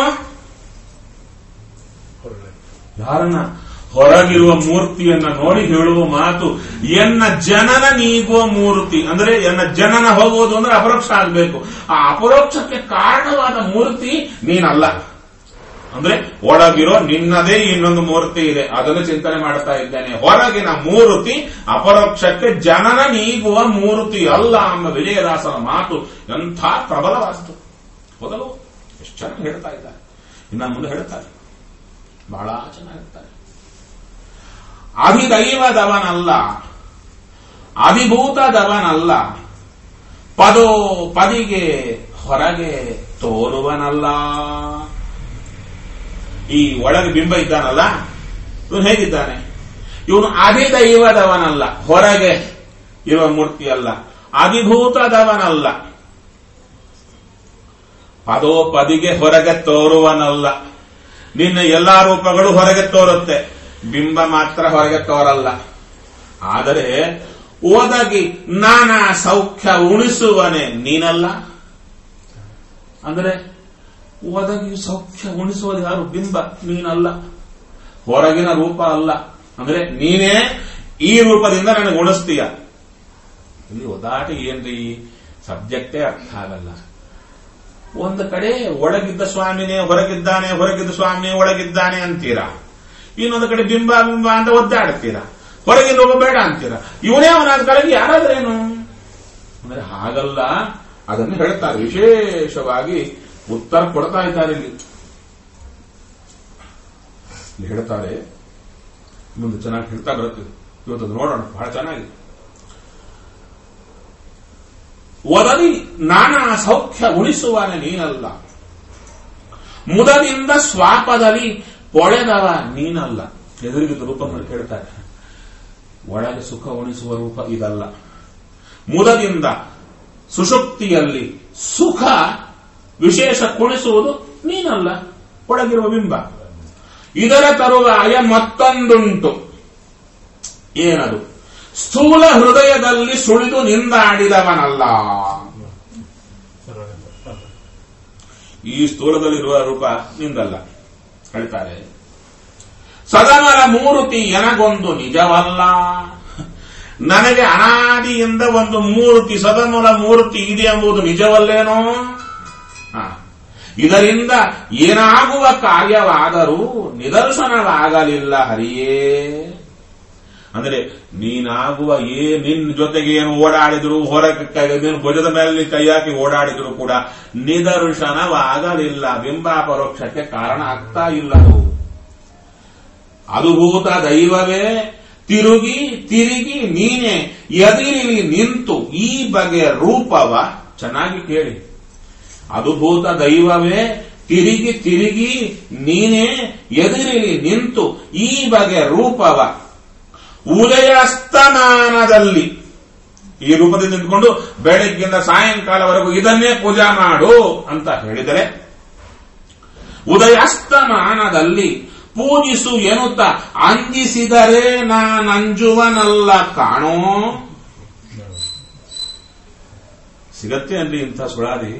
ಯಾರನ್ನ ಹೊರಗಿರುವ ಮೂರ್ತಿಯನ್ನ ನೋಡಿ ಹೇಳುವ ಮಾತು ಎನ್ನ ಜನನ ನೀಗುವ ಮೂರ್ತಿ ಅಂದ್ರೆ ಎನ್ನ ಜನನ ಹೋಗುವುದು ಅಂದ್ರೆ ಅಪರೋಕ್ಷ ಆಗಬೇಕು ಆ ಅಪರೋಕ್ಷಕ್ಕೆ ಕಾರಣವಾದ ಮೂರ್ತಿ ನೀನಲ್ಲ ಅಂದ್ರೆ ಒಳಗಿರೋ ನಿನ್ನದೇ ಇನ್ನೊಂದು ಮೂರ್ತಿ ಇದೆ ಅದನ್ನು ಚಿಂತನೆ ಮಾಡ್ತಾ ಇದ್ದೇನೆ ಹೊರಗಿನ ಮೂರ್ತಿ ಅಪರೋಕ್ಷಕ್ಕೆ ಜನನ ನೀಗುವ ಮೂರ್ತಿ ಅಲ್ಲ ಎಂಬ ವಿಜಯದಾಸನ ಮಾತು ಎಂಥ ಪ್ರಬಲವಾಸ್ತು ಮೊದಲು ಎಷ್ಟು ಚೆನ್ನಾಗಿ ಹೇಳ್ತಾ ಇದ್ದಾರೆ ಇನ್ನ ಮುಂದೆ ಹೇಳ್ತಾರೆ ಬಹಳ ಚೆನ್ನಾಗಿರ್ತಾರೆ ಅಧಿದೈವದವನಲ್ಲ ಅಧಿಭೂತದವನಲ್ಲ ಪದೋ ಪದಿಗೆ ಹೊರಗೆ ತೋರುವನಲ್ಲ ಈ ಒಳಗೆ ಬಿಂಬ ಇದ್ದಾನಲ್ಲ ಇವನು ಹೇಗಿದ್ದಾನೆ ಇವನು ಅಧಿದೈವದವನಲ್ಲ ಹೊರಗೆ ಇರುವ ಮೂರ್ತಿ ಅಲ್ಲ ಅಧಿಭೂತದವನಲ್ಲ ಪದೋಪದಿಗೆ ಹೊರಗೆ ತೋರುವನಲ್ಲ ನಿನ್ನ ಎಲ್ಲಾ ರೂಪಗಳು ಹೊರಗೆ ತೋರುತ್ತೆ ಬಿಂಬ ಮಾತ್ರ ಹೊರಗೆ ತೋರಲ್ಲ ಆದರೆ ಒದಗಿ ನಾನಾ ಸೌಖ್ಯ ಉಣಿಸುವನೆ ನೀನಲ್ಲ ಅಂದ್ರೆ ಒದಗಿ ಸೌಖ್ಯ ಉಣಿಸುವುದು ಯಾರು ಬಿಂಬ ನೀನಲ್ಲ ಹೊರಗಿನ ರೂಪ ಅಲ್ಲ ಅಂದ್ರೆ ನೀನೇ ಈ ರೂಪದಿಂದ ನನಗೆ ಉಣಿಸ್ತೀಯ ಇಲ್ಲಿ ಒದಾಟ ಏನ್ರಿ ಸಬ್ಜೆಕ್ಟೇ ಅರ್ಥ ಆಗಲ್ಲ ಒಂದು ಕಡೆ ಒಳಗಿದ್ದ ಸ್ವಾಮಿನೇ ಹೊರಗಿದ್ದಾನೆ ಹೊರಗಿದ್ದ ಸ್ವಾಮಿ ಒಳಗಿದ್ದಾನೆ ಅಂತೀರಾ ಇನ್ನೊಂದು ಕಡೆ ಬಿಂಬ ಬಿಂಬ ಅಂತ ಒದ್ದಾಡ್ತೀರಾ ಹೊರಗಿನ ರೂಪ ಬೇಡ ಅಂತೀರಾ ಇವನೇ ಅವನಾದ ಕಡೆಗೆ ಯಾರಾದ್ರೇನು ಅಂದ್ರೆ ಹಾಗಲ್ಲ ಅದನ್ನು ಹೇಳ್ತಾರೆ ವಿಶೇಷವಾಗಿ ಉತ್ತರ ಕೊಡ್ತಾ ಇದ್ದಾರೆ ಇಲ್ಲಿ ಇಲ್ಲಿ ಹೇಳ್ತಾರೆ ಮುಂದೆ ಚೆನ್ನಾಗಿ ಹೇಳ್ತಾ ಬರುತ್ತೆ ಇವತ್ತು ಅದು ನೋಡೋಣ ಬಹಳ ಚೆನ್ನಾಗಿ ಒದರಿ ನಾನಾ ಸೌಖ್ಯ ಉಳಿಸುವನೆ ನೀನಲ್ಲ ಮುದದಿಂದ ಸ್ವಾಪದಲ್ಲಿ ಪೊಳೆದವ ನೀನಲ್ಲ ಎದುರಿಗಿದ್ದ ರೂಪ ಮಾಡಿ ಹೇಳ್ತಾರೆ ಒಳಗೆ ಸುಖ ಉಣಿಸುವ ರೂಪ ಇದಲ್ಲ ಮುದದಿಂದ ಸುಷುಪ್ತಿಯಲ್ಲಿ ಸುಖ ವಿಶೇಷ ಕುಣಿಸುವುದು ನೀನಲ್ಲ ಒಳಗಿರುವ ಬಿಂಬ ಇದರ ತರುವಾಯ ಮತ್ತೊಂದುಂಟು ಏನದು ಸ್ಥೂಲ ಹೃದಯದಲ್ಲಿ ಸುಳಿದು ನಿಂದಾಡಿದವನಲ್ಲ ಈ ಸ್ಥೂಲದಲ್ಲಿರುವ ರೂಪ ನಿಂದಲ್ಲ ಹೇಳ್ತಾರೆ ಸದಮಲ ಮೂರ್ತಿ ಎನಗೊಂದು ನಿಜವಲ್ಲ ನನಗೆ ಅನಾದಿಯಿಂದ ಒಂದು ಮೂರ್ತಿ ಸದಮೂಲ ಮೂರ್ತಿ ಇದೆ ಎಂಬುದು ನಿಜವಲ್ಲೇನೋ ಹ. ಇದರಿಂದ ಏನಾಗುವ ಕಾರ್ಯವಾದರೂ ನಿದರ್ಶನವಾಗಲಿಲ್ಲ ಹರಿಯೇ ಅಂದ್ರೆ ನೀನಾಗುವ ಏ ನಿನ್ ಜೊತೆಗೆ ಏನು ಓಡಾಡಿದ್ರು ಹೊರಗೆ ಕೈ ನೀನು ಭುಜದ ಮೇಲೆ ಕೈ ಹಾಕಿ ಓಡಾಡಿದ್ರು ಕೂಡ ನಿದರ್ಶನವಾಗಲಿಲ್ಲ ಬಿಂಬಾಪರೋಕ್ಷಕ್ಕೆ ಕಾರಣ ಆಗ್ತಾ ಇಲ್ಲ ಅದು ಅನುಭೂತ ದೈವವೇ ತಿರುಗಿ ತಿರುಗಿ ನೀನೆ ಎದಿರಿಲಿ ನಿಂತು ಈ ಬಗೆಯ ರೂಪವ ಚೆನ್ನಾಗಿ ಕೇಳಿ ಅನುಭೂತ ದೈವವೇ ತಿರುಗಿ ತಿರುಗಿ ನೀನೇ ಎದುರಿಲಿ ನಿಂತು ಈ ಬಗೆಯ ರೂಪವ ಉದಯಸ್ತಮಾನದಲ್ಲಿ ಈ ರೂಪದಿಂದ ನಿಂತ್ಕೊಂಡು ಬೆಳಗ್ಗಿಂದ ಸಾಯಂಕಾಲವರೆಗೂ ಇದನ್ನೇ ಪೂಜಾ ಮಾಡು ಅಂತ ಹೇಳಿದರೆ ಉದಯಾಸ್ತಮಾನದಲ್ಲಿ ಪೂಜಿಸು ಎನ್ನುತ್ತ ಅಂಜಿಸಿದರೆ ನಾನಂಜುವನಲ್ಲ ಕಾಣೋ ಸಿಗತ್ತೆ ಅನ್ರಿ ಇಂಥ ಸುಳಾದಿ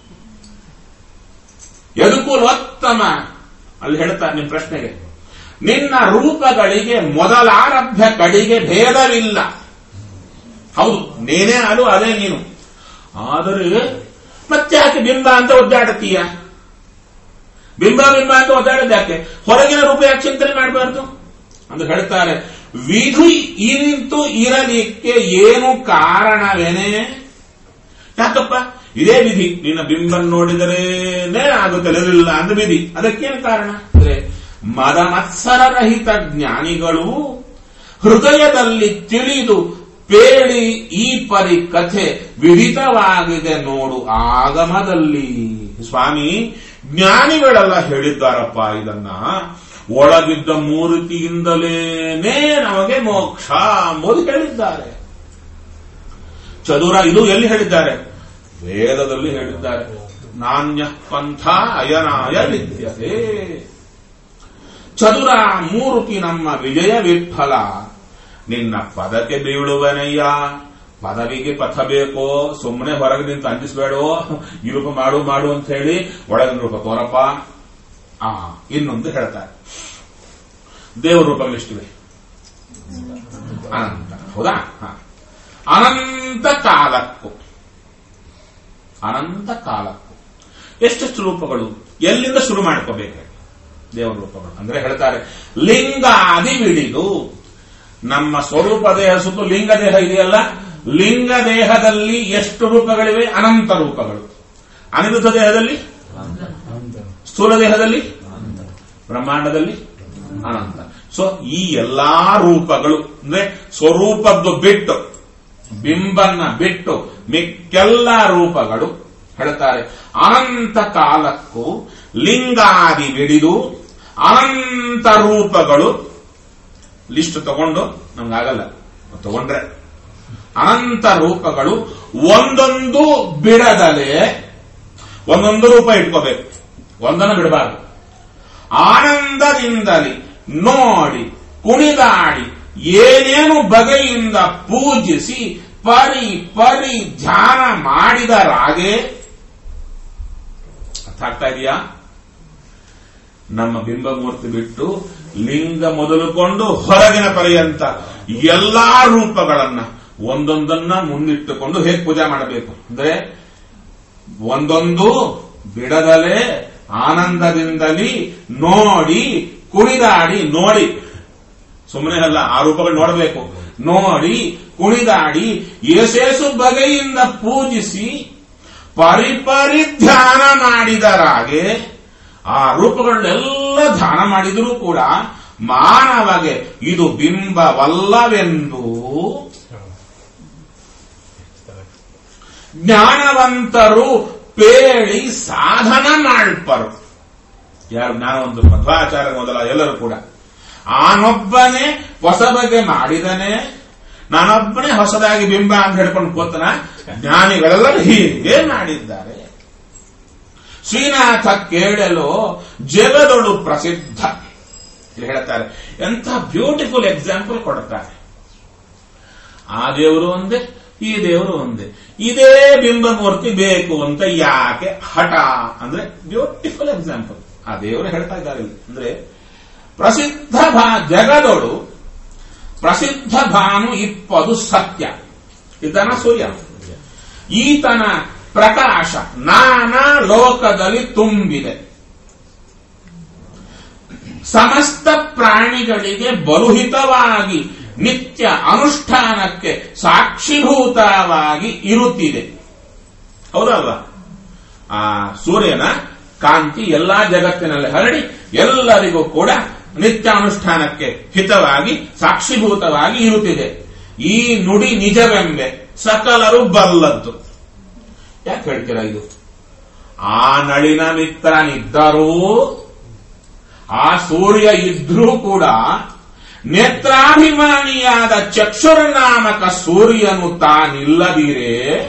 ಯದುಕುಲೋತ್ತಮ ಅಲ್ಲಿ ಹೇಳ್ತಾ ನಿಮ್ ಪ್ರಶ್ನೆಗೆ ನಿನ್ನ ರೂಪಗಳಿಗೆ ಮೊದಲಾರಭ್ಯ ಕಡೆಗೆ ಭೇದವಿಲ್ಲ ಹೌದು ನೇನೇ ಅದು ಅದೇ ನೀನು ಆದರೆ ಮತ್ತೆ ಯಾಕೆ ಬಿಂಬ ಅಂತ ಒದ್ದಾಡುತ್ತೀಯ ಬಿಂಬ ಬಿಂಬ ಅಂತ ಒದ್ದಾಡೋದ್ಯಾಕೆ ಹೊರಗಿನ ರೂಪ ಯಾಕೆ ಚಿಂತನೆ ಮಾಡಬಾರ್ದು ಅಂತ ಹೇಳ್ತಾರೆ ವಿಧಿ ಇನಿಂತು ಇರಲಿಕ್ಕೆ ಏನು ಕಾರಣವೇನೇ ಯಾಕಪ್ಪ ಇದೇ ವಿಧಿ ನಿನ್ನ ಬಿಂಬ ನೋಡಿದರೇನೇ ಆಗುತ್ತಲಿಲ್ಲ ಅಂದ್ರೆ ವಿಧಿ ಅದಕ್ಕೇನು ಕಾರಣ ಅಂದ್ರೆ ಮದ ಮತ್ಸರರಹಿತ ಜ್ಞಾನಿಗಳು ಹೃದಯದಲ್ಲಿ ತಿಳಿದು ಪೇಳಿ ಈ ಪರಿ ಕಥೆ ವಿಹಿತವಾಗಿದೆ ನೋಡು ಆಗಮದಲ್ಲಿ ಸ್ವಾಮಿ ಜ್ಞಾನಿಗಳೆಲ್ಲ ಹೇಳಿದ್ದಾರಪ್ಪ ಇದನ್ನ ಒಳಗಿದ್ದ ಮೂರ್ತಿಯಿಂದಲೇನೇ ನಮಗೆ ಮೋಕ್ಷ ಎಂಬುದು ಹೇಳಿದ್ದಾರೆ ಚದುರ ಇದು ಎಲ್ಲಿ ಹೇಳಿದ್ದಾರೆ ವೇದದಲ್ಲಿ ಹೇಳಿದ್ದಾರೆ ನಾಣ್ಯ ಪಂಥ ಅಯನಾಯ ವಿದ್ಯತೆ ಚದುರ ಮೂರುತಿ ನಮ್ಮ ವಿಜಯ ವಿಠಲ ನಿನ್ನ ಪದಕ್ಕೆ ಬೀಳುವನಯ್ಯ ಪದವಿಗೆ ಪಥ ಬೇಕೋ ಸುಮ್ಮನೆ ಹೊರಗೆ ನಿಂತು ಅಂಜಿಸ್ಬೇಡೋ ಈ ರೂಪ ಮಾಡು ಮಾಡು ಅಂತ ಹೇಳಿ ಒಳಗಿನ ರೂಪ ತೋರಪ್ಪ ಆ ಇನ್ನೊಂದು ಹೇಳ್ತಾರೆ ದೇವರ ರೂಪಗಳಿಷ್ಟಿವೆ ಅನಂತ ಹೌದಾ ಹ. ಅನಂತ ಕಾಲಕ್ಕೂ ಅನಂತ ಕಾಲಕ್ಕೂ ಎಷ್ಟೆಷ್ಟು ರೂಪಗಳು ಎಲ್ಲಿಂದ ಶುರು ಮಾಡ್ಕೋಬೇಕು ದೇವರ ರೂಪಗಳು ಅಂದ್ರೆ ಹೇಳ್ತಾರೆ ಲಿಂಗಾದಿ ಬಿಡಿದು ನಮ್ಮ ಸ್ವರೂಪ ದೇಹ ಸುತ್ತು ಲಿಂಗ ದೇಹ ಇದೆಯಲ್ಲ ಲಿಂಗ ದೇಹದಲ್ಲಿ ಎಷ್ಟು ರೂಪಗಳಿವೆ ಅನಂತ ರೂಪಗಳು ಅನಿರುದ್ಧ ದೇಹದಲ್ಲಿ ಸ್ಥೂಲ ದೇಹದಲ್ಲಿ ಬ್ರಹ್ಮಾಂಡದಲ್ಲಿ ಅನಂತ ಸೊ ಈ ಎಲ್ಲಾ ರೂಪಗಳು ಅಂದ್ರೆ ಸ್ವರೂಪದ್ದು ಬಿಟ್ಟು ಬಿಂಬನ್ನ ಬಿಟ್ಟು ಮಿಕ್ಕೆಲ್ಲ ರೂಪಗಳು ಹೇಳ್ತಾರೆ ಅನಂತ ಕಾಲಕ್ಕೂ ಲಿಂಗಾದಿ ಬಿಡಿದು ಅನಂತ ರೂಪಗಳು ಲಿಸ್ಟ್ ತಗೊಂಡು ನಮ್ಗಾಗಲ್ಲ ತಗೊಂಡ್ರೆ ಅನಂತ ರೂಪಗಳು ಒಂದೊಂದು ಬಿಡದಲೆ ಒಂದೊಂದು ರೂಪ ಇಟ್ಕೋಬೇಕು ಒಂದನ್ನು ಬಿಡಬಾರದು ಆನಂದದಿಂದಲೇ ನೋಡಿ ಕುಣಿದಾಡಿ ಏನೇನು ಬಗೆಯಿಂದ ಪೂಜಿಸಿ ಪರಿ ಪರಿ ಧ್ಯಾನ ಮಾಡಿದರಾಗೆ ಅರ್ಥ ಆಗ್ತಾ ಇದೆಯಾ ನಮ್ಮ ಬಿಂಬಮೂರ್ತಿ ಬಿಟ್ಟು ಲಿಂಗ ಮೊದಲುಕೊಂಡು ಹೊರಗಿನ ಪರ್ಯಂತ ಎಲ್ಲಾ ರೂಪಗಳನ್ನ ಒಂದೊಂದನ್ನ ಮುಂದಿಟ್ಟುಕೊಂಡು ಹೇಗೆ ಪೂಜೆ ಮಾಡಬೇಕು ಅಂದ್ರೆ ಒಂದೊಂದು ಬಿಡದಲೆ ಆನಂದದಿಂದಲೇ ನೋಡಿ ಕುಣಿದಾಡಿ ನೋಡಿ ಸುಮ್ಮನೆ ಅಲ್ಲ ಆ ರೂಪಗಳು ನೋಡಬೇಕು ನೋಡಿ ಕುಣಿದಾಡಿ ಏಸೇಸು ಬಗೆಯಿಂದ ಪೂಜಿಸಿ ಪರಿಪರಿ ಧ್ಯಾನ ಮಾಡಿದರಾಗೆ ಆ ರೂಪಗಳನ್ನೆಲ್ಲ ಧ್ಯಾನ ಮಾಡಿದರೂ ಕೂಡ ಮಾನವಗೆ ಇದು ಬಿಂಬವಲ್ಲವೆಂದು ಜ್ಞಾನವಂತರು ಪೇಳಿ ಸಾಧನ ಮಾಡ್ಪರು ಯಾರು ಜ್ಞಾನವಂತರು ಮಧ್ವಾಚಾರ್ಯ ಮೊದಲ ಎಲ್ಲರೂ ಕೂಡ ಆನೊಬ್ಬನೇ ಹೊಸ ಬಗೆ ಮಾಡಿದನೆ ನಾನೊಬ್ಬನೇ ಹೊಸದಾಗಿ ಬಿಂಬ ಅಂತ ಹೇಳ್ಕೊಂಡು ಕೂತನ ಜ್ಞಾನಿಗಳೆಲ್ಲರೂ ಹೀಗೆ ಮಾಡಿದ್ದಾರೆ ಶ್ರೀನಾಥ ಕೇಳಲು ಜಗದೊಳು ಪ್ರಸಿದ್ಧ ಇಲ್ಲಿ ಹೇಳ್ತಾರೆ ಎಂಥ ಬ್ಯೂಟಿಫುಲ್ ಎಕ್ಸಾಂಪಲ್ ಕೊಡ್ತಾರೆ ಆ ದೇವರು ಒಂದೇ ಈ ದೇವರು ಒಂದೇ ಇದೇ ಬಿಂಬಮೂರ್ತಿ ಬೇಕು ಅಂತ ಯಾಕೆ ಹಠ ಅಂದ್ರೆ ಬ್ಯೂಟಿಫುಲ್ ಎಕ್ಸಾಂಪಲ್ ಆ ದೇವರು ಹೇಳ್ತಾ ಇದ್ದಾರೆ ಇಲ್ಲಿ. ಅಂದ್ರೆ ಪ್ರಸಿದ್ಧ ಭಾ ಜಗದೊಳು ಪ್ರಸಿದ್ಧ ಭಾನು ಇಪ್ಪದು ಸತ್ಯ ಇದನ ಸೂರ್ಯ ಈತನ ಪ್ರಕಾಶ ನಾನಾ ಲೋಕದಲ್ಲಿ ತುಂಬಿದೆ ಸಮಸ್ತ ಪ್ರಾಣಿಗಳಿಗೆ ಬಲುಹಿತವಾಗಿ ನಿತ್ಯ ಅನುಷ್ಠಾನಕ್ಕೆ ಸಾಕ್ಷಿಭೂತವಾಗಿ ಇರುತ್ತಿದೆ ಹೌದಲ್ವಾ ಆ ಸೂರ್ಯನ ಕಾಂತಿ ಎಲ್ಲಾ ಜಗತ್ತಿನಲ್ಲಿ ಹರಡಿ ಎಲ್ಲರಿಗೂ ಕೂಡ ನಿತ್ಯ ಅನುಷ್ಠಾನಕ್ಕೆ ಹಿತವಾಗಿ ಸಾಕ್ಷಿಭೂತವಾಗಿ ಇರುತ್ತಿದೆ ಈ ನುಡಿ ನಿಜವೆಂಬೆ ಸಕಲರು ಬಲ್ಲದ್ದು ಯಾಕೆ ಹೇಳ್ತೀರಾ ಇದು ಆ ನಳಿನ ಮಿತ್ರನಿದ್ದರೂ ಆ ಸೂರ್ಯ ಇದ್ರೂ ಕೂಡ ನೇತ್ರಾಭಿಮಾನಿಯಾದ ಚಕ್ಷುರ್ನಾಮಕ ಸೂರ್ಯನು ತಾನಿಲ್ಲದಿರೇ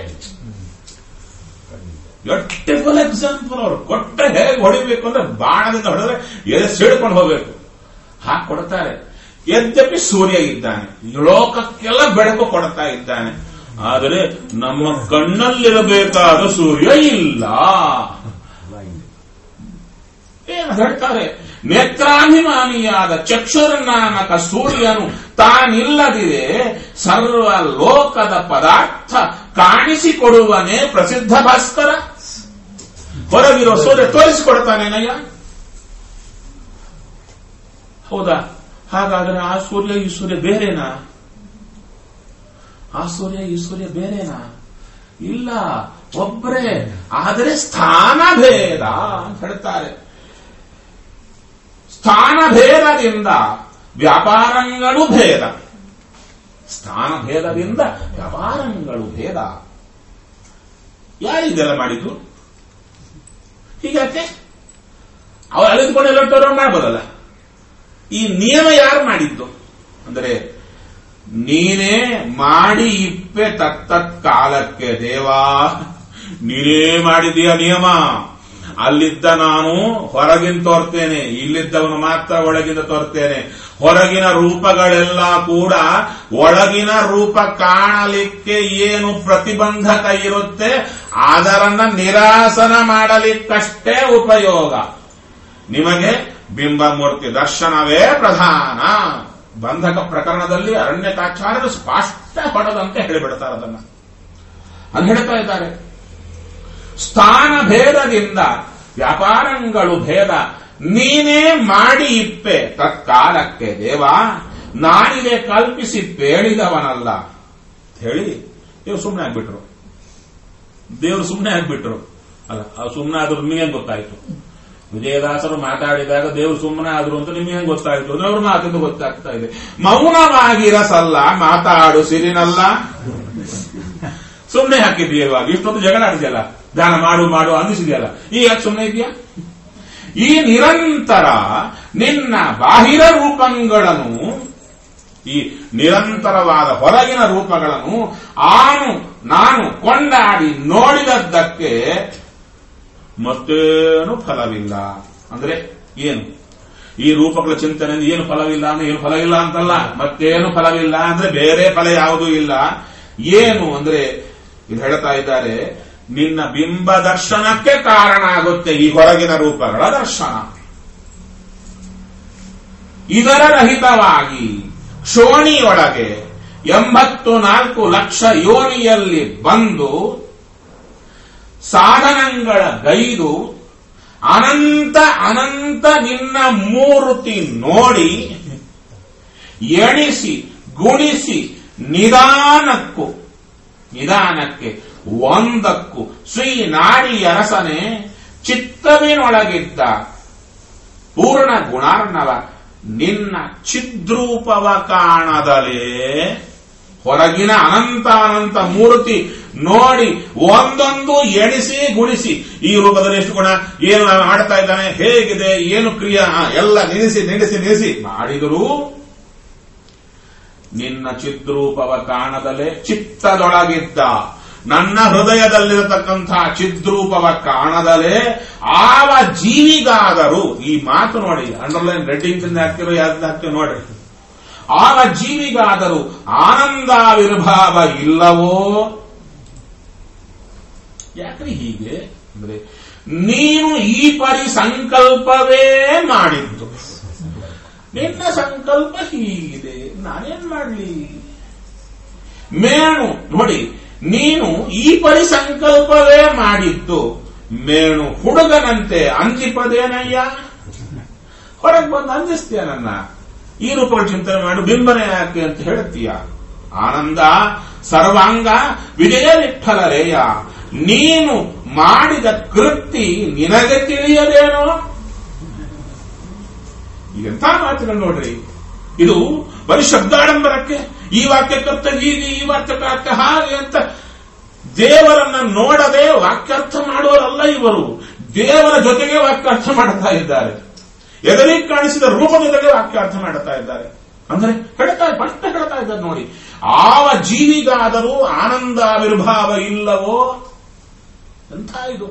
ಬ್ಯೂಟಿಫುಲ್ ಎಕ್ಸಾಂಪಲ್ ಅವರು ಕೊಟ್ಟರೆ ಹೇಗೆ ಹೊಡಿಬೇಕು ಅಂದ್ರೆ ಬಾಣದಿಂದ ಹೊಡೆದ್ರೆ ಎದೆ ಸಿಡ್ಕೊಂಡು ಹೋಗ್ಬೇಕು ಹಾಗೆ ಕೊಡ್ತಾರೆ ಯದ್ಯಪಿ ಸೂರ್ಯ ಇದ್ದಾನೆ ಲೋಕಕ್ಕೆಲ್ಲ ಬೆಳಕು ಕೊಡ್ತಾ ಇದ್ದಾನೆ ಆದರೆ ನಮ್ಮ ಕಣ್ಣಲ್ಲಿರಬೇಕಾದ ಸೂರ್ಯ ಇಲ್ಲ ಏನು ಹೇಳ್ತಾರೆ ನೇತ್ರಾಭಿಮಾನಿಯಾದ ಚಕ್ಷುರ್ನಾಮಕ ಸೂರ್ಯನು ತಾನಿಲ್ಲದಿದೆ ಸರ್ವ ಲೋಕದ ಪದಾರ್ಥ ಕಾಣಿಸಿಕೊಡುವನೇ ಪ್ರಸಿದ್ಧ ಭಾಸ್ಕರ ಹೊರಗಿರೋ ಸೂರ್ಯ ತೋರಿಸಿಕೊಡ್ತಾನೇನಯ್ಯ ಹೌದಾ ಹಾಗಾದ್ರೆ ಆ ಸೂರ್ಯ ಈ ಸೂರ್ಯ ಬೇರೆನಾ ಆ ಸೂರ್ಯ ಈ ಸೂರ್ಯ ಬೇರೆನಾ ಇಲ್ಲ ಒಬ್ಬರೇ ಆದರೆ ಸ್ಥಾನ ಭೇದ ಅಂತ ಹೇಳ್ತಾರೆ ಸ್ಥಾನ ಭೇದದಿಂದ ವ್ಯಾಪಾರಗಳು ಭೇದ ಸ್ಥಾನ ಭೇದದಿಂದ ವ್ಯಾಪಾರಗಳು ಭೇದ ಯಾರಿದೆಲ್ಲ ಮಾಡಿದ್ದು ಹೀಗಾಕೆ ಅವ್ರು ಅಳಿದುಕೊಂಡು ಎಲ್ಲೊಟ್ಟವರು ಮಾಡ್ಬೋದಲ್ಲ ಈ ನಿಯಮ ಯಾರು ಮಾಡಿದ್ದು ಅಂದರೆ ನೀನೇ ಮಾಡಿ ಇಪ್ಪೆ ತತ್ತತ್ ಕಾಲಕ್ಕೆ ದೇವಾ ನೀನೇ ಮಾಡಿದೀಯ ನಿಯಮ ಅಲ್ಲಿದ್ದ ನಾನು ಹೊರಗಿನ ತೋರ್ತೇನೆ ಇಲ್ಲಿದ್ದವನು ಮಾತ್ರ ಒಳಗಿಂದ ತೋರ್ತೇನೆ ಹೊರಗಿನ ರೂಪಗಳೆಲ್ಲ ಕೂಡ ಒಳಗಿನ ರೂಪ ಕಾಣಲಿಕ್ಕೆ ಏನು ಪ್ರತಿಬಂಧಕ ಇರುತ್ತೆ ಅದರನ್ನ ನಿರಾಸನ ಮಾಡಲಿಕ್ಕಷ್ಟೇ ಉಪಯೋಗ ನಿಮಗೆ ಬಿಂಬಮೂರ್ತಿ ದರ್ಶನವೇ ಪ್ರಧಾನ ಬಂಧಕ ಪ್ರಕರಣದಲ್ಲಿ ಅರಣ್ಯಕಾಚಾರ್ಯರು ಸ್ಪಷ್ಟ ಹೊಡೆದಂತೆ ಹೇಳಿಬಿಡ್ತಾರೆ ಅದನ್ನ ಅದು ಹೇಳ್ತಾ ಇದ್ದಾರೆ ಸ್ಥಾನ ಭೇದದಿಂದ ವ್ಯಾಪಾರಗಳು ಭೇದ ನೀನೇ ಮಾಡಿ ಇಪ್ಪೆ ತತ್ಕಾಲಕ್ಕೆ ದೇವ ನಾನಿಗೆ ಕಲ್ಪಿಸಿ ಬೇಡಿದವನಲ್ಲ ಹೇಳಿ ದೇವ್ರು ಸುಮ್ಮನೆ ಆಗ್ಬಿಟ್ರು ದೇವ್ರು ಸುಮ್ಮನೆ ಆಗ್ಬಿಟ್ರು ಅಲ್ಲ ಸುಮ್ಮನೆ ಆದ್ರೂ ನಿಮಗೆ ಗೊತ್ತಾಯ್ತು ವಿಜಯದಾಸರು ಮಾತಾಡಿದಾಗ ದೇವ್ರು ಸುಮ್ಮನೆ ಆದ್ರು ಅಂತ ನಿಮಗೆ ಗೊತ್ತಾಯ್ತು ಅಂದ್ರೆ ಅವ್ರ ಮಾತಿಂದ ಗೊತ್ತಾಗ್ತಾ ಇದೆ ಮೌನವಾಗಿರಸಲ್ಲ ಮಾತಾಡು ಸಿರಿನಲ್ಲ ಸುಮ್ಮನೆ ಹಾಕಿದ್ವಿ ಇವಾಗ ಇಷ್ಟೊಂದು ಜಗಳ ಆಡಿದೆಯಲ್ಲ ಧ್ಯಾನ ಮಾಡು ಮಾಡು ಅಂದಿಸಿದೆಯಲ್ಲ ಈಗ ಯಾಕೆ ಸುಮ್ಮನೆ ಇದೆಯಾ ಈ ನಿರಂತರ ನಿನ್ನ ಬಾಹಿರ ರೂಪಗಳನ್ನು ಈ ನಿರಂತರವಾದ ಹೊರಗಿನ ರೂಪಗಳನ್ನು ಆನು ನಾನು ಕೊಂಡಾಡಿ ನೋಡಿದದ್ದಕ್ಕೆ ಮತ್ತೇನು ಫಲವಿಲ್ಲ ಅಂದ್ರೆ ಏನು ಈ ರೂಪಗಳ ಚಿಂತನೆಯಿಂದ ಏನು ಫಲವಿಲ್ಲ ಅಂದ್ರೆ ಏನು ಫಲವಿಲ್ಲ ಅಂತಲ್ಲ ಮತ್ತೇನು ಫಲವಿಲ್ಲ ಅಂದ್ರೆ ಬೇರೆ ಫಲ ಯಾವುದೂ ಇಲ್ಲ ಏನು ಅಂದ್ರೆ ಇದು ಹೇಳ್ತಾ ಇದ್ದಾರೆ ನಿನ್ನ ಬಿಂಬ ದರ್ಶನಕ್ಕೆ ಕಾರಣ ಆಗುತ್ತೆ ಈ ಹೊರಗಿನ ರೂಪಗಳ ದರ್ಶನ ಇದರ ರಹಿತವಾಗಿ ಕ್ಷೋಣಿಯೊಳಗೆ ಎಂಬತ್ತು ನಾಲ್ಕು ಲಕ್ಷ ಯೋನಿಯಲ್ಲಿ ಬಂದು ಸಾಧನಗಳ ಗೈದು ಅನಂತ ಅನಂತ ನಿನ್ನ ಮೂರ್ತಿ ನೋಡಿ ಎಣಿಸಿ ಗುಣಿಸಿ ನಿಧಾನಕ್ಕೂ ನಿಧಾನಕ್ಕೆ ಒಂದಕ್ಕೂ ಶ್ರೀ ನಾಡಿ ಅರಸನೆ ಚಿತ್ತವಿನೊಳಗಿದ್ದ ಪೂರ್ಣ ಗುಣಾರ್ಣವ ನಿನ್ನ ಚಿದ್ರೂಪವ ಕಾಣದಲೇ ಹೊರಗಿನ ಅನಂತ ಅನಂತ ಮೂರ್ತಿ ನೋಡಿ ಒಂದೊಂದು ಎಣಿಸಿ ಗುಣಿಸಿ ಈ ರೂಪದಲ್ಲಿ ಎಷ್ಟು ಗುಣ ಏನು ಮಾಡ್ತಾ ಇದ್ದಾನೆ ಹೇಗಿದೆ ಏನು ಕ್ರಿಯಾ ಆ, ಎಲ್ಲ ನಿಲ್ಲಿಸಿ ನಿಲ್ಲಿಸಿ ನಿಲ್ಲಿಸಿ ಮಾಡಿದರೂ ನಿನ್ನ ಚಿದ್ರೂಪವ ಕಾಣದಲೇ ಚಿತ್ತದೊಳಗಿದ್ದ ನನ್ನ ಹೃದಯದಲ್ಲಿರತಕ್ಕಂತಹ ಚಿದ್ರೂಪವ ಕಾಣದಲೇ ಆವ ಜೀವಿಗಾದರೂ ಈ ಮಾತು ನೋಡಿ ಅಂಡರ್ಲೈನ್ ರೆಡ್ಡಿಂಗ್ ಚಿಂದ ಹಾಕ್ತಿರೋ ಯಾವ್ದು ಹಾಕ್ತಿರೋ ನೋಡ್ರಿ ಆವ ಜೀವಿಗಾದರೂ ಆನಂದಾವಿರ್ಭಾವ ಇಲ್ಲವೋ ಯಾಕ್ರಿ ಹೀಗೆ ಅಂದ್ರೆ ನೀನು ಈ ಪರಿ ಸಂಕಲ್ಪವೇ ಮಾಡಿದ್ದು ನಿನ್ನ ಸಂಕಲ್ಪ ಹೀಗಿದೆ ನಾನೇನ್ ಮಾಡ್ಲಿ ಮೇಣು ನೋಡಿ ನೀನು ಈ ಪರಿ ಸಂಕಲ್ಪವೇ ಮಾಡಿದ್ದು ಮೇಣು ಹುಡುಗನಂತೆ ಅಂಜಿಪದೇನಯ್ಯ ಹೊರಗೆ ಬಂದು ಅಂಜಿಸ್ತೀಯ ನನ್ನ ಈ ರೂಪಗಳ ಚಿಂತನೆ ಮಾಡು ಬಿಂಬನೆ ಯಾಕೆ ಅಂತ ಹೇಳ್ತೀಯ ಆನಂದ ಸರ್ವಾಂಗ ವಿಜಯ ವಿಠಲರೇಯ ನೀನು ಮಾಡಿದ ಕೃತಿ ನಿನಗೆ ತಿಳಿಯದೇನೋ ಎಂಥ ಮಾತುಗಳು ನೋಡ್ರಿ ಇದು ಬರೀ ಶಬ್ದಾಡಂಬರಕ್ಕೆ ಈ ವಾಕ್ಯಕ್ಕರ್ಥ ಹೀಗೆ ಈ ವಾಕ್ಯಕ್ಕರ್ಥ ಹಾಗೆ ಅಂತ ದೇವರನ್ನ ನೋಡದೆ ವಾಕ್ಯಾರ್ಥ ಮಾಡುವರಲ್ಲ ಇವರು ದೇವರ ಜೊತೆಗೆ ವಾಕ್ಯಾರ್ಥ ಮಾಡ್ತಾ ಇದ್ದಾರೆ ಎದುರಿಗೆ ಕಾಣಿಸಿದ ರೂಪದ ಜೊತೆಗೆ ವಾಕ್ಯಾರ್ಥ ಮಾಡ್ತಾ ಇದ್ದಾರೆ ಅಂದ್ರೆ ಹೇಳ್ತಾ ಸ್ಪಷ್ಟ ಹೇಳ್ತಾ ಇದ್ದಾರೆ ನೋಡಿ ಆವ ಜೀವಿಗಾದರೂ ಆನಂದಾವಿರ್ಭಾವ ಇಲ್ಲವೋ ಎಂಥ ಇದು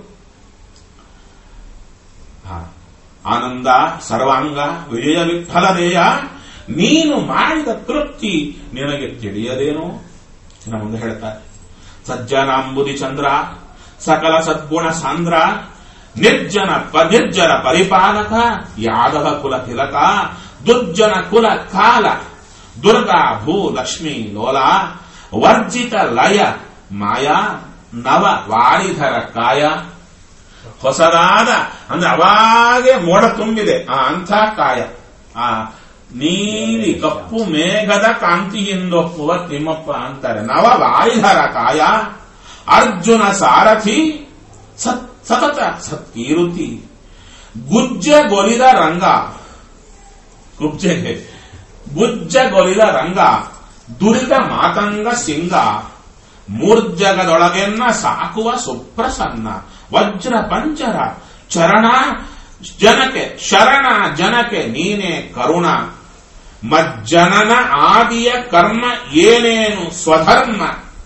ಹಾ. ಆನಂದ ಸರ್ವಾಂಗ ವಿಜಯ ವಿಠಲದೇಯ ನೀನು ಮಾಡಿದ ತೃಪ್ತಿ ನಿನಗೆ ತಿಳಿಯದೇನೋ ಇನ್ನು ಮುಂದೆ ಹೇಳ್ತಾರೆ ಸಜ್ಜನಾಂಬುದಿ ಚಂದ್ರ ಸಕಲ ಸದ್ಗುಣ ಸಾಂದ್ರ ನಿರ್ಜನ ಪ- ನಿರ್ಜನ ಪರಿಪಾಲಕ ಯಾದವ ಕುಲ ತಿಲಕ ದುರ್ಜನ ಕುಲ ಕಾಲ ದುರ್ಗಾ ಭೂ ಲಕ್ಷ್ಮೀ ಲೋಲ ವರ್ಜಿತ ಲಯ ಮಾಯಾ ನವ ವಾರಿಧರ ಕಾಯ ಹೊಸದಾದ ಅಂದ್ರೆ ಅವಾಗೆ ಮೋಡ ತುಂಬಿದೆ ಆ ಅಂಥ ಕಾಯ ಆ ನೀಲಿ ಕಪ್ಪು ಮೇಘದ ಕಾಂತಿಯಿಂದೊಪ್ಪುವ ತಿಮ್ಮಪ್ಪ ಅಂತಾರೆ ನವ ವಾರಿಧರ ಕಾಯ ಅರ್ಜುನ ಸಾರಥಿ ಸತ್ ಸತತ ಸತ್ಕೀರುತಿ ಗುಜ್ಜಗೊಲಿದ ರಂಗ ಕುಬ್ಜೆಗೆ ಗುಜ್ಜಗೊಲಿದ ರಂಗ ದುರಿದ ಮಾತಂಗ ಸಿಂಗ ಮೂರ್ಜಗದೊಳಗೆನ್ನ ಸಾಕುವ ಸುಪ್ರಸನ್ನ ವಜ್ರ ಪಂಚರ ಚರಣ ಜನಕ್ಕೆ ಶರಣ ಜನಕ್ಕೆ ನೀನೇ ಕರುಣ ಮಜ್ಜನನ ಆದಿಯ ಕರ್ಮ ಏನೇನು ಸ್ವಧರ್ಮ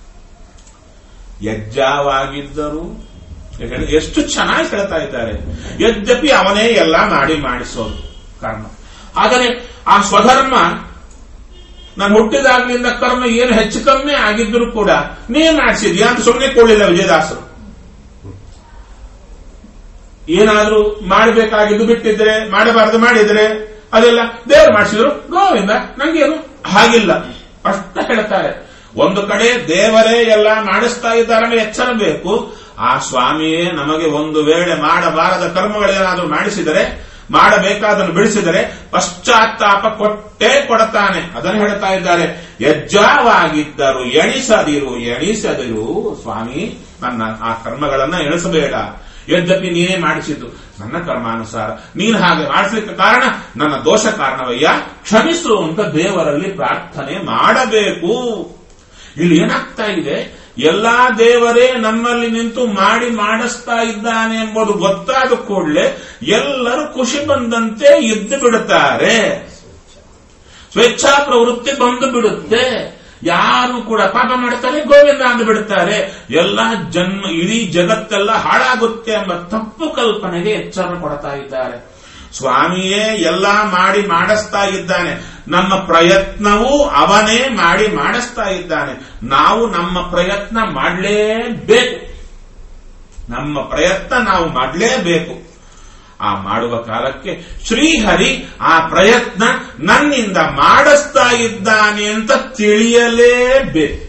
ಯಜ್ಜಾವಾಗಿದ್ದರು ಯಾಕಂದ್ರೆ ಎಷ್ಟು ಚೆನ್ನಾಗಿ ಹೇಳ್ತಾ ಇದ್ದಾರೆ ಯದ್ಯಪಿ ಅವನೇ ಎಲ್ಲ ಮಾಡಿ ಮಾಡಿಸೋದು ಕರ್ಮ ಆದರೆ ಆ ಸ್ವಧರ್ಮ ನಾನು ಹುಟ್ಟಿದಾಗ್ಲಿಂದ ಕರ್ಮ ಏನು ಹೆಚ್ಚು ಕಮ್ಮಿ ಆಗಿದ್ರು ಕೂಡ ನೀ ಮಾಡಿಸಿದ್ಯಾ ಅಂತ ಸುಮ್ಮನೆ ಕೊಡಲಿಲ್ಲ ವಿಜಯದಾಸರು ಏನಾದ್ರೂ ಮಾಡಬೇಕಾಗಿದ್ದು ಬಿಟ್ಟಿದ್ರೆ ಮಾಡಬಾರದು ಮಾಡಿದ್ರೆ ಅದೆಲ್ಲ ದೇವರು ಮಾಡಿಸಿದ್ರು ಗೋವಿಂದ ನಂಗೇನು ಹಾಗಿಲ್ಲ ಅಷ್ಟ ಹೇಳ್ತಾರೆ ಒಂದು ಕಡೆ ದೇವರೇ ಎಲ್ಲ ಮಾಡಿಸ್ತಾ ಇದ್ದಾರೆ ಅಂದ್ರೆ ಎಚ್ಚರ ಬೇಕು ಆ ಸ್ವಾಮಿಯೇ ನಮಗೆ ಒಂದು ವೇಳೆ ಮಾಡಬಾರದ ಕರ್ಮಗಳೇನಾದ್ರೂ ಮಾಡಿಸಿದರೆ ಮಾಡಬೇಕಾದನ್ನು ಬಿಡಿಸಿದರೆ ಪಶ್ಚಾತ್ತಾಪ ಕೊಟ್ಟೇ ಕೊಡುತ್ತಾನೆ ಅದನ್ನು ಹೇಳ್ತಾ ಇದ್ದಾರೆ ಯಜ್ಜಾವಾಗಿದ್ದರು ಎಣಿಸದಿರು ಎಣಿಸದಿರು ಸ್ವಾಮಿ ನನ್ನ ಆ ಕರ್ಮಗಳನ್ನ ಎಣಿಸಬೇಡ ಯದ್ಯಪಿ ನೀನೇ ಮಾಡಿಸಿದ್ದು ನನ್ನ ಕರ್ಮಾನುಸಾರ ನೀನು ಹಾಗೆ ಮಾಡಿಸ್ಲಿಕ್ಕೆ ಕಾರಣ ನನ್ನ ದೋಷ ಕಾರಣವಯ್ಯ ಕ್ಷಮಿಸು ಅಂತ ದೇವರಲ್ಲಿ ಪ್ರಾರ್ಥನೆ ಮಾಡಬೇಕು ಇಲ್ಲಿ ಏನಾಗ್ತಾ ಇದೆ ಎಲ್ಲಾ ದೇವರೇ ನಮ್ಮಲ್ಲಿ ನಿಂತು ಮಾಡಿ ಮಾಡಿಸ್ತಾ ಇದ್ದಾನೆ ಎಂಬುದು ಗೊತ್ತಾದ ಕೂಡಲೇ ಎಲ್ಲರೂ ಖುಷಿ ಬಂದಂತೆ ಇದ್ದು ಬಿಡುತ್ತಾರೆ ಸ್ವೇಚ್ಛಾ ಪ್ರವೃತ್ತಿ ಬಂದು ಬಿಡುತ್ತೆ ಯಾರು ಕೂಡ ಪಾಪ ಮಾಡ್ತಾರೆ ಗೋವಿಂದ ಅಂದು ಬಿಡುತ್ತಾರೆ ಎಲ್ಲ ಜನ್ಮ ಇಡೀ ಜಗತ್ತೆಲ್ಲ ಹಾಳಾಗುತ್ತೆ ಎಂಬ ತಪ್ಪು ಕಲ್ಪನೆಗೆ ಎಚ್ಚರ ಕೊಡ್ತಾ ಇದ್ದಾರೆ ಸ್ವಾಮಿಯೇ ಎಲ್ಲ ಮಾಡಿ ಮಾಡಿಸ್ತಾ ಇದ್ದಾನೆ ನಮ್ಮ ಪ್ರಯತ್ನವೂ ಅವನೇ ಮಾಡಿ ಮಾಡಿಸ್ತಾ ಇದ್ದಾನೆ ನಾವು ನಮ್ಮ ಪ್ರಯತ್ನ ಮಾಡಲೇಬೇಕು ನಮ್ಮ ಪ್ರಯತ್ನ ನಾವು ಮಾಡಲೇಬೇಕು ಆ ಮಾಡುವ ಕಾಲಕ್ಕೆ ಶ್ರೀಹರಿ ಆ ಪ್ರಯತ್ನ ನನ್ನಿಂದ ಮಾಡಿಸ್ತಾ ಇದ್ದಾನೆ ಅಂತ ತಿಳಿಯಲೇಬೇಕು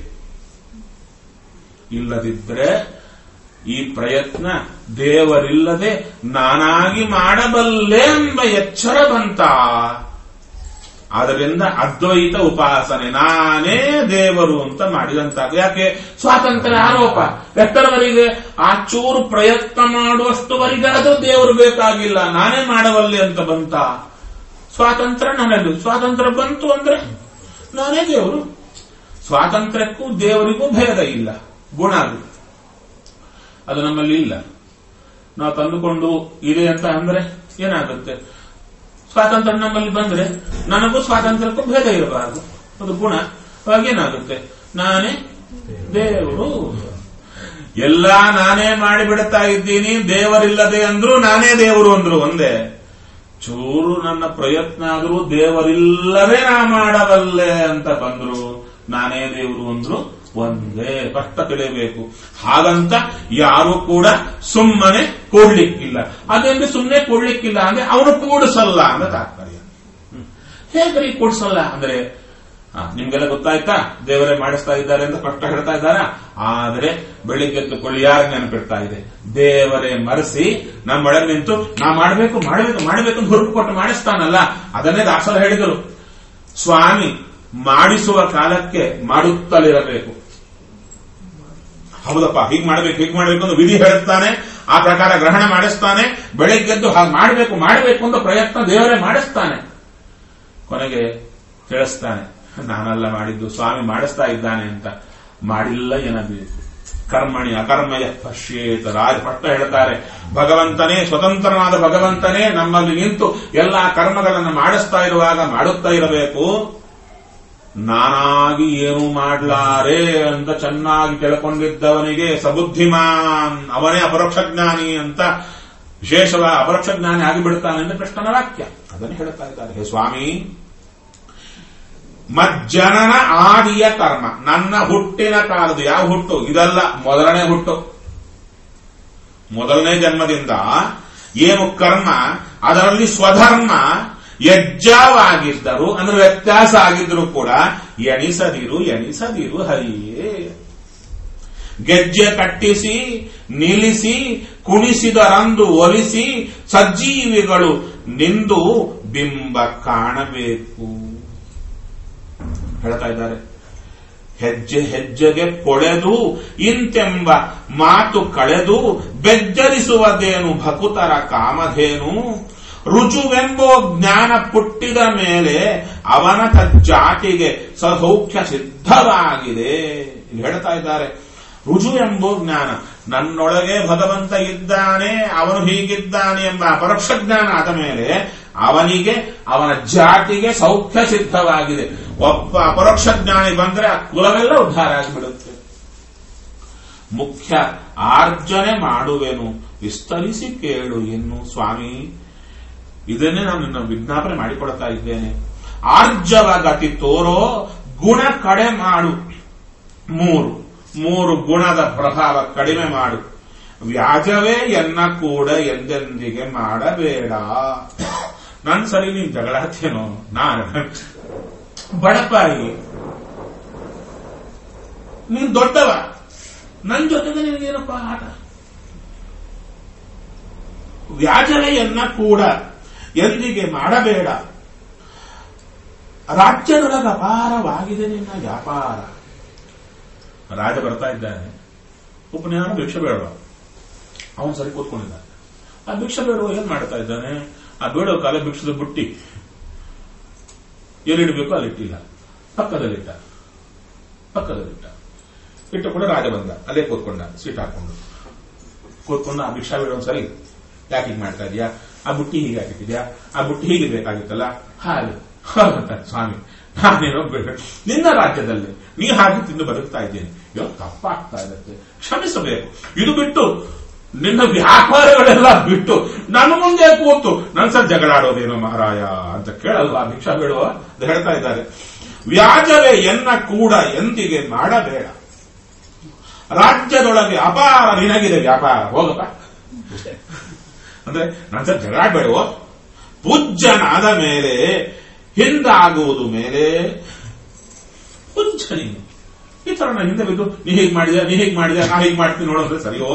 ಇಲ್ಲದಿದ್ರೆ ಈ ಪ್ರಯತ್ನ ದೇವರಿಲ್ಲದೆ ನಾನಾಗಿ ಮಾಡಬಲ್ಲೆ ಎಂಬ ಎಚ್ಚರ ಬಂತ ಆದ್ದರಿಂದ ಅದ್ವೈತ ಉಪಾಸನೆ ನಾನೇ ದೇವರು ಅಂತ ಮಾಡಿದಂತಾಗ ಯಾಕೆ ಸ್ವಾತಂತ್ರ್ಯ ಆರೋಪ ಎಷ್ಟರವರೆಗೆ ಆ ಚೂರು ಪ್ರಯತ್ನ ಮಾಡುವಷ್ಟುವರೆಗಾದ್ರೂ ದೇವರು ಬೇಕಾಗಿಲ್ಲ ನಾನೇ ಮಾಡಬಲ್ಲೆ ಅಂತ ಬಂತ ಸ್ವಾತಂತ್ರ್ಯ ನನಗೆ ಸ್ವಾತಂತ್ರ್ಯ ಬಂತು ಅಂದ್ರೆ ನಾನೇ ದೇವರು ಸ್ವಾತಂತ್ರ್ಯಕ್ಕೂ ದೇವರಿಗೂ ಭೇದ ಇಲ್ಲ ಗುಣ ಅದು ಅದು ನಮ್ಮಲ್ಲಿ ಇಲ್ಲ ನಾವು ತಂದುಕೊಂಡು ಇದೆ ಅಂತ ಅಂದ್ರೆ ಏನಾಗುತ್ತೆ ಸ್ವಾತಂತ್ರ್ಯ ನಮ್ಮಲ್ಲಿ ಬಂದ್ರೆ ನನಗೂ ಸ್ವಾತಂತ್ರ್ಯಕ್ಕೂ ಭೇದ ಇರಬಾರದು ಅದು ಗುಣ ಅವಾಗೇನಾಗುತ್ತೆ ನಾನೇ ದೇವರು ಎಲ್ಲ ನಾನೇ ಮಾಡಿಬಿಡ್ತಾ ಇದ್ದೀನಿ ದೇವರಿಲ್ಲದೆ ಅಂದ್ರು ನಾನೇ ದೇವರು ಅಂದ್ರು ಒಂದೇ ಚೂರು ನನ್ನ ಪ್ರಯತ್ನ ಆದ್ರೂ ದೇವರಿಲ್ಲದೆ ನಾ ಮಾಡಬಲ್ಲೆ ಅಂತ ಬಂದ್ರು ನಾನೇ ದೇವರು ಅಂದ್ರು ಒಂದೇ ಕಷ್ಟ ತಿಳಿಯಬೇಕು ಹಾಗಂತ ಯಾರು ಕೂಡ ಸುಮ್ಮನೆ ಕೂಡ್ಲಿಕ್ಕಿಲ್ಲ ಅದೇಂದ್ರೆ ಸುಮ್ಮನೆ ಕೂಡ್ಲಿಕ್ಕಿಲ್ಲ ಅಂದ್ರೆ ಅವನು ಕೂಡಿಸಲ್ಲ ಅಂತ ತಾತ್ಪರ್ಯ ಹ್ಮ್. ಹೇಗ್ರಿ ಕೂಡಿಸಲ್ಲ ಅಂದ್ರೆ ಆ, ನಿಮ್ಗೆಲ್ಲ ಗೊತ್ತಾಯ್ತಾ ದೇವರೇ ಮಾಡಿಸ್ತಾ ಇದ್ದಾರೆ ಅಂತ ಕಷ್ಟ ಹೇಳ್ತಾ ಇದ್ದಾರ ಆದ್ರೆ ಬೆಳಿಗ್ಗೆ ಎದ್ದುಕೊಳ್ಳಿ ಯಾರು ನೆನಪಿಡ್ತಾ ಇದೆ ದೇವರೇ ಮರೆಸಿ ನಮ್ಮೊಳಗೆ ನಿಂತು ನಾ ಮಾಡಬೇಕು ಮಾಡಬೇಕು ಮಾಡಬೇಕು ಅಂತ ಹುರುಪು ಕೊಟ್ಟು ಮಾಡಿಸ್ತಾನಲ್ಲ ಅದನ್ನೇ ದಾಸರು ಹೇಳಿದರು ಸ್ವಾಮಿ ಮಾಡಿಸುವ ಕಾಲಕ್ಕೆ ಮಾಡುತ್ತಲಿರಬೇಕು ಹೌದಪ್ಪ ಹೀಗ್ ಮಾಡ್ಬೇಕು ಹೀಗ್ ಮಾಡ್ಬೇಕು ಅಂತ ವಿಧಿ ಹೇಳುತ್ತಾನೆ ಆ ಪ್ರಕಾರ ಗ್ರಹಣ ಮಾಡಿಸ್ತಾನೆ ಬೆಳಿಗ್ಗೆದ್ದು ಹಾಗೆ ಮಾಡಬೇಕು ಮಾಡಬೇಕು ಅಂತ ಪ್ರಯತ್ನ ದೇವರೇ ಮಾಡಿಸ್ತಾನೆ ಕೊನೆಗೆ ತಿಳಿಸ್ತಾನೆ ನಾನೆಲ್ಲ ಮಾಡಿದ್ದು ಸ್ವಾಮಿ ಮಾಡಿಸ್ತಾ ಇದ್ದಾನೆ ಅಂತ ಮಾಡಿಲ್ಲ ಏನಬೇಕು ಕರ್ಮಣಿ ಅಕರ್ಮಯ ಪಶ್ಯೇತ ರಾಜ ಪಟ್ಟ ಹೇಳ್ತಾರೆ ಭಗವಂತನೇ ಸ್ವತಂತ್ರನಾದ ಭಗವಂತನೇ ನಮ್ಮಲ್ಲಿ ನಿಂತು ಎಲ್ಲಾ ಕರ್ಮಗಳನ್ನು ಮಾಡಿಸ್ತಾ ಇರುವಾಗ ಮಾಡುತ್ತಾ ಇರಬೇಕು ನಾನಾಗಿ ಏನು ಮಾಡ್ಲಾರೆ ಅಂತ ಚೆನ್ನಾಗಿ ತಿಳ್ಕೊಂಡಿದ್ದವನಿಗೆ ಸಬುದ್ಧಿಮಾನ್ ಅವನೇ ಅಪರೋಕ್ಷ ಜ್ಞಾನಿ ಅಂತ ವಿಶೇಷವಾಗಿ ಅಪರೋಕ್ಷ ಜ್ಞಾನಿ ಆಗಿಬಿಡ್ತಾನೆ ಎಂದು ಕೃಷ್ಣನ ವಾಕ್ಯ ಅದನ್ನು ಹೇಳ್ತಾ ಇದ್ದಾರೆ ಹೇ ಸ್ವಾಮಿ ಮಜ್ಜನನ ಆದಿಯ ಕರ್ಮ ನನ್ನ ಹುಟ್ಟಿನ ಕಾಲದು ಯಾವ ಹುಟ್ಟು ಇದಲ್ಲ ಮೊದಲನೇ ಹುಟ್ಟು ಮೊದಲನೇ ಜನ್ಮದಿಂದ ಏನು ಕರ್ಮ ಅದರಲ್ಲಿ ಸ್ವಧರ್ಮ ಯಜ್ಜವಾಗಿದ್ದರು ಅಂದ್ರೆ ವ್ಯತ್ಯಾಸ ಆಗಿದ್ರು ಕೂಡ ಎಣಿಸದಿರು ಎಣಿಸದಿರು ಹರಿಯೇ ಗೆಜ್ಜೆ ಕಟ್ಟಿಸಿ ನಿಲ್ಲಿಸಿ ಕುಣಿಸಿದರಂದು ಒಲಿಸಿ ಸಜ್ಜೀವಿಗಳು ನಿಂದು ಬಿಂಬ ಕಾಣಬೇಕು ಹೇಳ್ತಾ ಇದ್ದಾರೆ ಹೆಜ್ಜೆ ಹೆಜ್ಜೆಗೆ ಪೊಳೆದು ಇಂತೆಂಬ ಮಾತು ಕಳೆದು ಬೆಜ್ಜರಿಸುವುದೇನು ಭಕುತರ ಕಾಮಧೇನು ರುಜುವೆಂಬೋ ಜ್ಞಾನ ಪುಟ್ಟಿದ ಮೇಲೆ ಅವನ ಜಾತಿಗೆ ಸಸೌಖ್ಯ ಸಿದ್ಧವಾಗಿದೆ ಇಲ್ಲಿ ಹೇಳ್ತಾ ಇದ್ದಾರೆ ರುಜು ಎಂಬೋ ಜ್ಞಾನ ನನ್ನೊಳಗೆ ಭಗವಂತ ಇದ್ದಾನೆ ಅವನು ಹೀಗಿದ್ದಾನೆ ಎಂಬ ಅಪರೋಕ್ಷ ಜ್ಞಾನ ಆದ ಮೇಲೆ ಅವನಿಗೆ ಅವನ ಜಾತಿಗೆ ಸೌಖ್ಯ ಸಿದ್ಧವಾಗಿದೆ ಒಬ್ಬ ಅಪರೋಕ್ಷ ಜ್ಞಾನಿ ಬಂದ್ರೆ ಆ ಕುಲವೆಲ್ಲ ಉದ್ಧಾರ ಆಗಿಬಿಡುತ್ತೆ ಮುಖ್ಯ ಆರ್ಜನೆ ಮಾಡುವೆನು ವಿಸ್ತರಿಸಿ ಕೇಳು ಇನ್ನು ಸ್ವಾಮಿ ಇದನ್ನೇ ನಾನು ನಿನ್ನ ವಿಜ್ಞಾಪನೆ ಮಾಡಿಕೊಡ್ತಾ ಇದ್ದೇನೆ ಆರ್ಜವ ಗತಿ ತೋರೋ ಗುಣ ಕಡೆ ಮಾಡು ಮೂರು ಮೂರು ಗುಣದ ಪ್ರಭಾವ ಕಡಿಮೆ ಮಾಡು ವ್ಯಾಜವೇ ಎನ್ನ ಕೂಡ ಎಂದೆಂದಿಗೆ ಮಾಡಬೇಡ ನನ್ ಸರಿ ನೀನ್ ಜಗಳಾಡ್ತೇನೋ ನಾನು ಬಡಪಾಯಿ ನೀನ್ ದೊಡ್ಡವ ನನ್ ಜೊತೆಗೆ ನಿನಗೇನಪ್ಪ ಆಟ ವ್ಯಾಜನೆಯನ್ನ ಕೂಡ ಎಂದಿಗೆ ಮಾಡಬೇಡ ರಾಜ್ಯದೊಳಗ ಅಪಾರವಾಗಿದೆ ನಿನ್ನ ವ್ಯಾಪಾರ ರಾಜ ಬರ್ತಾ ಇದ್ದಾನೆ ಉಪನ್ಯಾಸ ಭಿಕ್ಷೆ ಬೇಡವ ಅವನು ಸರಿ ಕೂತ್ಕೊಂಡಿದ್ದಾನೆ ಆ ಭಿಕ್ಷೆ ಬೇಡುವ ಏನ್ ಮಾಡ್ತಾ ಇದ್ದಾನೆ ಆ ಬೇಡೋ ಕಾಲ ಭಿಕ್ಷದ ಬುಟ್ಟಿ ಎಲ್ಲಿಡಬೇಕು ಅಲ್ಲಿಟ್ಟಿಲ್ಲ ಪಕ್ಕದಲ್ಲಿಟ್ಟ ಪಕ್ಕದಲ್ಲಿಟ್ಟ ಇಟ್ಟುಕೊಂಡು ರಾಜ ಬಂದ ಅಲ್ಲೇ ಕೂತ್ಕೊಂಡ ಸೀಟ್ ಹಾಕೊಂಡು ಕೂತ್ಕೊಂಡು ಆ ಭಿಕ್ಷಾ ಬೇಡ ಒಂದ್ಸರಿ ಯಾಕೆ ಹೀಗೆ ಮಾಡ್ತಾ ಇದೀಯಾ ಆ ಬುಟ್ಟಿ ಹೀಗೆ ಹಾಕಿದ್ಯಾ ಆ ಬುಟ್ಟಿ ಹೀಗೆ ಬೇಕಾಗಿತ್ತಲ್ಲ ಹಾಗೆ ಹಾಗಂತಾರೆ ಸ್ವಾಮಿ ನಾನೇನೋ ಬೇಡ ನಿನ್ನ ರಾಜ್ಯದಲ್ಲಿ ನೀ ಹಾಗೆ ತಿಂದು ಬದುಕ್ತಾ ಇದ್ದೇನೆ ಅಯ್ಯೋ ತಪ್ಪಾಗ್ತಾ ಇರುತ್ತೆ ಕ್ಷಮಿಸಬೇಕು ಇದು ಬಿಟ್ಟು ನಿನ್ನ ವ್ಯಾಪಾರಗಳೆಲ್ಲ ಬಿಟ್ಟು ನನ್ನ ಮುಂದೆ ಕೂತು ನನ್ನ ಸರ್ ಜಗಳಾಡೋದೇನೋ ಮಹಾರಾಯ ಅಂತ ಕೇಳಲ್ವಾ ಭಿಕ್ಷಾ ಬೇಡುವ ಅಂತ ಹೇಳ್ತಾ ಇದ್ದಾರೆ ವ್ಯಾಜವೇ ಎನ್ನ ಕೂಡ ಎಂದಿಗೆ ಮಾಡಬೇಡ ರಾಜ್ಯದೊಳಗೆ ಅಪಾರ ನಿನಗಿದೆ ವ್ಯಾಪಾರ ಹೋಗಪ್ಪ ಅಂದ್ರೆ ನನ್ನ ಸರ್ ಜಗಳಾಡ್ಬೇಡವೋ ಪೂಜ್ಯನಾದ ಮೇಲೆ ಹಿಂದಾಗುವುದು ಮೇಲೆ ಪೂಜ್ಯ ನೀನು ಈ ತರ ನಾನು ಹಿಂದೆ ಬಿದ್ದು ನೀ ಹೇಗ್ ಮಾಡಿದೆ ನೀ ಹೇಗ್ ಮಾಡಿದೆ ನಾ ಹೇಗ್ ಮಾಡ್ತೀನಿ ನೋಡೋದ್ರೆ ಸರಿಯೋ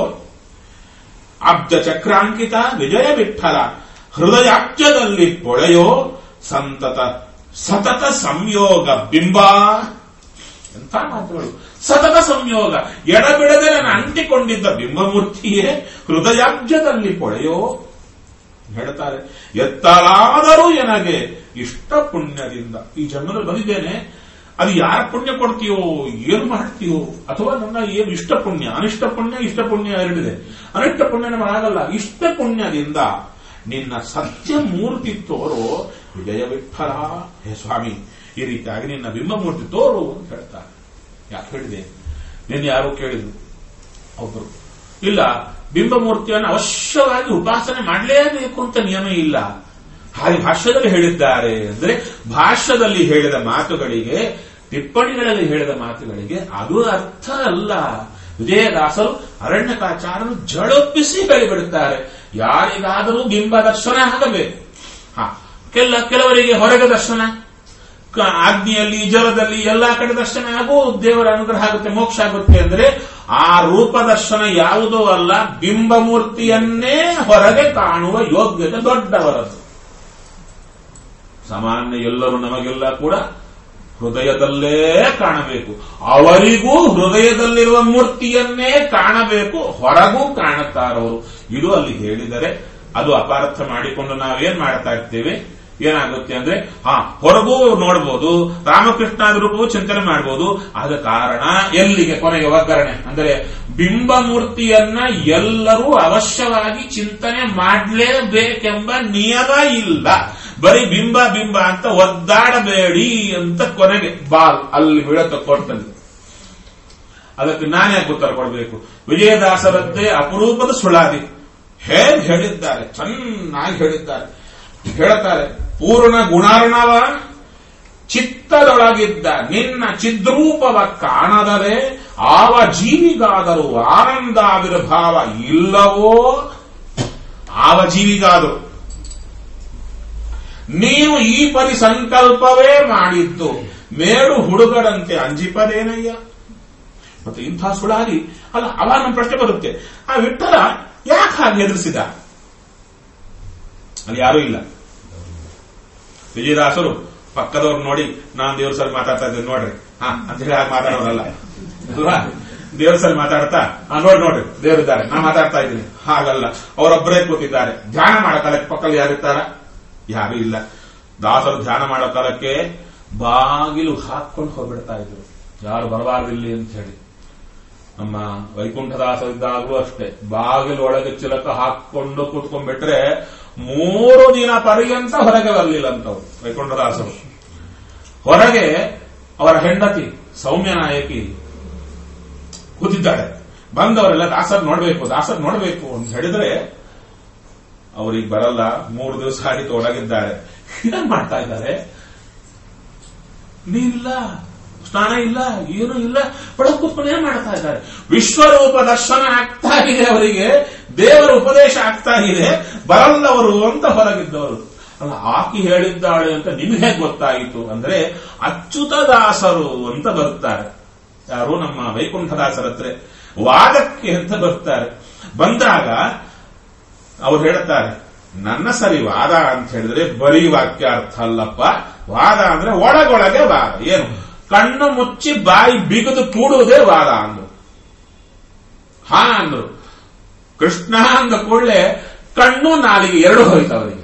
ಅಬ್ಜ ಚಕ್ರಾಂಕಿತ ವಿಜಯ ವಿಠಲ ಹೃದಯಾಬ್ಜದಲ್ಲಿ ಪೊಳೆಯೋ ಸಂತತ ಸತತ ಸಂಯೋಗ ಬಿಂಬ ಎಂಥ ಮಾತುಗಳು ಸತತ ಸಂಯೋಗ ಎಡಬಿಡದೆ ನಾನು ಅಂಟಿಕೊಂಡಿದ್ದ ಬಿಂಬಮೂರ್ತಿಯೇ ಹೃದಯಾಬ್ಜದಲ್ಲಿ ಪೊಳೆಯೋ ಹೇಳ್ತಾರೆ ಎತ್ತಲಾದರೂ ಎನಗೆ ಇಷ್ಟ ಪುಣ್ಯದಿಂದ ಈ ಜನ್ಮದಲ್ಲಿ ಬಂದಿದ್ದೇನೆ ಅದು ಯಾರ ಪುಣ್ಯ ಕೊಡ್ತೀಯೋ ಏನು ಮಾಡ್ತೀಯೋ ಅಥವಾ ನನ್ನ ಏನು ಇಷ್ಟ ಪುಣ್ಯ ಅನಿಷ್ಟ ಪುಣ್ಯ ಇಷ್ಟ ಪುಣ್ಯ ಎರಡಿದೆ ಅನಿಷ್ಟ ಪುಣ್ಯ ನಮಗಾಗಲ್ಲ ಇಷ್ಟ ಪುಣ್ಯದಿಂದ ನಿನ್ನ ಸತ್ಯ ಮೂರ್ತಿ ತೋರೋ ವಿಜಯ ವಿಠಲ ಹೇ ಸ್ವಾಮಿ ಈ ರೀತಿಯಾಗಿ ನಿನ್ನ ಬಿಂಬಮೂರ್ತಿ ತೋರು ಅಂತ ಹೇಳ್ತಾರೆ ಯಾಕೆ ಹೇಳಿದೆ ನಿನ್ನೆ ಯಾರೋ ಕೇಳಿದ್ರು ಒಬ್ಬರು ಇಲ್ಲ ಬಿಂಬಮೂರ್ತಿಯನ್ನು ಅವಶ್ಯವಾಗಿ ಉಪಾಸನೆ ಮಾಡಲೇಬೇಕು ಅಂತ ನಿಯಮ ಇಲ್ಲ ಹಾಗೆ ಭಾಷ್ಯದಲ್ಲಿ ಹೇಳಿದ್ದಾರೆ ಅಂದ್ರೆ ಭಾಷ್ಯದಲ್ಲಿ ಹೇಳಿದ ಮಾತುಗಳಿಗೆ ಟಿಪ್ಪಣಿಗಳಲ್ಲಿ ಹೇಳಿದ ಮಾತುಗಳಿಗೆ ಅದು ಅರ್ಥ ಅಲ್ಲ ವಿಜಯದಾಸರು ಅರಣ್ಯಕಾಚಾರರು ಜಳೊಪ್ಪಿಸಿ ಹೇಳಿಬಿಡುತ್ತಾರೆ ಯಾರಿಗಾದರೂ ಬಿಂಬ ದರ್ಶನ ಆಗಬೇಕು ಹ ಕೆಲ ಕೆಲವರಿಗೆ ಹೊರಗೆ ದರ್ಶನ ಕ- ಅಗ್ನಿಯಲ್ಲಿ ಜಲದಲ್ಲಿ ಎಲ್ಲಾ ಕಡೆ ದರ್ಶನ ಆಗೋ ದೇವರ ಅನುಗ್ರಹ ಆಗುತ್ತೆ ಮೋಕ್ಷ ಆಗುತ್ತೆ ಅಂದ್ರೆ ಆ ರೂಪ ದರ್ಶನ ಯಾವುದೂ ಅಲ್ಲ ಬಿಂಬಮೂರ್ತಿಯನ್ನೇ ಹೊರಗೆ ಕಾಣುವ ಯೋಗ್ಯತೆ ದೊಡ್ಡವರದು ಸಾಮಾನ್ಯ ಎಲ್ಲರೂ ನಮಗೆಲ್ಲ ಕೂಡ ಹೃದಯದಲ್ಲೇ ಕಾಣಬೇಕು ಅವರಿಗೂ ಹೃದಯದಲ್ಲಿರುವ ಮೂರ್ತಿಯನ್ನೇ ಕಾಣಬೇಕು ಹೊರಗೂ ಕಾಣುತ್ತಾರವರು ಇದು ಅಲ್ಲಿ ಹೇಳಿದರೆ ಅದು ಅಪಾರ್ಥ ಮಾಡಿಕೊಂಡು ನಾವೇನ್ ಮಾಡ್ತಾ ಇರ್ತೇವೆ ಏನಾಗುತ್ತೆ ಅಂದ್ರೆ ಹಾ ಹೊರಗೂ ನೋಡ್ಬೋದು ರಾಮಕೃಷ್ಣಾದ ರೂಪವೂ ಚಿಂತನೆ ಮಾಡಬಹುದು ಆದ ಕಾರಣ ಎಲ್ಲಿಗೆ ಕೊನೆಗೆ ಒಗ್ಗರಣೆ ಅಂದ್ರೆ ಬಿಂಬ ಮೂರ್ತಿಯನ್ನ ಎಲ್ಲರೂ ಅವಶ್ಯವಾಗಿ ಚಿಂತನೆ ಮಾಡಲೇಬೇಕೆಂಬ ನಿಯಮ ಇಲ್ಲ ಬರೀ ಬಿಂಬ ಬಿಂಬ ಅಂತ ಒದ್ದಾಡಬೇಡಿ ಅಂತ ಕೊನೆಗೆ ಬಾಲ್ ಅಲ್ಲಿ ಬೀಳತ್ತ ಕೊಟ್ಟಲ್ಲಿ ಅದಕ್ಕೆ ನಾನೇ ಉತ್ತರ ಕೊಡಬೇಕು ವಿಜಯದಾಸರದ್ದೇ ಅಪರೂಪದ ಸುಳಾದಿ ಹೇಗೆ ಹೇಳಿದ್ದಾರೆ ಚೆನ್ನಾಗಿ ಹೇಳಿದ್ದಾರೆ ಹೇಳ್ತಾರೆ ಪೂರ್ಣ ಗುಣಾರ್ಣವ ಚಿತ್ತದೊಳಗಿದ್ದ ನಿನ್ನ ಚಿದ್ರೂಪವ ಕಾಣದರೆ ಆವ ಜೀವಿಗಾದರೂ ಆನಂದಾವಿರ್ಭಾವ ಇಲ್ಲವೋ ಆವ ಜೀವಿಗಾದರೂ ನೀನು ಈ ಪರಿ ಸಂಕಲ್ಪವೇ ಮಾಡಿದ್ದು ಮೇಡು ಹುಡುಗರಂತೆ ಅಂಜಿಪದೇನಯ್ಯ ಮತ್ತೆ ಇಂಥ ಸುಳಾದಿ ಅಲ್ಲ ಅವಾಗ ನಮ್ಮ ಪ್ರಶ್ನೆ ಬರುತ್ತೆ ಆ ವಿಠಲ ಯಾಕೆ ಹಾಗೆ ಎದುರಿಸಿದ ಅಲ್ಲಿ ಯಾರೂ ಇಲ್ಲ ವಿಜಯದಾಸರು ಪಕ್ಕದವ್ರು ನೋಡಿ ನಾನು ದೇವ್ರ ಸರ್ ಮಾತಾಡ್ತಾ ಇದ್ದೇನೆ ನೋಡ್ರಿ ಹಾ ಅಂತ ಹೇಳಿ ಹಾಗೆ ಮಾತಾಡೋರಲ್ಲ ಅಲ್ವಾ ದೇವ್ರ ಸರ್ ಮಾತಾಡ್ತಾ ಹಾ ನೋಡಿ ನೋಡ್ರಿ ದೇವರಿದ್ದಾರೆ ನಾ ಮಾತಾಡ್ತಾ ಇದ್ದೀನಿ ಹಾಗಲ್ಲ ಅವರೊಬ್ಬರೇ ಕೂತಿದ್ದಾರೆ ಧ್ಯಾನ ಮಾಡೋ ಕಾಲಕ್ಕೆ ಪಕ್ಕದಲ್ಲಿ ಯಾರಿರ್ತಾರ ಯಾರು ಇಲ್ಲ ದಾಸರು ಧ್ಯಾನ ಮಾಡೋ ಕಾಲಕ್ಕೆ ಬಾಗಿಲು ಹಾಕೊಂಡು ಹೋಗ್ಬಿಡ್ತಾ ಇದ್ರು ಯಾರು ಬರಬಾರ್ದಿಲ್ಲಿ ಅಂತ ಹೇಳಿ ನಮ್ಮ ವೈಕುಂಠದಾಸರಿದ್ದಾಗಲೂ ಅಷ್ಟೇ ಬಾಗಿಲು ಒಳಗೆ ಚಿಲಕ ಹಾಕೊಂಡು ಕೂತ್ಕೊಂಡ್ಬಿಟ್ರೆ ಮೂರು ದಿನ ಪರ್ಯಂತ ಹೊರಗೆ ಬರಲಿಲ್ಲ ಅಂತವ್ರು ವೈಕುಂಠದಾಸರು ಹೊರಗೆ ಅವರ ಹೆಂಡತಿ ಸೌಮ್ಯ ನಾಯಕಿ ಕೂತಿದ್ದಾಳೆ ಬಂದವರೆಲ್ಲ ದಾಸರ್ ನೋಡ್ಬೇಕು ದಾಸರ್ ನೋಡ್ಬೇಕು ಅಂತ ಹೇಳಿದ್ರೆ ಅವ್ರಿಗೆ ಬರಲ್ಲ ಮೂರು ದಿವಸ ಆಗಿ ಒಳಗಿದ್ದಾರೆ ಏನ್ ಮಾಡ್ತಾ ಇದ್ದಾರೆ ನೀರಿಲ್ಲ ಸ್ನಾನ ಇಲ್ಲ ಏನು ಇಲ್ಲ ಒಳಗೆ ಕೂತ್ಕೊಂಡು ಏನ್ ಮಾಡ್ತಾ ಇದ್ದಾರೆ ವಿಶ್ವರೂಪ ದರ್ಶನ ಆಗ್ತಾ ಇದೆ ಅವರಿಗೆ ದೇವರ ಉಪದೇಶ ಆಗ್ತಾ ಇದೆ ಬರಲ್ಲವರು ಅಂತ ಹೊರಗಿದ್ದವರು ಅಲ್ಲ ಆಕಿ ಹೇಳಿದ್ದಾಳೆ ಅಂತ ನಿಮ್ಗೆ ಹೇಗೆ ಗೊತ್ತಾಯಿತು ಅಂದ್ರೆ ಅಚ್ಯುತದಾಸರು ಅಂತ ಬರ್ತಾರೆ ಯಾರು ನಮ್ಮ ವೈಕುಂಠದಾಸರ ಹತ್ರ ವಾದಕ್ಕೆ ಅಂತ ಬರ್ತಾರೆ ಬಂದಾಗ ಅವ್ರು ಹೇಳ್ತಾರೆ ನನ್ನ ಸರಿ ವಾದ ಅಂತ ಹೇಳಿದ್ರೆ ಬರೀ ವಾಕ್ಯ ಅರ್ಥ ಅಲ್ಲಪ್ಪ ವಾದ ಅಂದ್ರೆ ಒಳಗೊಳಗೆ ವಾದ ಏನು ಕಣ್ಣು ಮುಚ್ಚಿ ಬಾಯಿ ಬಿಗಿದು ಕೂಡುವುದೇ ವಾದ ಅಂದ್ರು ಹಾ ಅಂದ್ರು ಕೃಷ್ಣ ಅಂದ ಕೂಡಲೇ ಕಣ್ಣು ನಾಲಿಗೆ ಎರಡು ಹೋಯ್ತು ಅವರಿಗೆ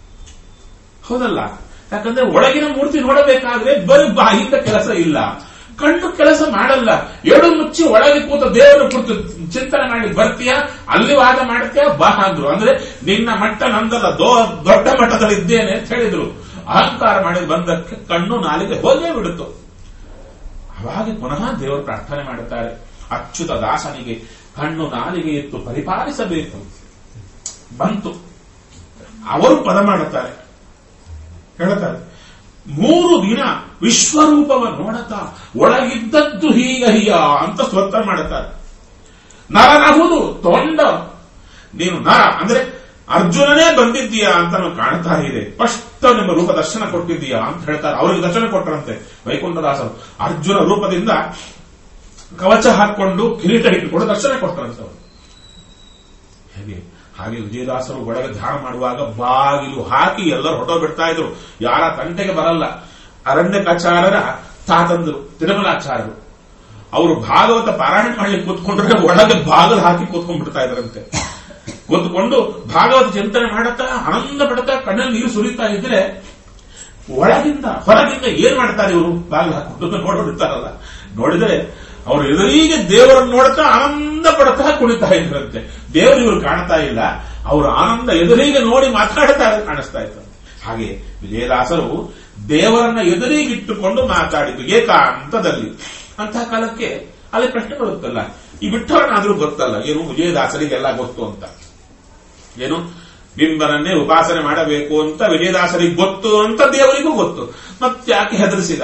ಹೌದಲ್ಲ ಯಾಕಂದ್ರೆ ಒಳಗಿನ ಮೂರ್ತಿ ನೋಡಬೇಕಾದ್ರೆ ಬರೀ ಬಾಯಿಂದ ಕೆಲಸ ಇಲ್ಲ ಕಣ್ಣು ಕೆಲಸ ಮಾಡಲ್ಲ ಎರಡು ಮುಚ್ಚಿ ಒಳಗೆ ಕೂತ ದೇವರ ಕುರಿತು ಚಿಂತನೆ ಮಾಡಿ ಬರ್ತೀಯ ಅಲ್ಲಿ ವಾದ ಮಾಡ್ತೀಯ ಬಾ ಅಂದ್ರು ಅಂದ್ರೆ ನಿನ್ನ ಮಟ್ಟ ನಂದಲ್ಲ ದೊ- ದೊಡ್ಡ ಮಟ್ಟದಲ್ಲಿ ಇದ್ದೇನೆ ಅಂತ ಹೇಳಿದ್ರು ಅಹಂಕಾರ ಮಾಡಿ ಬಂದಕ್ಕೆ ಕಣ್ಣು ನಾಲಿಗೆ ಹೋಗೇ ಬಿಡುತ್ತು ಅವಾಗ ಪುನಃ ದೇವರು ಪ್ರಾರ್ಥನೆ ಮಾಡುತ್ತಾರೆ ಅಚ್ಯುತ ದಾಸನಿಗೆ ಕಣ್ಣು ನಾಲಿಗೆ ಇತ್ತು ಪರಿಪಾಲಿಸಬೇಕು ಬಂತು ಅವರು ಪದ ಮಾಡುತ್ತಾರೆ ಹೇಳ್ತಾರೆ ಮೂರು ದಿನ ವಿಶ್ವರೂಪವ ನೋಡತಾ ಒಳಗಿದ್ದದ್ದು ಹೀಗ ಹೀಯ ಅಂತ ಸ್ತೋತ್ರ ಮಾಡುತ್ತಾರೆ ನರನಹುದು ತೊಂಡ ನೀನು ನರ ಅಂದ್ರೆ ಅರ್ಜುನನೇ ಬಂದಿದ್ದೀಯಾ ಅಂತ ನಾವು ಕಾಣ್ತಾ ಇದೆ ಸ್ಪಷ್ಟ ನಿಮ್ಮ ರೂಪ ದರ್ಶನ ಕೊಟ್ಟಿದ್ದೀಯಾ ಅಂತ ಹೇಳ್ತಾರೆ ಅವರಿಗೆ ದರ್ಶನ ಕೊಟ್ಟರಂತೆ ವೈಕುಂಠದಾಸರು ಅರ್ಜುನ ರೂಪದಿಂದ ಕವಚ ಹಾಕೊಂಡು ಕಿರೀಟ ಇಟ್ಟುಕೊಂಡು ದರ್ಶನ ಕೊಟ್ಟರಂತೆ ಅವರು ಹೇಗೆ ಹಾಗೆ ವಿಜಯದಾಸರು ಒಳಗೆ ಧ್ಯಾನ ಮಾಡುವಾಗ ಬಾಗಿಲು ಹಾಕಿ ಎಲ್ಲರೂ ಹೊಟ್ಟೋಗ್ಬಿಡ್ತಾ ಇದ್ರು ಯಾರ ತಂಟೆಗೆ ಬರಲ್ಲ ಅರಣ್ಯಕಾಚಾರ್ಯರ ತಾತಂದರು ತಿರುಮಲಾಚಾರ್ಯರು ಅವರು ಭಾಗವತ ಪಾರಾಯಣ ಮಾಡ್ಲಿಕ್ಕೆ ಕೂತ್ಕೊಂಡ್ರೆ ಒಳಗೆ ಬಾಗಿಲು ಹಾಕಿ ಕೂತ್ಕೊಂಡ್ಬಿಡ್ತಾ ಇದ್ರಂತೆ ಕೂತ್ಕೊಂಡು ಭಾಗವತ ಚಿಂತನೆ ಮಾಡುತ್ತಾ ಆನಂದ ಪಡ್ತಾ ಕಣ್ಣಲ್ಲಿ ನೀರು ಸುರಿತಾ ಇದ್ರೆ ಒಳಗಿಂದ ಹೊರಗಿಂದ ಏನ್ ಮಾಡ್ತಾರೆ ಇವರು ಬಾಗಿಲು ಹಾಕೊಂಡು ನೋಡ್ಬಿಡ್ತಾರಲ್ಲ ನೋಡಿದ್ರೆ ಅವರು ಎದುರಿಗೆ ದೇವರನ್ನು ನೋಡ್ತಾ ಆನಂದ ಪಡ್ತಾ ಕುಣಿತಾ ಇದ್ರಂತೆ ದೇವರು ಇವರು ಕಾಣ್ತಾ ಇಲ್ಲ ಅವರು ಆನಂದ ಎದುರಿಗೆ ನೋಡಿ ಮಾತಾಡ್ತಾ ಇರೋದು ಕಾಣಿಸ್ತಾ ಇತ್ತು ಹಾಗೆ ವಿಜಯದಾಸರು ದೇವರನ್ನ ಎದುರಿಗಿಟ್ಟುಕೊಂಡು ಮಾತಾಡಿದ್ದು ಏಕಾಂತದಲ್ಲಿ ಅಂತಹ ಕಾಲಕ್ಕೆ ಅಲ್ಲಿ ಪ್ರಶ್ನೆ ಬರುತ್ತಲ್ಲ ಈ ಬಿಟ್ಟವರನ್ನಾದ್ರೂ ಗೊತ್ತಲ್ಲ ಏನು ವಿಜಯದಾಸರಿಗೆಲ್ಲ ಗೊತ್ತು ಅಂತ ಏನು ಬಿಂಬನನ್ನೇ ಉಪಾಸನೆ ಮಾಡಬೇಕು ಅಂತ ವಿಜಯದಾಸರಿಗೆ ಗೊತ್ತು ಅಂತ ದೇವರಿಗೂ ಗೊತ್ತು ಮತ್ತ್ಯಾಕೆ ಹೆದರಿಸಿದ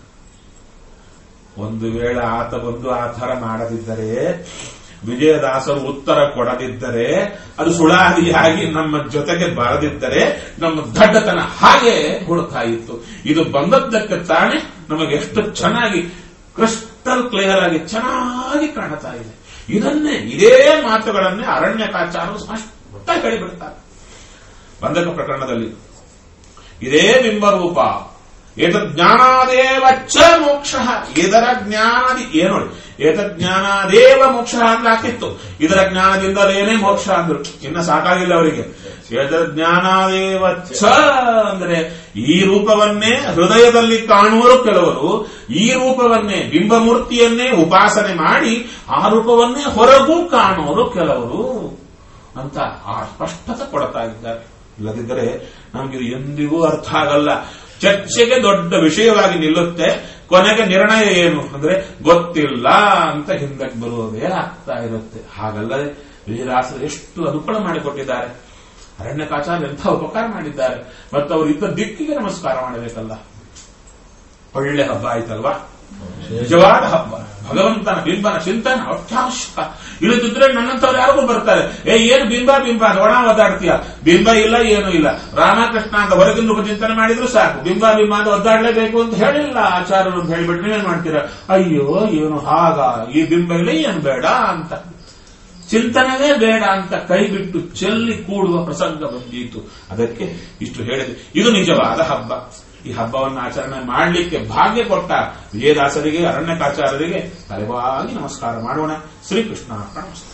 ಒಂದು ವೇಳೆ ಆತ ಬಂದು ಆ ಥರ ಮಾಡದಿದ್ದರೆ ವಿಜಯದಾಸರು ಉತ್ತರ ಕೊಡದಿದ್ದರೆ ಅದು ಸುಳಾದಿಯಾಗಿ ನಮ್ಮ ಜೊತೆಗೆ ಬರದಿದ್ದರೆ ನಮ್ಮ ದಡ್ಡತನ ಹಾಗೆ ಹುಡುಕ್ತಾ ಇತ್ತು ಇದು ಬಂದದ್ದಕ್ಕೆ ತಾನೇ ನಮಗೆ ಎಷ್ಟು ಚೆನ್ನಾಗಿ ಕ್ರಿಸ್ಟಲ್ ಕ್ಲಿಯರ್ ಆಗಿ ಚೆನ್ನಾಗಿ ಕಾಣ್ತಾ ಇದೆ ಇದನ್ನೇ ಇದೇ ಮಾತುಗಳನ್ನೇ ಅರಣ್ಯಕಾಚಾರರು ಸ್ಪಷ್ಟ ಹೇಳಿಬಿಡ್ತಾರೆ ಬಂಧಕ ಪ್ರಕರಣದಲ್ಲಿ ಇದೇ ಬಿಂಬರೂಪ ಏತಜ್ಞಾನಾದೇವ ಚ ಮೋಕ್ಷ ಇದರ ಜ್ಞಾನದಿ ಏನು ನೋಡಿ ಏತಜ್ಞಾನಾದೇವ ಮೋಕ್ಷ ಅಂತ ಹಾಕಿತ್ತು ಇದರ ಜ್ಞಾನದಿಂದಲೇನೇ ಮೋಕ್ಷ ಅಂದ್ರು ಇನ್ನ ಸಾಕಾಗಿಲ್ಲ ಅವರಿಗೆ ಜ್ಞಾನಾದೇವ ಚ ಅಂದ್ರೆ ಈ ರೂಪವನ್ನೇ ಹೃದಯದಲ್ಲಿ ಕಾಣುವರು ಕೆಲವರು ಈ ರೂಪವನ್ನೇ ಬಿಂಬಮೂರ್ತಿಯನ್ನೇ ಉಪಾಸನೆ ಮಾಡಿ ಆ ರೂಪವನ್ನೇ ಹೊರಗೂ ಕಾಣುವರು ಕೆಲವರು ಅಂತ ಆ ಸ್ಪಷ್ಟತೆ ಕೊಡ್ತಾ ಇದ್ದಾರೆ ಇಲ್ಲದಿದ್ದರೆ ನಮಗಿದು ಎಂದಿಗೂ ಅರ್ಥ ಆಗಲ್ಲ ಚರ್ಚೆಗೆ ದೊಡ್ಡ ವಿಷಯವಾಗಿ ನಿಲ್ಲುತ್ತೆ ಕೊನೆಗೆ ನಿರ್ಣಯ ಏನು ಅಂದ್ರೆ ಗೊತ್ತಿಲ್ಲ ಅಂತ ಹಿಂದಕ್ಕೆ ಬರುವುದೇ ಆಗ್ತಾ ಇರುತ್ತೆ ಹಾಗಲ್ಲದೆ ವಿಜಯದಾಸರು ಎಷ್ಟು ಅನುಕೂಲ ಮಾಡಿಕೊಟ್ಟಿದ್ದಾರೆ ಅರಣ್ಯಕಾಚಾರ್ಯ ಎಂಥ ಉಪಕಾರ ಮಾಡಿದ್ದಾರೆ ಮತ್ತು ಅವರು ಇದ್ದ ದಿಕ್ಕಿಗೆ ನಮಸ್ಕಾರ ಮಾಡಬೇಕಲ್ಲ ಒಳ್ಳೆ ಹಬ್ಬ ಆಯ್ತಲ್ವಾ ನಿಜವಾದ ಹಬ್ಬ ಭಗವಂತನ ಬಿಂಬನ ಚಿಂತನೆ ಅತ್ಯವಶ್ಯಕ ಇಲ್ಲದಿದ್ರೆ ನನ್ನಂತವ್ರು ಯಾರಿಗೂ ಬರ್ತಾರೆ ಏ ಏನು ಬಿಂಬ ಬಿಂಬ ಅಂತ ಒಣ ಒದ್ದಾಡ್ತೀಯ ಬಿಂಬ ಇಲ್ಲ ಏನು ಇಲ್ಲ ರಾಮಕೃಷ್ಣ ಅಂತ ಹೊರಗಿನ ರೂಪ ಚಿಂತನೆ ಮಾಡಿದ್ರು ಸಾಕು ಬಿಂಬ ಬಿಂಬ ಅಂತ ಒದ್ದಾಡ್ಲೇಬೇಕು ಅಂತ ಹೇಳಿಲ್ಲ ಆಚಾರ್ಯರು ಅಂತ ಹೇಳ್ಬಿಟ್ಟು ನೀವೇನ್ ಮಾಡ್ತೀರಾ ಅಯ್ಯೋ ಏನು ಹಾಗ ಈ ಬಿಂಬ ಇಲ್ಲ ಏನು ಬೇಡ ಅಂತ ಚಿಂತನೆವೇ ಬೇಡ ಅಂತ ಕೈ ಬಿಟ್ಟು ಚೆಲ್ಲಿ ಕೂಡುವ ಪ್ರಸಂಗ ಬಂದೀತು ಅದಕ್ಕೆ ಇಷ್ಟು ಹೇಳಿದೆ ಇದು ನಿಜವಾದ ಹಬ್ಬ ಈ ಹಬ್ಬವನ್ನು ಆಚರಣೆ ಮಾಡಲಿಕ್ಕೆ ಭಾಗ್ಯ ಕೊಟ್ಟ ವಿಜಯದಾಸರಿಗೆ ಅರಣ್ಯಕಾಚಾರ್ಯರಿಗೆ ತಲೆವಾಗಿ ನಮಸ್ಕಾರ ಮಾಡೋಣ ಶ್ರೀಕೃಷ್ಣ ನಮಸ್ಕಾರ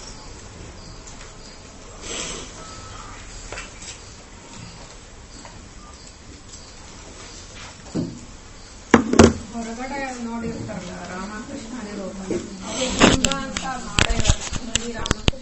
ಹೊರಗಡೆ ನೋಡಿರ್ತಾರಲ್ಲ ರಾಮಕೃಷ್ಣ ರೂಪ ಅವ್ರು ಬಿಂಬ ಅಂತ ಮಾಡೇ ಇರಲ್ಲ. ಶ್ರೀರಾಮ